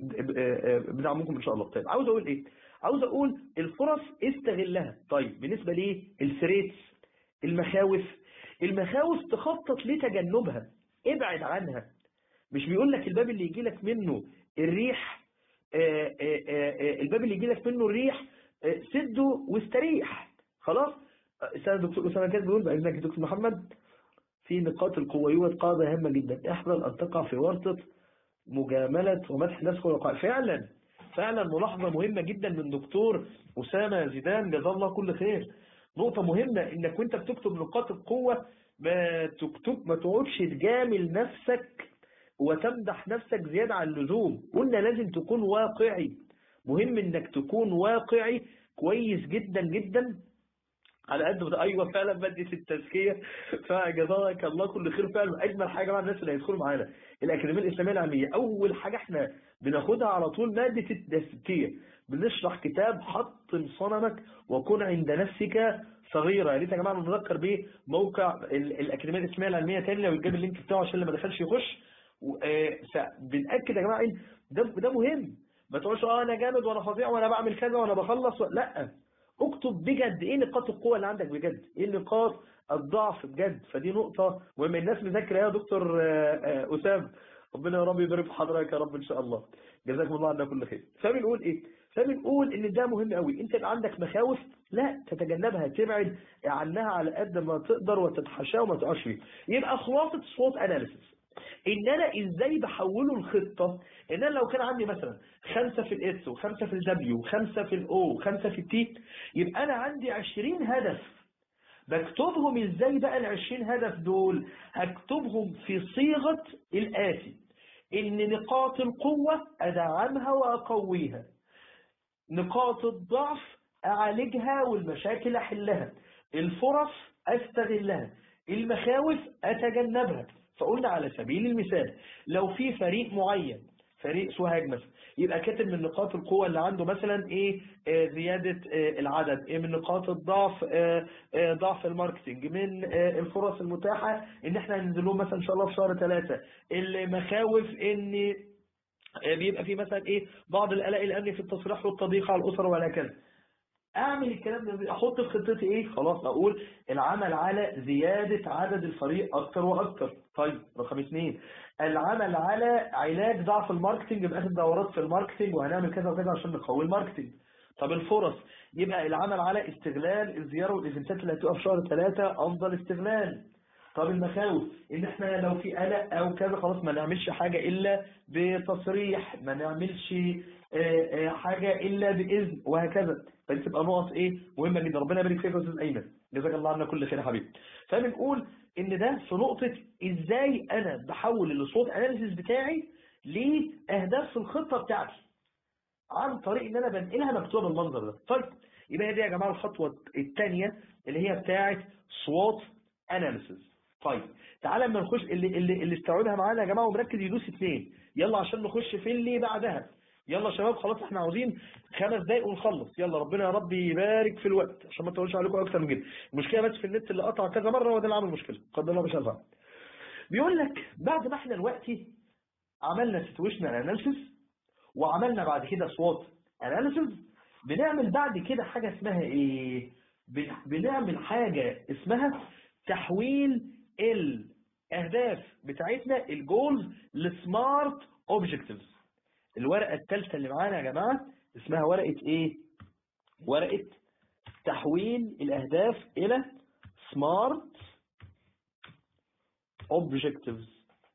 بدعمكم إن شاء الله طيب عاوز أقول إيه عاوز أقول الفرص استغلها طيب بالنسبة ليه الثريتس المخاوف المخاوف تخطط لتجنبها ابعد عنها مش بيقول لك الباب اللي يجي لك منه الريح آآ آآ الباب اللي يجي لك منه الريح سده واستريح خلاص استاذ دكتور أسامة كان بيقول بأنك دكتور محمد في نقاط القوة يوجد قاعدة هامة جدا احذر أن تقع في ورطة مجاملة ومدح ناس خلقاء فعلا فعلا ملاحظة مهمة جدا من دكتور أسامة زيدان جزاه الله كل خير نقطة مهمة انك وانت بتكتب نقاط القوة ما تكتب ما تقعدش تجامل نفسك وتمدح نفسك زيادة عن اللزوم قلنا لازم تكون واقعي مهم انك تكون واقعي كويس جدا جدا على قد ما ايوه فعلا ماده التزكيه فجزاك الله كل خير فعلا اجمل حاجه مع الناس اللي هيدخلوا معانا الاكاديميه الاسلاميه العلميه اول حاجه احنا بناخدها على طول ماده التزكيه بنشرح كتاب حطم صنمك وكن عند نفسك صغيره يا ريت يا جماعه نذكر بيه موقع الاكاديميه الاسلاميه العلميه تاني لو يجيب اللينك بتاعه عشان اللي ما دخلش يخش بنأكد يا جماعه ده ده مهم ما تقولش اه انا جامد وانا فظيع وانا بعمل كذا وانا بخلص و... لا اكتب بجد ايه نقاط القوة اللي عندك بجد ايه نقاط الضعف بجد فدي نقطة وما الناس مذاكرة يا دكتور أسام ربنا يا رب يبارك في حضرتك يا رب ان شاء الله جزاكم الله عنا كل خير فبنقول ايه فبنقول ان ده مهم قوي انت اللي عندك مخاوف لا تتجنبها تبعد عنها على قد ما تقدر وتتحاشاها وما تقعش فيه يبقى خلاصة صوت اناليسيس ان انا ازاي بحوله الخطة ان انا لو كان عندي مثلا خمسة في الاس وخمسة في الدبليو وخمسة في الاو وخمسة في التي يبقى انا عندي عشرين هدف بكتبهم ازاي بقى العشرين هدف دول هكتبهم في صيغة الآتي ان نقاط القوة ادعمها واقويها نقاط الضعف اعالجها والمشاكل احلها الفرص استغلها المخاوف اتجنبها فقلنا على سبيل المثال لو في فريق معين فريق سوهاج مثلا يبقى كاتب من نقاط القوة اللي عنده مثلا ايه آه زيادة آه العدد ايه من نقاط الضعف آه ضعف الماركتنج من الفرص المتاحة ان احنا ننزل لهم مثلا ان شاء الله في شهر ثلاثة المخاوف ان بيبقى في مثلا ايه بعض القلق الامني في التصريح والتضييق على الاسر وهكذا اعمل الكلام ده احط في خطتي ايه خلاص اقول العمل على زيادة عدد الفريق اكتر واكتر طيب رقم اثنين العمل على علاج ضعف الماركتنج باخد دورات في الماركتنج وهنعمل كذا وكذا عشان نقوي الماركتنج طب الفرص يبقى العمل على استغلال الزيارة والايفنتات اللي هتبقى في شهر ثلاثة افضل استغلال طب المخاوف ان احنا لو في قلق او كذا خلاص ما نعملش حاجة الا بتصريح ما نعملش حاجة الا باذن وهكذا فدي تبقى نقط ايه مهمة جدا ربنا يبارك فيك يا استاذ ايمن جزاك الله عنا كل خير يا حبيبي فبنقول ان ده في نقطة ازاي انا بحول الصوت اناليسيس بتاعي لاهداف في الخطة بتاعتي عن طريق ان انا بنقلها مكتوبة بالمنظر ده طيب يبقى دي يا جماعة الخطوة الثانية اللي هي بتاعت صوت اناليسيس طيب تعالى اما نخش اللي اللي اللي استوعبها معانا يا جماعه ومركز يدوس اثنين يلا عشان نخش في اللي بعدها يلا يا شباب خلاص احنا عاوزين خمس دقايق ونخلص يلا ربنا يا رب يبارك في الوقت عشان ما اطولش عليكم اكتر من كده المشكله بس في النت اللي قطع كذا مره وده اللي عامل مشكله قدر الله مش هزعل بيقول لك بعد ما احنا دلوقتي عملنا سيتويشنال اناليسيس وعملنا بعد كده صوت اناليسيس بنعمل بعد كده حاجه اسمها ايه بنعمل حاجه اسمها تحويل الاهداف بتاعتنا الجولز لسمارت اوبجكتيفز الورقة الثالثة اللي معانا يا جماعة اسمها ورقة ايه ورقة تحويل الاهداف الى smart objectives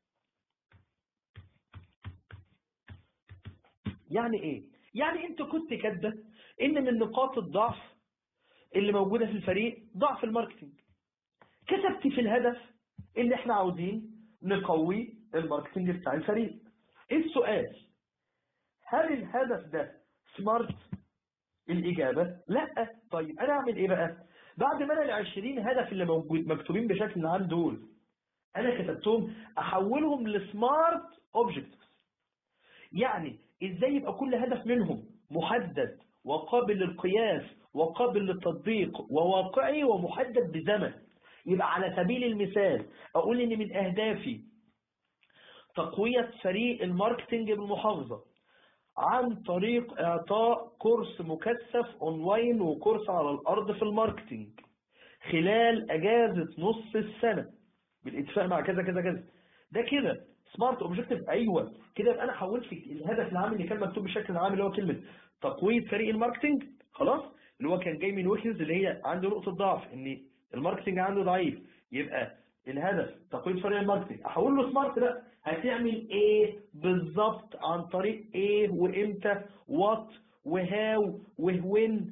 يعني ايه يعني انت كنت كاتبه ان من نقاط الضعف اللي موجودة في الفريق ضعف الماركتينج كتبت في الهدف اللي احنا عاوزين نقوي الماركتينج بتاع الفريق السؤال هل الهدف ده سمارت الإجابة لا طيب أنا أعمل إيه بقى بعد ما أنا العشرين هدف اللي موجود مكتوبين بشكل عام دول أنا كتبتهم أحولهم لسمارت اوبجكتيفز يعني إزاي يبقى كل هدف منهم محدد وقابل للقياس وقابل للتطبيق وواقعي ومحدد بزمن يبقى على سبيل المثال أقول إن من أهدافي تقوية فريق الماركتينج بالمحافظة عن طريق إعطاء كورس مكثف أونلاين وكورس على الأرض في الماركتينج خلال أجازة نص السنة بالاتفاق مع كذا كذا كذا ده كده سمارت اوبجكتيف ايوه كده يبقى انا حولت في الهدف العام اللي كان مكتوب بشكل عام اللي هو كلمه تقويه فريق الماركتنج خلاص اللي هو كان جاي من ويكنز اللي هي عنده نقطه ضعف ان الماركتنج عنده ضعيف يبقى الهدف تقويه فريق الماركتنج احول له سمارت بقى هتعمل ايه بالظبط عن طريق ايه وامتى وات وهاو وهوين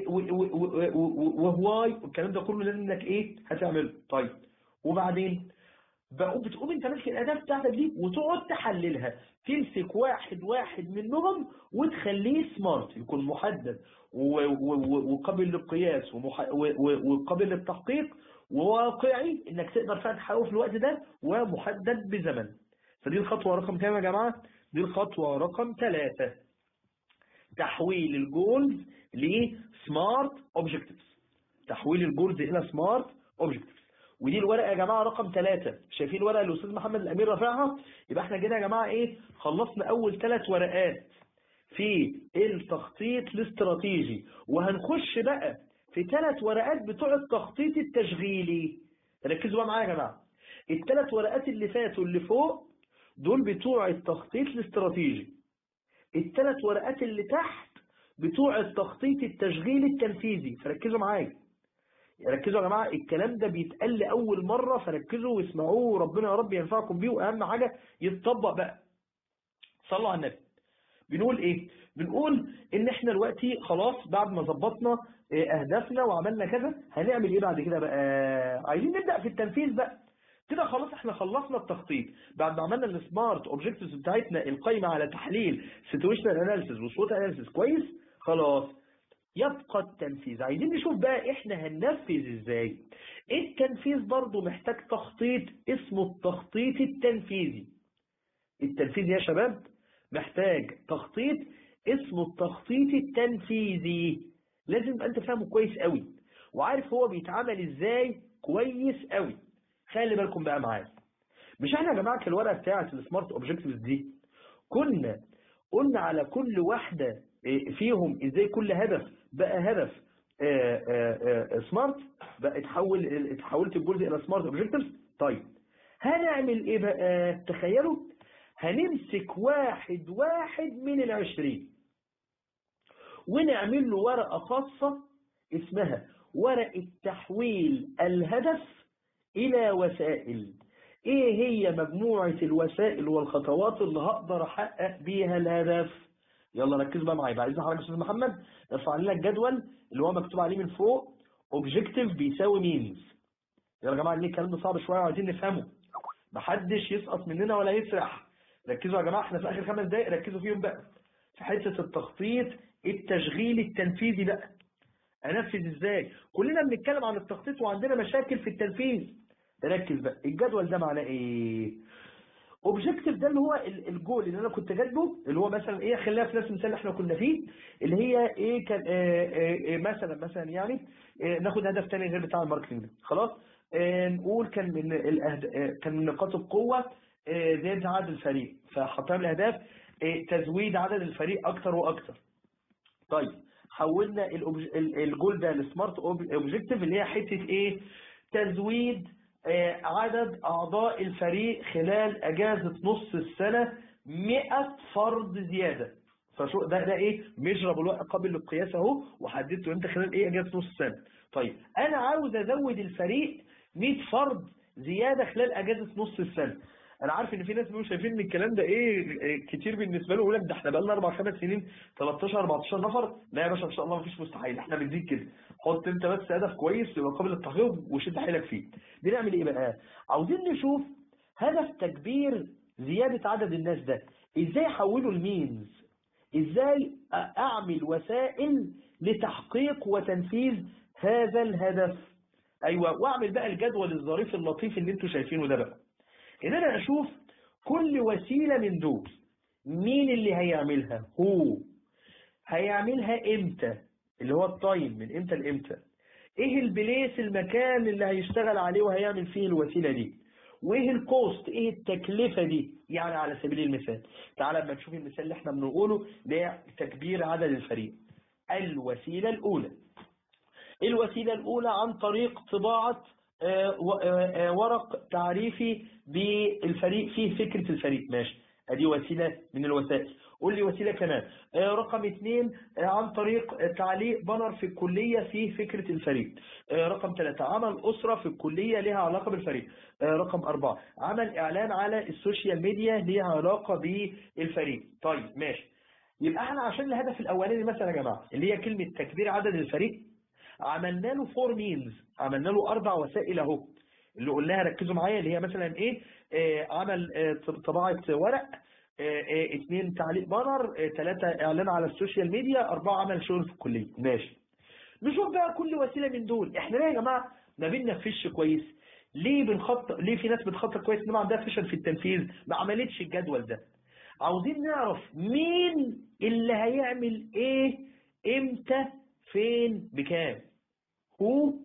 وهواي والكلام ده كله لازم انك ايه هتعمله طيب وبعدين بقى بتقوم انت ماسك الاهداف بتاعتك دي وتقعد تحللها تمسك واحد واحد منهم وتخليه سمارت يكون محدد وقابل للقياس وقابل للتحقيق وواقعي انك تقدر فعلا تحققه في الوقت ده ومحدد بزمن فدي الخطوة رقم كام يا جماعة دي الخطوة رقم ثلاثة تحويل الجولز لسمارت اوبجكتيفز تحويل الجولز الى سمارت اوبجكتيفز ودي الورقة يا جماعة رقم ثلاثة شايفين الورقة اللي الأستاذ محمد الأمير رافعها يبقى احنا كده يا جماعة ايه خلصنا أول ثلاث ورقات في التخطيط الاستراتيجي وهنخش بقى في ثلاث ورقات بتوع التخطيط التشغيلي ركزوا بقى معايا يا جماعة الثلاث ورقات اللي فاتوا اللي فوق دول بتوع التخطيط الاستراتيجي الثلاث ورقات اللي تحت بتوع التخطيط التشغيلي التنفيذي فركزوا معايا ركزوا يا جماعة الكلام ده بيتقال لأول مرة فركزوا واسمعوه وربنا يا رب ينفعكم بيه وأهم حاجة يتطبق بقى صلوا على النبي بنقول ايه بنقول ان احنا دلوقتي خلاص بعد ما ظبطنا اهدافنا وعملنا كذا هنعمل ايه بعد كده بقى عايزين نبدأ في التنفيذ بقى كده خلاص احنا خلصنا التخطيط بعد ما عملنا السمارت اوبجكتيفز بتاعتنا القايمه على تحليل سيتويشنال اناليسيس وسوت اناليسيس كويس خلاص يبقى التنفيذ عايزين نشوف بقى احنا هننفذ ازاي التنفيذ برضو محتاج تخطيط اسمه التخطيط التنفيذي التنفيذ يا شباب محتاج تخطيط اسمه التخطيط التنفيذي لازم انت فاهمه كويس قوي وعارف هو بيتعمل ازاي كويس قوي خلي بالكم بقى معايا مش احنا يا جماعه في الورقه بتاعه السمارت اوبجكتيفز دي كنا قلنا على كل واحده فيهم ازاي كل هدف بقى هدف سمارت بقى اتحول اتحولت الجزء الى سمارت اوبجكتيفز طيب هنعمل ايه بقى تخيلوا هنمسك واحد واحد من العشرين ونعمل له ورقة خاصة اسمها ورقة تحويل الهدف إلى وسائل إيه هي مجموعة الوسائل والخطوات اللي هقدر أحقق بيها الهدف يلا ركزوا بقى معايا بعد اذن حضرتك يا استاذ محمد ارفع لنا الجدول اللي هو مكتوب عليه من فوق اوبجكتيف بيساوي مينز يلا يا جماعه ليه الكلام ده صعب شويه وعايزين نفهمه محدش يسقط مننا ولا يسرح ركزوا يا جماعه احنا في اخر خمس دقائق ركزوا فيهم بقى في حته التخطيط التشغيلي التنفيذي بقى انفذ ازاي كلنا بنتكلم عن التخطيط وعندنا مشاكل في التنفيذ ركز بقى الجدول ده معناه ايه اوبجكتيف ده اللي هو الجول اللي انا كنت كاتبه اللي هو مثلا ايه خلينا في نفس المثال اللي احنا كنا فيه اللي هي ايه كان آه آه مثلا مثلا يعني آه ناخد هدف تاني غير بتاع الماركتنج ده خلاص نقول كان من الأهد... كان من نقاط القوه زياده عدد الفريق فحطينا الاهداف تزويد عدد الفريق اكتر واكتر طيب حولنا الجول ده لسمارت اوبجكتيف اللي هي حته ايه تزويد عدد أعضاء الفريق خلال أجازة نص السنة 100 فرد زيادة فشو ده ده ايه ميجرابل قابل للقياس اهو وحددته امتى خلال ايه اجازه نص السنه طيب انا عاوز ازود الفريق 100 فرد زيادة خلال اجازة نص السنة انا عارف ان في ناس بيقولوا شايفين ان الكلام ده ايه إيه كتير بالنسبه له يقول لك ده احنا بقى لنا اربع خمس سنين 13 14 نفر لا يا باشا ان شاء الله مفيش مستحيل احنا بنزيد كده حط انت بس هدف كويس يبقى قابل للتحقيق وشد حيلك فيه بنعمل ايه بقى عاوزين نشوف هدف تكبير زياده عدد الناس ده ازاي احوله لمينز ازاي اعمل وسائل لتحقيق وتنفيذ هذا الهدف ايوه واعمل بقى الجدول الظريف اللطيف اللي انتوا شايفينه ده بقى ان انا اشوف كل وسيلة من دول مين اللي هيعملها هو هيعملها امتى اللي هو التايم من امتى لامتى ايه البليس المكان اللي هيشتغل عليه وهيعمل فيه الوسيلة دي وايه الكوست ايه التكلفة دي يعني على سبيل المثال تعالى لما نشوف المثال اللي احنا بنقوله ده تكبير عدد الفريق الوسيلة الاولى الوسيلة الاولى عن طريق طباعة ورق تعريفي بالفريق فيه فكرة الفريق ماشي ادي وسيلة من الوسائل قول لي وسيلة كمان رقم اثنين عن طريق تعليق بانر في الكلية فيه فكرة الفريق رقم ثلاثة عمل أسرة في الكلية لها علاقة بالفريق رقم أربعة عمل إعلان على السوشيال ميديا لها علاقة بالفريق طيب ماشي يبقى احنا عشان الهدف الأولاني مثلا يا جماعة اللي هي كلمة تكبير عدد الفريق عملنا له فور مينز عملنا له اربع وسائل اهو اللي قلناها ركزوا معايا اللي هي مثلا ايه آه عمل آه طباعه ورق آه اثنين تعليق بانر ثلاثه اعلان على السوشيال ميديا اربعه عمل شغل في الكليه ماشي نشوف بقى كل وسيله من دول احنا ليه يا جماعه ما بننفذش كويس ليه بنخطط ليه في ناس بتخطط كويس انما عندها فشل في التنفيذ ما عملتش الجدول ده عاوزين نعرف مين اللي هيعمل ايه امتى فين بكام who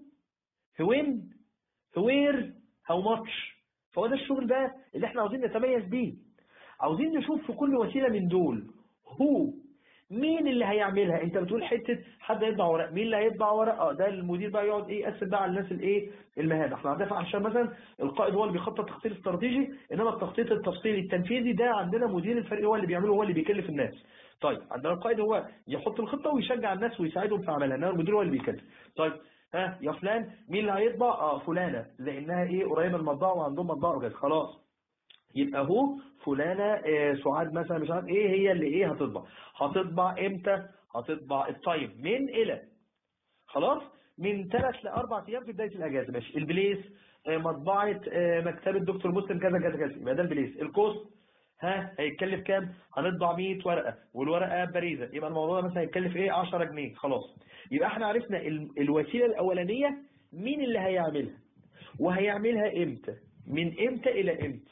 when where how much فهو ده الشغل بقى اللي احنا عاوزين نتميز بيه عاوزين نشوف في كل وسيلة من دول هو مين اللي هيعملها انت بتقول حتة حد يطبع ورق مين اللي هيطبع ورق اه ده المدير بقى يقعد ايه يقسم بقى على الناس الايه المهام احنا عندنا عشان مثلا القائد هو اللي بيخطط تخطيط استراتيجي انما التخطيط التفصيلي التنفيذي ده عندنا مدير الفريق هو اللي بيعمله هو اللي بيكلف الناس طيب عندنا القائد هو يحط الخطة ويشجع الناس ويساعدهم في عملها انما المدير هو اللي بيكلف طيب ها يا فلان مين اللي هيطبع اه فلانة لانها ايه قريبه من المطبعه وعندهم مطبعه وكذا خلاص يبقى هو فلانة آه سعاد مثلا مش عارف ايه هي اللي ايه هتطبع هتطبع امتى هتطبع التايم من الى خلاص من ثلاث لاربع ايام في بدايه الاجازه ماشي البليس آه مطبعه آه مكتبه دكتور مسلم كذا كذا كذا يبقى ده البليس الكوست ها هيتكلف كام هنطبع 100 ورقه والورقه باريزه يبقى الموضوع مثلا هيتكلف ايه 10 جنيه خلاص يبقى احنا عرفنا ال الوسيله الاولانيه مين اللي هيعملها وهيعملها امتى من امتى الى امتى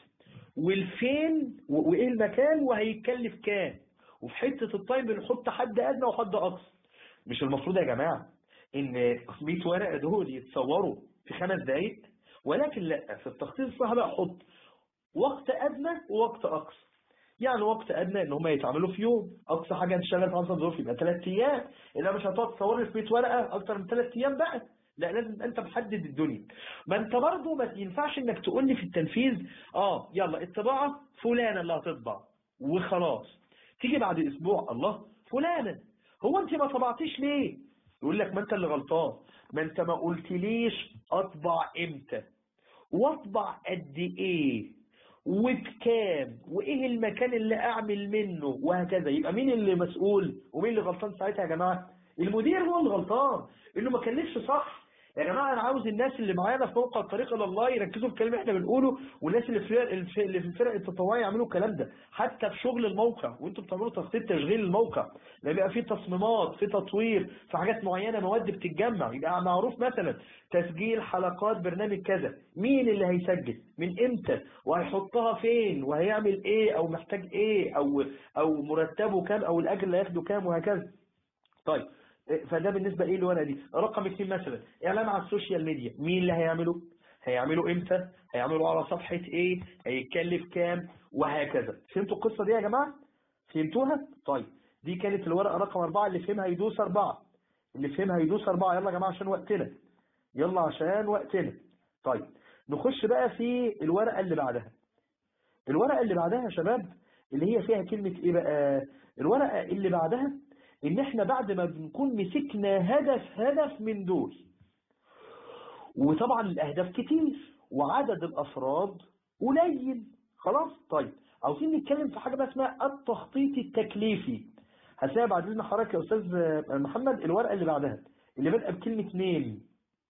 والفين وايه المكان وهيتكلف كام وفي حته التايم بنحط حد ادنى وحد اقصى مش المفروض يا جماعه ان 100 ورقه دول يتصوروا في خمس دقائق ولكن لا في التخطيط الصح بقى احط وقت ادنى ووقت اقصى يعني وقت ادنى ان هم يتعملوا في يوم اقصى حاجه تشتغل في عنصر ظروف يبقى ثلاث ايام الا مش هتقعد تصور لي في 100 ورقه اكتر من ثلاث ايام بقى لا لازم انت محدد الدنيا ما انت برضه ما ينفعش انك تقول لي في التنفيذ اه يلا الطباعه فلانه اللي هتطبع وخلاص تيجي بعد اسبوع الله فلانه هو انت ما طبعتيش ليه يقول لك ما انت اللي غلطان ما انت ما قلتليش اطبع امتى واطبع قد ايه وبكام وايه المكان اللي اعمل منه وهكذا يبقى مين اللي مسؤول ومين اللي غلطان ساعتها يا جماعه المدير هو اللي غلطان اللي ما كلفش صح يا جماعه انا عاوز الناس اللي معانا في موقع الطريق الى الله يركزوا في الكلام اللي احنا بنقوله والناس اللي في اللي في الفرق التطوعيه يعملوا الكلام ده حتى في شغل الموقع وانتوا بتعملوا تخطيط تشغيل الموقع لما يبقى في تصميمات في تطوير في حاجات معينه مواد بتتجمع يبقى معروف مثلا تسجيل حلقات برنامج كذا مين اللي هيسجل من امتى وهيحطها فين وهيعمل ايه او محتاج ايه او او مرتبه كام او الاجر اللي هياخده كام وهكذا طيب فده بالنسبة ايه الورقة دي رقم اثنين مثلا اعلان على السوشيال ميديا مين اللي هيعمله هيعمله امتى هيعمله على صفحة ايه هيتكلف كام وهكذا فهمتوا القصة دي يا جماعة فهمتوها طيب دي كانت الورقة رقم اربعة اللي فهمها يدوس اربعة اللي فهمها يدوس اربعة يلا يا جماعة عشان وقتنا يلا عشان وقتنا طيب نخش بقى في الورقة اللي بعدها الورقة اللي بعدها يا شباب اللي هي فيها كلمة ايه بقى الورقة اللي بعدها ان احنا بعد ما بنكون مسكنا هدف هدف من دول وطبعا الاهداف كتير وعدد الافراد قليل خلاص طيب عاوزين نتكلم في حاجه بقى اسمها التخطيط التكليفي هتلاقي بعد اذن حضرتك يا استاذ محمد الورقه اللي بعدها اللي بادئه بكلمه نيم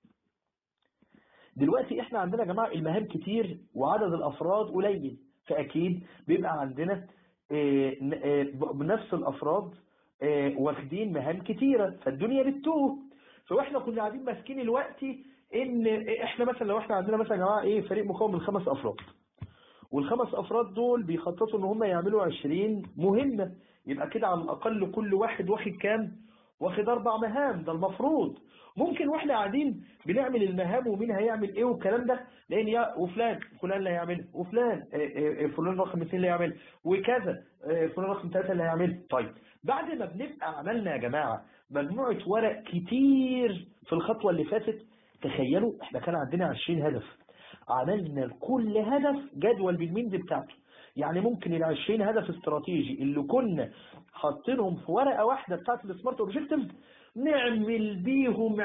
دلوقتي احنا عندنا يا جماعه المهام كتير وعدد الافراد قليل فاكيد بيبقى عندنا آه، آه، بنفس الافراد آه، واخدين مهام كتيره فالدنيا بتتوه فاحنا كنا قاعدين ماسكين الوقت ان احنا مثلا لو احنا عندنا مثلا يا جماعه ايه فريق مكون من خمس افراد والخمس افراد دول بيخططوا ان هم يعملوا 20 مهمه يبقى كده على الاقل كل واحد واخد كام واخد اربع مهام ده المفروض ممكن واحنا قاعدين بنعمل المهام ومين هيعمل ايه والكلام ده لان يا وفلان فلان اللي هيعمل وفلان آه، آه، آه، فلان رقم اثنين اللي هيعمل وكذا آه، فلان رقم ثلاثة اللي هيعمل طيب بعد ما بنبقى عملنا يا جماعة مجموعة ورق كتير في الخطوة اللي فاتت تخيلوا احنا كان عندنا 20 هدف عملنا لكل هدف جدول بالمينز بتاعته يعني ممكن ال 20 هدف استراتيجي اللي كنا حاطينهم في ورقة واحدة بتاعت السمارت اوبجكتيف نعمل بيهم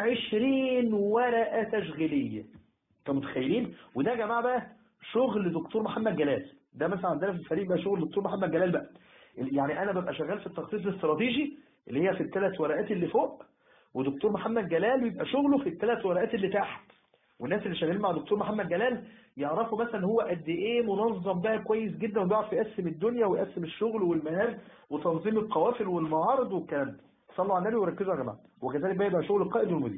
20 ورقة تشغيلية انتوا متخيلين وده يا جماعة بقى شغل دكتور محمد جلال ده مثلا عندنا في الفريق بقى شغل دكتور محمد جلال بقى يعني انا ببقى شغال في التخطيط الاستراتيجي اللي هي في الثلاث ورقات اللي فوق ودكتور محمد جلال بيبقى شغله في الثلاث ورقات اللي تحت والناس اللي شغالين مع دكتور محمد جلال يعرفوا مثلا هو قد ايه منظم بقى كويس جدا وبيعرف يقسم الدنيا ويقسم الشغل والمهام وتنظيم القوافل والمعارض والكلام ده صلوا على النبي وركزوا يا جماعه وكذلك بقى يبقى شغل القائد والمدير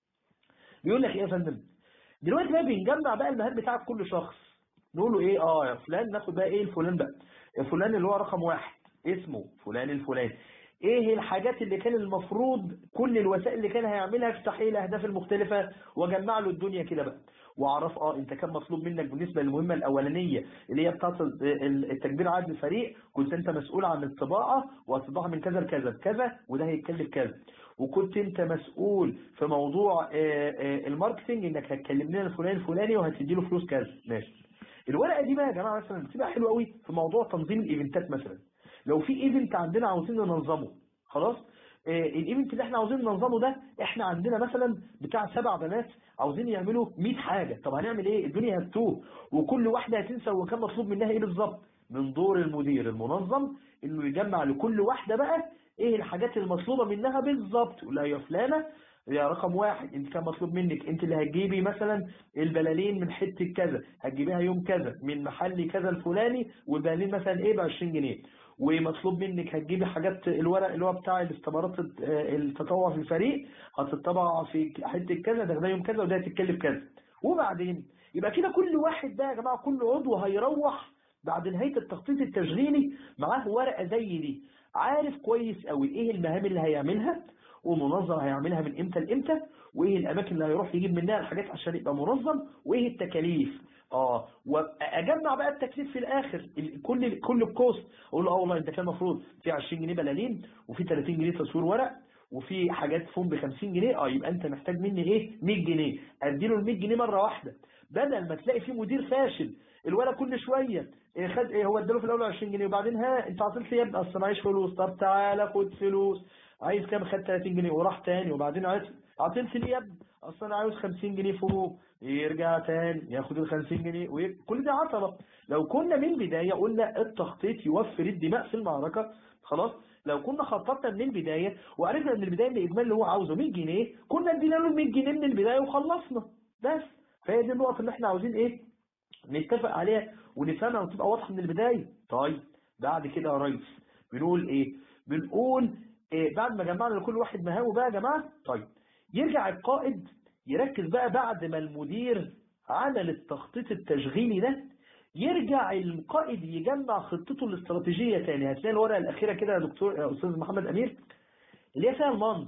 بيقول لك ايه يا فندم دلوقتي بقى بنجمع بقى المهام بتاعت كل شخص نقول له ايه اه يا فلان ناخد بقى ايه الفلان بقى الفلان اللي هو رقم واحد اسمه فلان الفلاني ايه الحاجات اللي كان المفروض كل الوسائل اللي كان هيعملها في تحقيق الاهداف المختلفة واجمع له الدنيا كده بقى واعرف اه انت كان مطلوب منك بالنسبة للمهمة الاولانية اللي هي بتاعت التكبير عدد الفريق كنت انت مسؤول عن الطباعة والطباعة من كذا لكذا بكذا وده هيتكلف كذا وكنت انت مسؤول في موضوع آه، آه، الماركتنج انك هتكلم لنا الفلاني الفلاني وهتدي له فلوس كذا ماشي الورقة دي بقى يا جماعة مثلا بتبقى حلوة قوي في موضوع تنظيم الايفنتات مثلا لو في ايفنت عندنا عاوزين ننظمه خلاص آه، الايفنت اللي احنا عاوزين ننظمه ده احنا عندنا مثلا بتاع سبع بنات عاوزين يعملوا 100 حاجة طب هنعمل ايه الدنيا هتوه وكل واحدة هتنسى وكان مطلوب منها ايه بالظبط من دور المدير المنظم انه يجمع لكل واحدة بقى ايه الحاجات المطلوبة منها بالظبط ولا يا فلانة يا رقم واحد انت كان مطلوب منك انت اللي هتجيبي مثلا البلالين من حتة كذا هتجيبيها يوم كذا من محل كذا الفلاني والبلالين مثلا ايه ب 20 جنيه ومطلوب منك هتجيبي حاجات الورق اللي هو بتاع الاستمارات آه، التطوع في الفريق هتطبع في حته كذا ده يوم كذا وده هتتكلف كذا وبعدين يبقى كده كل واحد ده يا جماعه كل عضو هيروح بعد نهايه التخطيط التشغيلي معاه ورقه زي دي عارف كويس قوي ايه المهام اللي هيعملها ومنظم هيعملها من امتى لامتى وايه الاماكن اللي هيروح يجيب منها الحاجات عشان يبقى منظم وايه التكاليف اه واجمع بقى التكليف في الاخر ال- كل كل الكوست اقول له اه والله انت كان المفروض في 20 جنيه بلالين وفي 30 جنيه تصوير ورق وفي حاجات فوم ب 50 جنيه اه يبقى انت محتاج مني ايه 100 جنيه اديله ال 100 جنيه مره واحده بدل ما تلاقي في مدير فاشل الولد كل شويه إيه خد ايه هو اداله في الاول 20 جنيه وبعدين ها انت عطيت لي يا ابني اصل معيش فلوس طب تعالى خد فلوس عايز كام خد 30 جنيه وراح تاني وبعدين عايز عطيت لي يا ابني اصل انا عاوز 50 جنيه فوق يرجع تاني ياخد ال 50 جنيه وي... كل ده عطله لو كنا من البدايه قلنا التخطيط يوفر الدماء في المعركه خلاص لو كنا خططنا من البدايه وعرفنا من البدايه ان الاجمالي اللي هو عاوزه 100 جنيه كنا ادينا له 100 جنيه من البدايه وخلصنا بس فهي دي النقط اللي احنا عاوزين ايه نتفق عليها ونفهمها وتبقى واضحه من البدايه طيب بعد كده يا ريس بنقول ايه بنقول إيه بعد ما جمعنا لكل واحد مهامه بقى يا جماعه طيب يرجع القائد يركز بقى بعد ما المدير عمل التخطيط التشغيلي ده يرجع القائد يجمع خطته الاستراتيجية تاني هتلاقي الورقة الأخيرة كده يا دكتور يا أستاذ محمد أمير اللي هي فيها المانس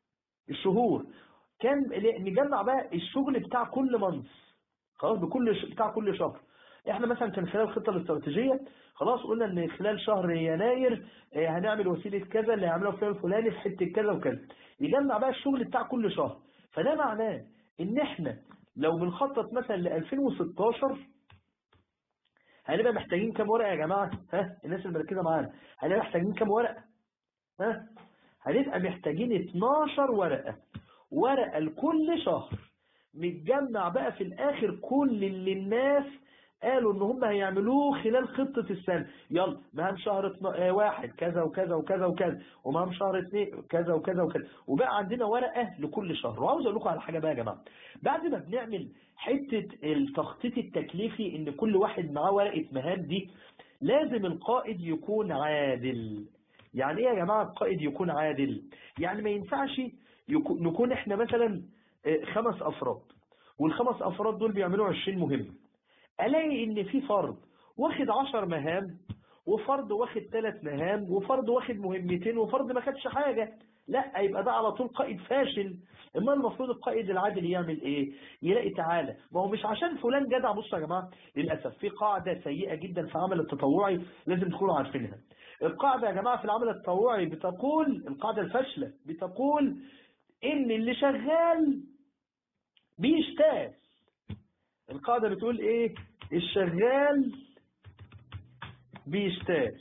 الشهور كان نجمع بقى الشغل بتاع كل مانس خلاص بكل ش... بتاع كل شهر احنا مثلا كان خلال الخطه الاستراتيجيه خلاص قلنا ان خلال شهر يناير اه هنعمل وسيله كذا اللي هيعملها فلان الفلاني في حته كذا وكذا يجمع بقى الشغل بتاع كل شهر فده معناه ان احنا لو بنخطط مثلا ل 2016 هنبقى محتاجين كام ورقه يا جماعه ها الناس اللي مركزه معانا هنبقى محتاجين كام ورقه ها هنبقى محتاجين 12 ورقه ورقه لكل شهر متجمع بقى في الاخر كل اللي الناس قالوا ان هم هيعملوه خلال خطة السنة يلا مهام شهر اتنا- آه، واحد كذا وكذا وكذا وكذا ومهام شهر اثنين كذا وكذا وكذا وبقى عندنا ورقة لكل شهر وعاوز اقول لكم على حاجة بقى يا جماعة بعد ما بنعمل حتة التخطيط التكليفي ان كل واحد معاه ورقة مهام دي لازم القائد يكون عادل يعني ايه يا جماعة القائد يكون عادل يعني ما ينفعش يكون نكون احنا مثلا آه، خمس افراد والخمس افراد دول بيعملوا 20 مهمة الاقي ان في فرد واخد 10 مهام وفرد واخد ثلاث مهام وفرد واخد مهمتين وفرد ما خدش حاجة لا يبقى ده على طول قائد فاشل اما المفروض القائد العادل يعمل ايه يلاقي تعالى ما هو مش عشان فلان جدع بصوا يا جماعه للاسف في قاعده سيئه جدا في العمل التطوعي لازم تكونوا عارفينها القاعده يا جماعه في العمل التطوعي بتقول القاعده الفاشله بتقول ان اللي شغال بيشتغل القاعده بتقول ايه الشغال بيشتغل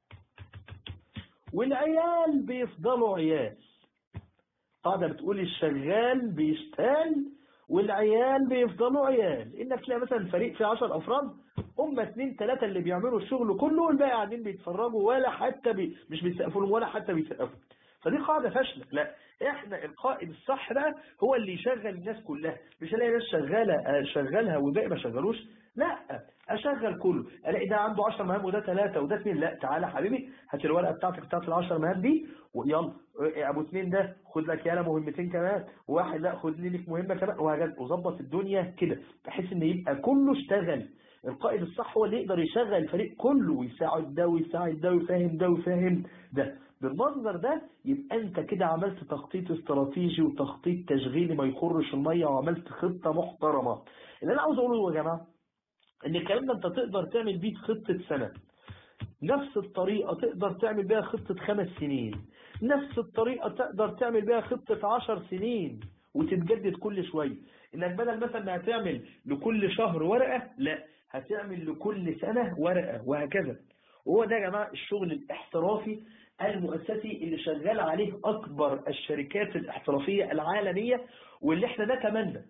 والعيال بيفضلوا عيال قاعدة بتقول الشغال بيشتغل والعيال بيفضلوا عيال انك تلاقي مثلا فريق فيه 10 افراد هم اثنين ثلاثة اللي بيعملوا الشغل كله والباقي قاعدين بيتفرجوا ولا حتى بي مش بيسقفوا لهم ولا حتى بيسقفوا فدي قاعدة فاشلة لا احنا القائد الصح بقى هو اللي يشغل الناس كلها مش الاقي ناس شغالة شغلها والباقي ما شغلوش لا اشغل كله الاقي ده عنده 10 مهام وده ثلاثة وده اثنين لا تعالى يا حبيبي هات الورقة بتاعتك بتاعت ال 10 مهام دي ويلا ابو اثنين ده خد لك يالا مهمتين كمان وواحد لا خد لي لك مهمة كمان وهكذا وظبط الدنيا كده بحيث ان يبقى كله اشتغل القائد الصح هو اللي يقدر يشغل الفريق كله ويساعد ده ويساعد ده ويفهم ده ويفهم ده بالمنظر ده يبقى انت كده عملت تخطيط استراتيجي وتخطيط تشغيلي ما يخرش المية وعملت خطة محترمة اللي انا عاوز اقوله يا جماعة ان الكلام ده انت تقدر تعمل بيه خطة سنة نفس الطريقة تقدر تعمل بيها خطة خمس سنين نفس الطريقة تقدر تعمل بيها خطة عشر سنين وتتجدد كل شوية انك بدل مثلا ما هتعمل لكل شهر ورقة لا هتعمل لكل سنة ورقة وهكذا وهو ده يا جماعة الشغل الاحترافي المؤسسي اللي شغال عليه اكبر الشركات الاحترافية العالمية واللي احنا نتمنى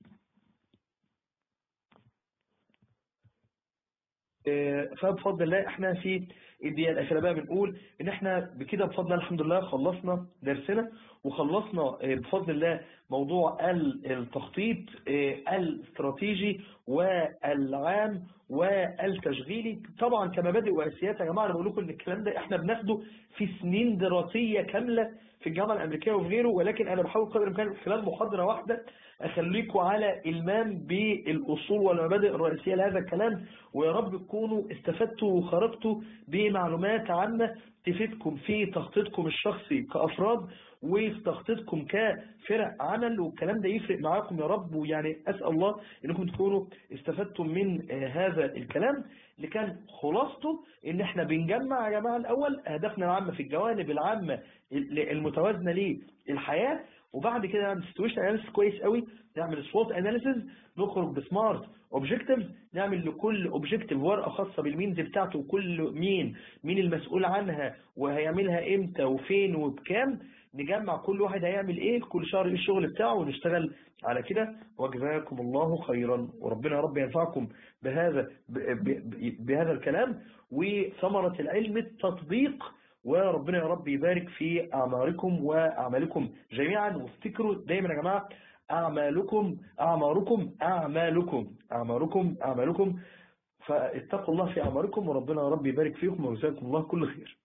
فبفضل الله احنا في الدقيقة الأخيرة بقى بنقول ان احنا بكده بفضل الله الحمد لله خلصنا درسنا وخلصنا بفضل الله موضوع التخطيط الاستراتيجي والعام والتشغيلي طبعا كمبادئ واساسيات يا جماعه انا بقول لكم ان الكلام ده احنا بناخده في سنين دراسيه كامله في الجامعه الامريكيه وفي غيره ولكن انا بحاول قدر الامكان خلال محاضره واحده اخليكم على المام بالاصول والمبادئ الرئيسيه لهذا الكلام ويا رب تكونوا استفدتوا وخرجتوا بمعلومات عامه تفيدكم في تخطيطكم الشخصي كافراد وفي تخطيطكم كفرق عمل والكلام ده يفرق معاكم يا رب ويعني أسأل الله انكم تكونوا استفدتم من هذا الكلام اللي كان خلاصته ان احنا بنجمع يا جماعة الاول اهدافنا العامة في الجوانب العامة المتوازنة للحياة وبعد كده نعمل سيتويشن اناليسيس كويس قوي نعمل سوات اناليسيس نخرج بسمارت اوبجكتيفز نعمل لكل اوبجكتيف ورقه خاصه بالمينز بتاعته وكل مين مين المسؤول عنها وهيعملها امتى وفين وبكام نجمع كل واحد هيعمل ايه كل شهر ايه الشغل بتاعه ونشتغل على كده وجزاكم الله خيرا وربنا يا رب ينفعكم بهذا بهذا الكلام وثمرة العلم التطبيق وربنا يا رب يبارك في أعماركم وأعمالكم جميعا وافتكروا دايما يا جماعة أعمالكم أعماركم أعمالكم أعماركم أعمالكم فاتقوا الله في أعماركم وربنا يا رب يبارك فيكم وجزاكم الله كل خير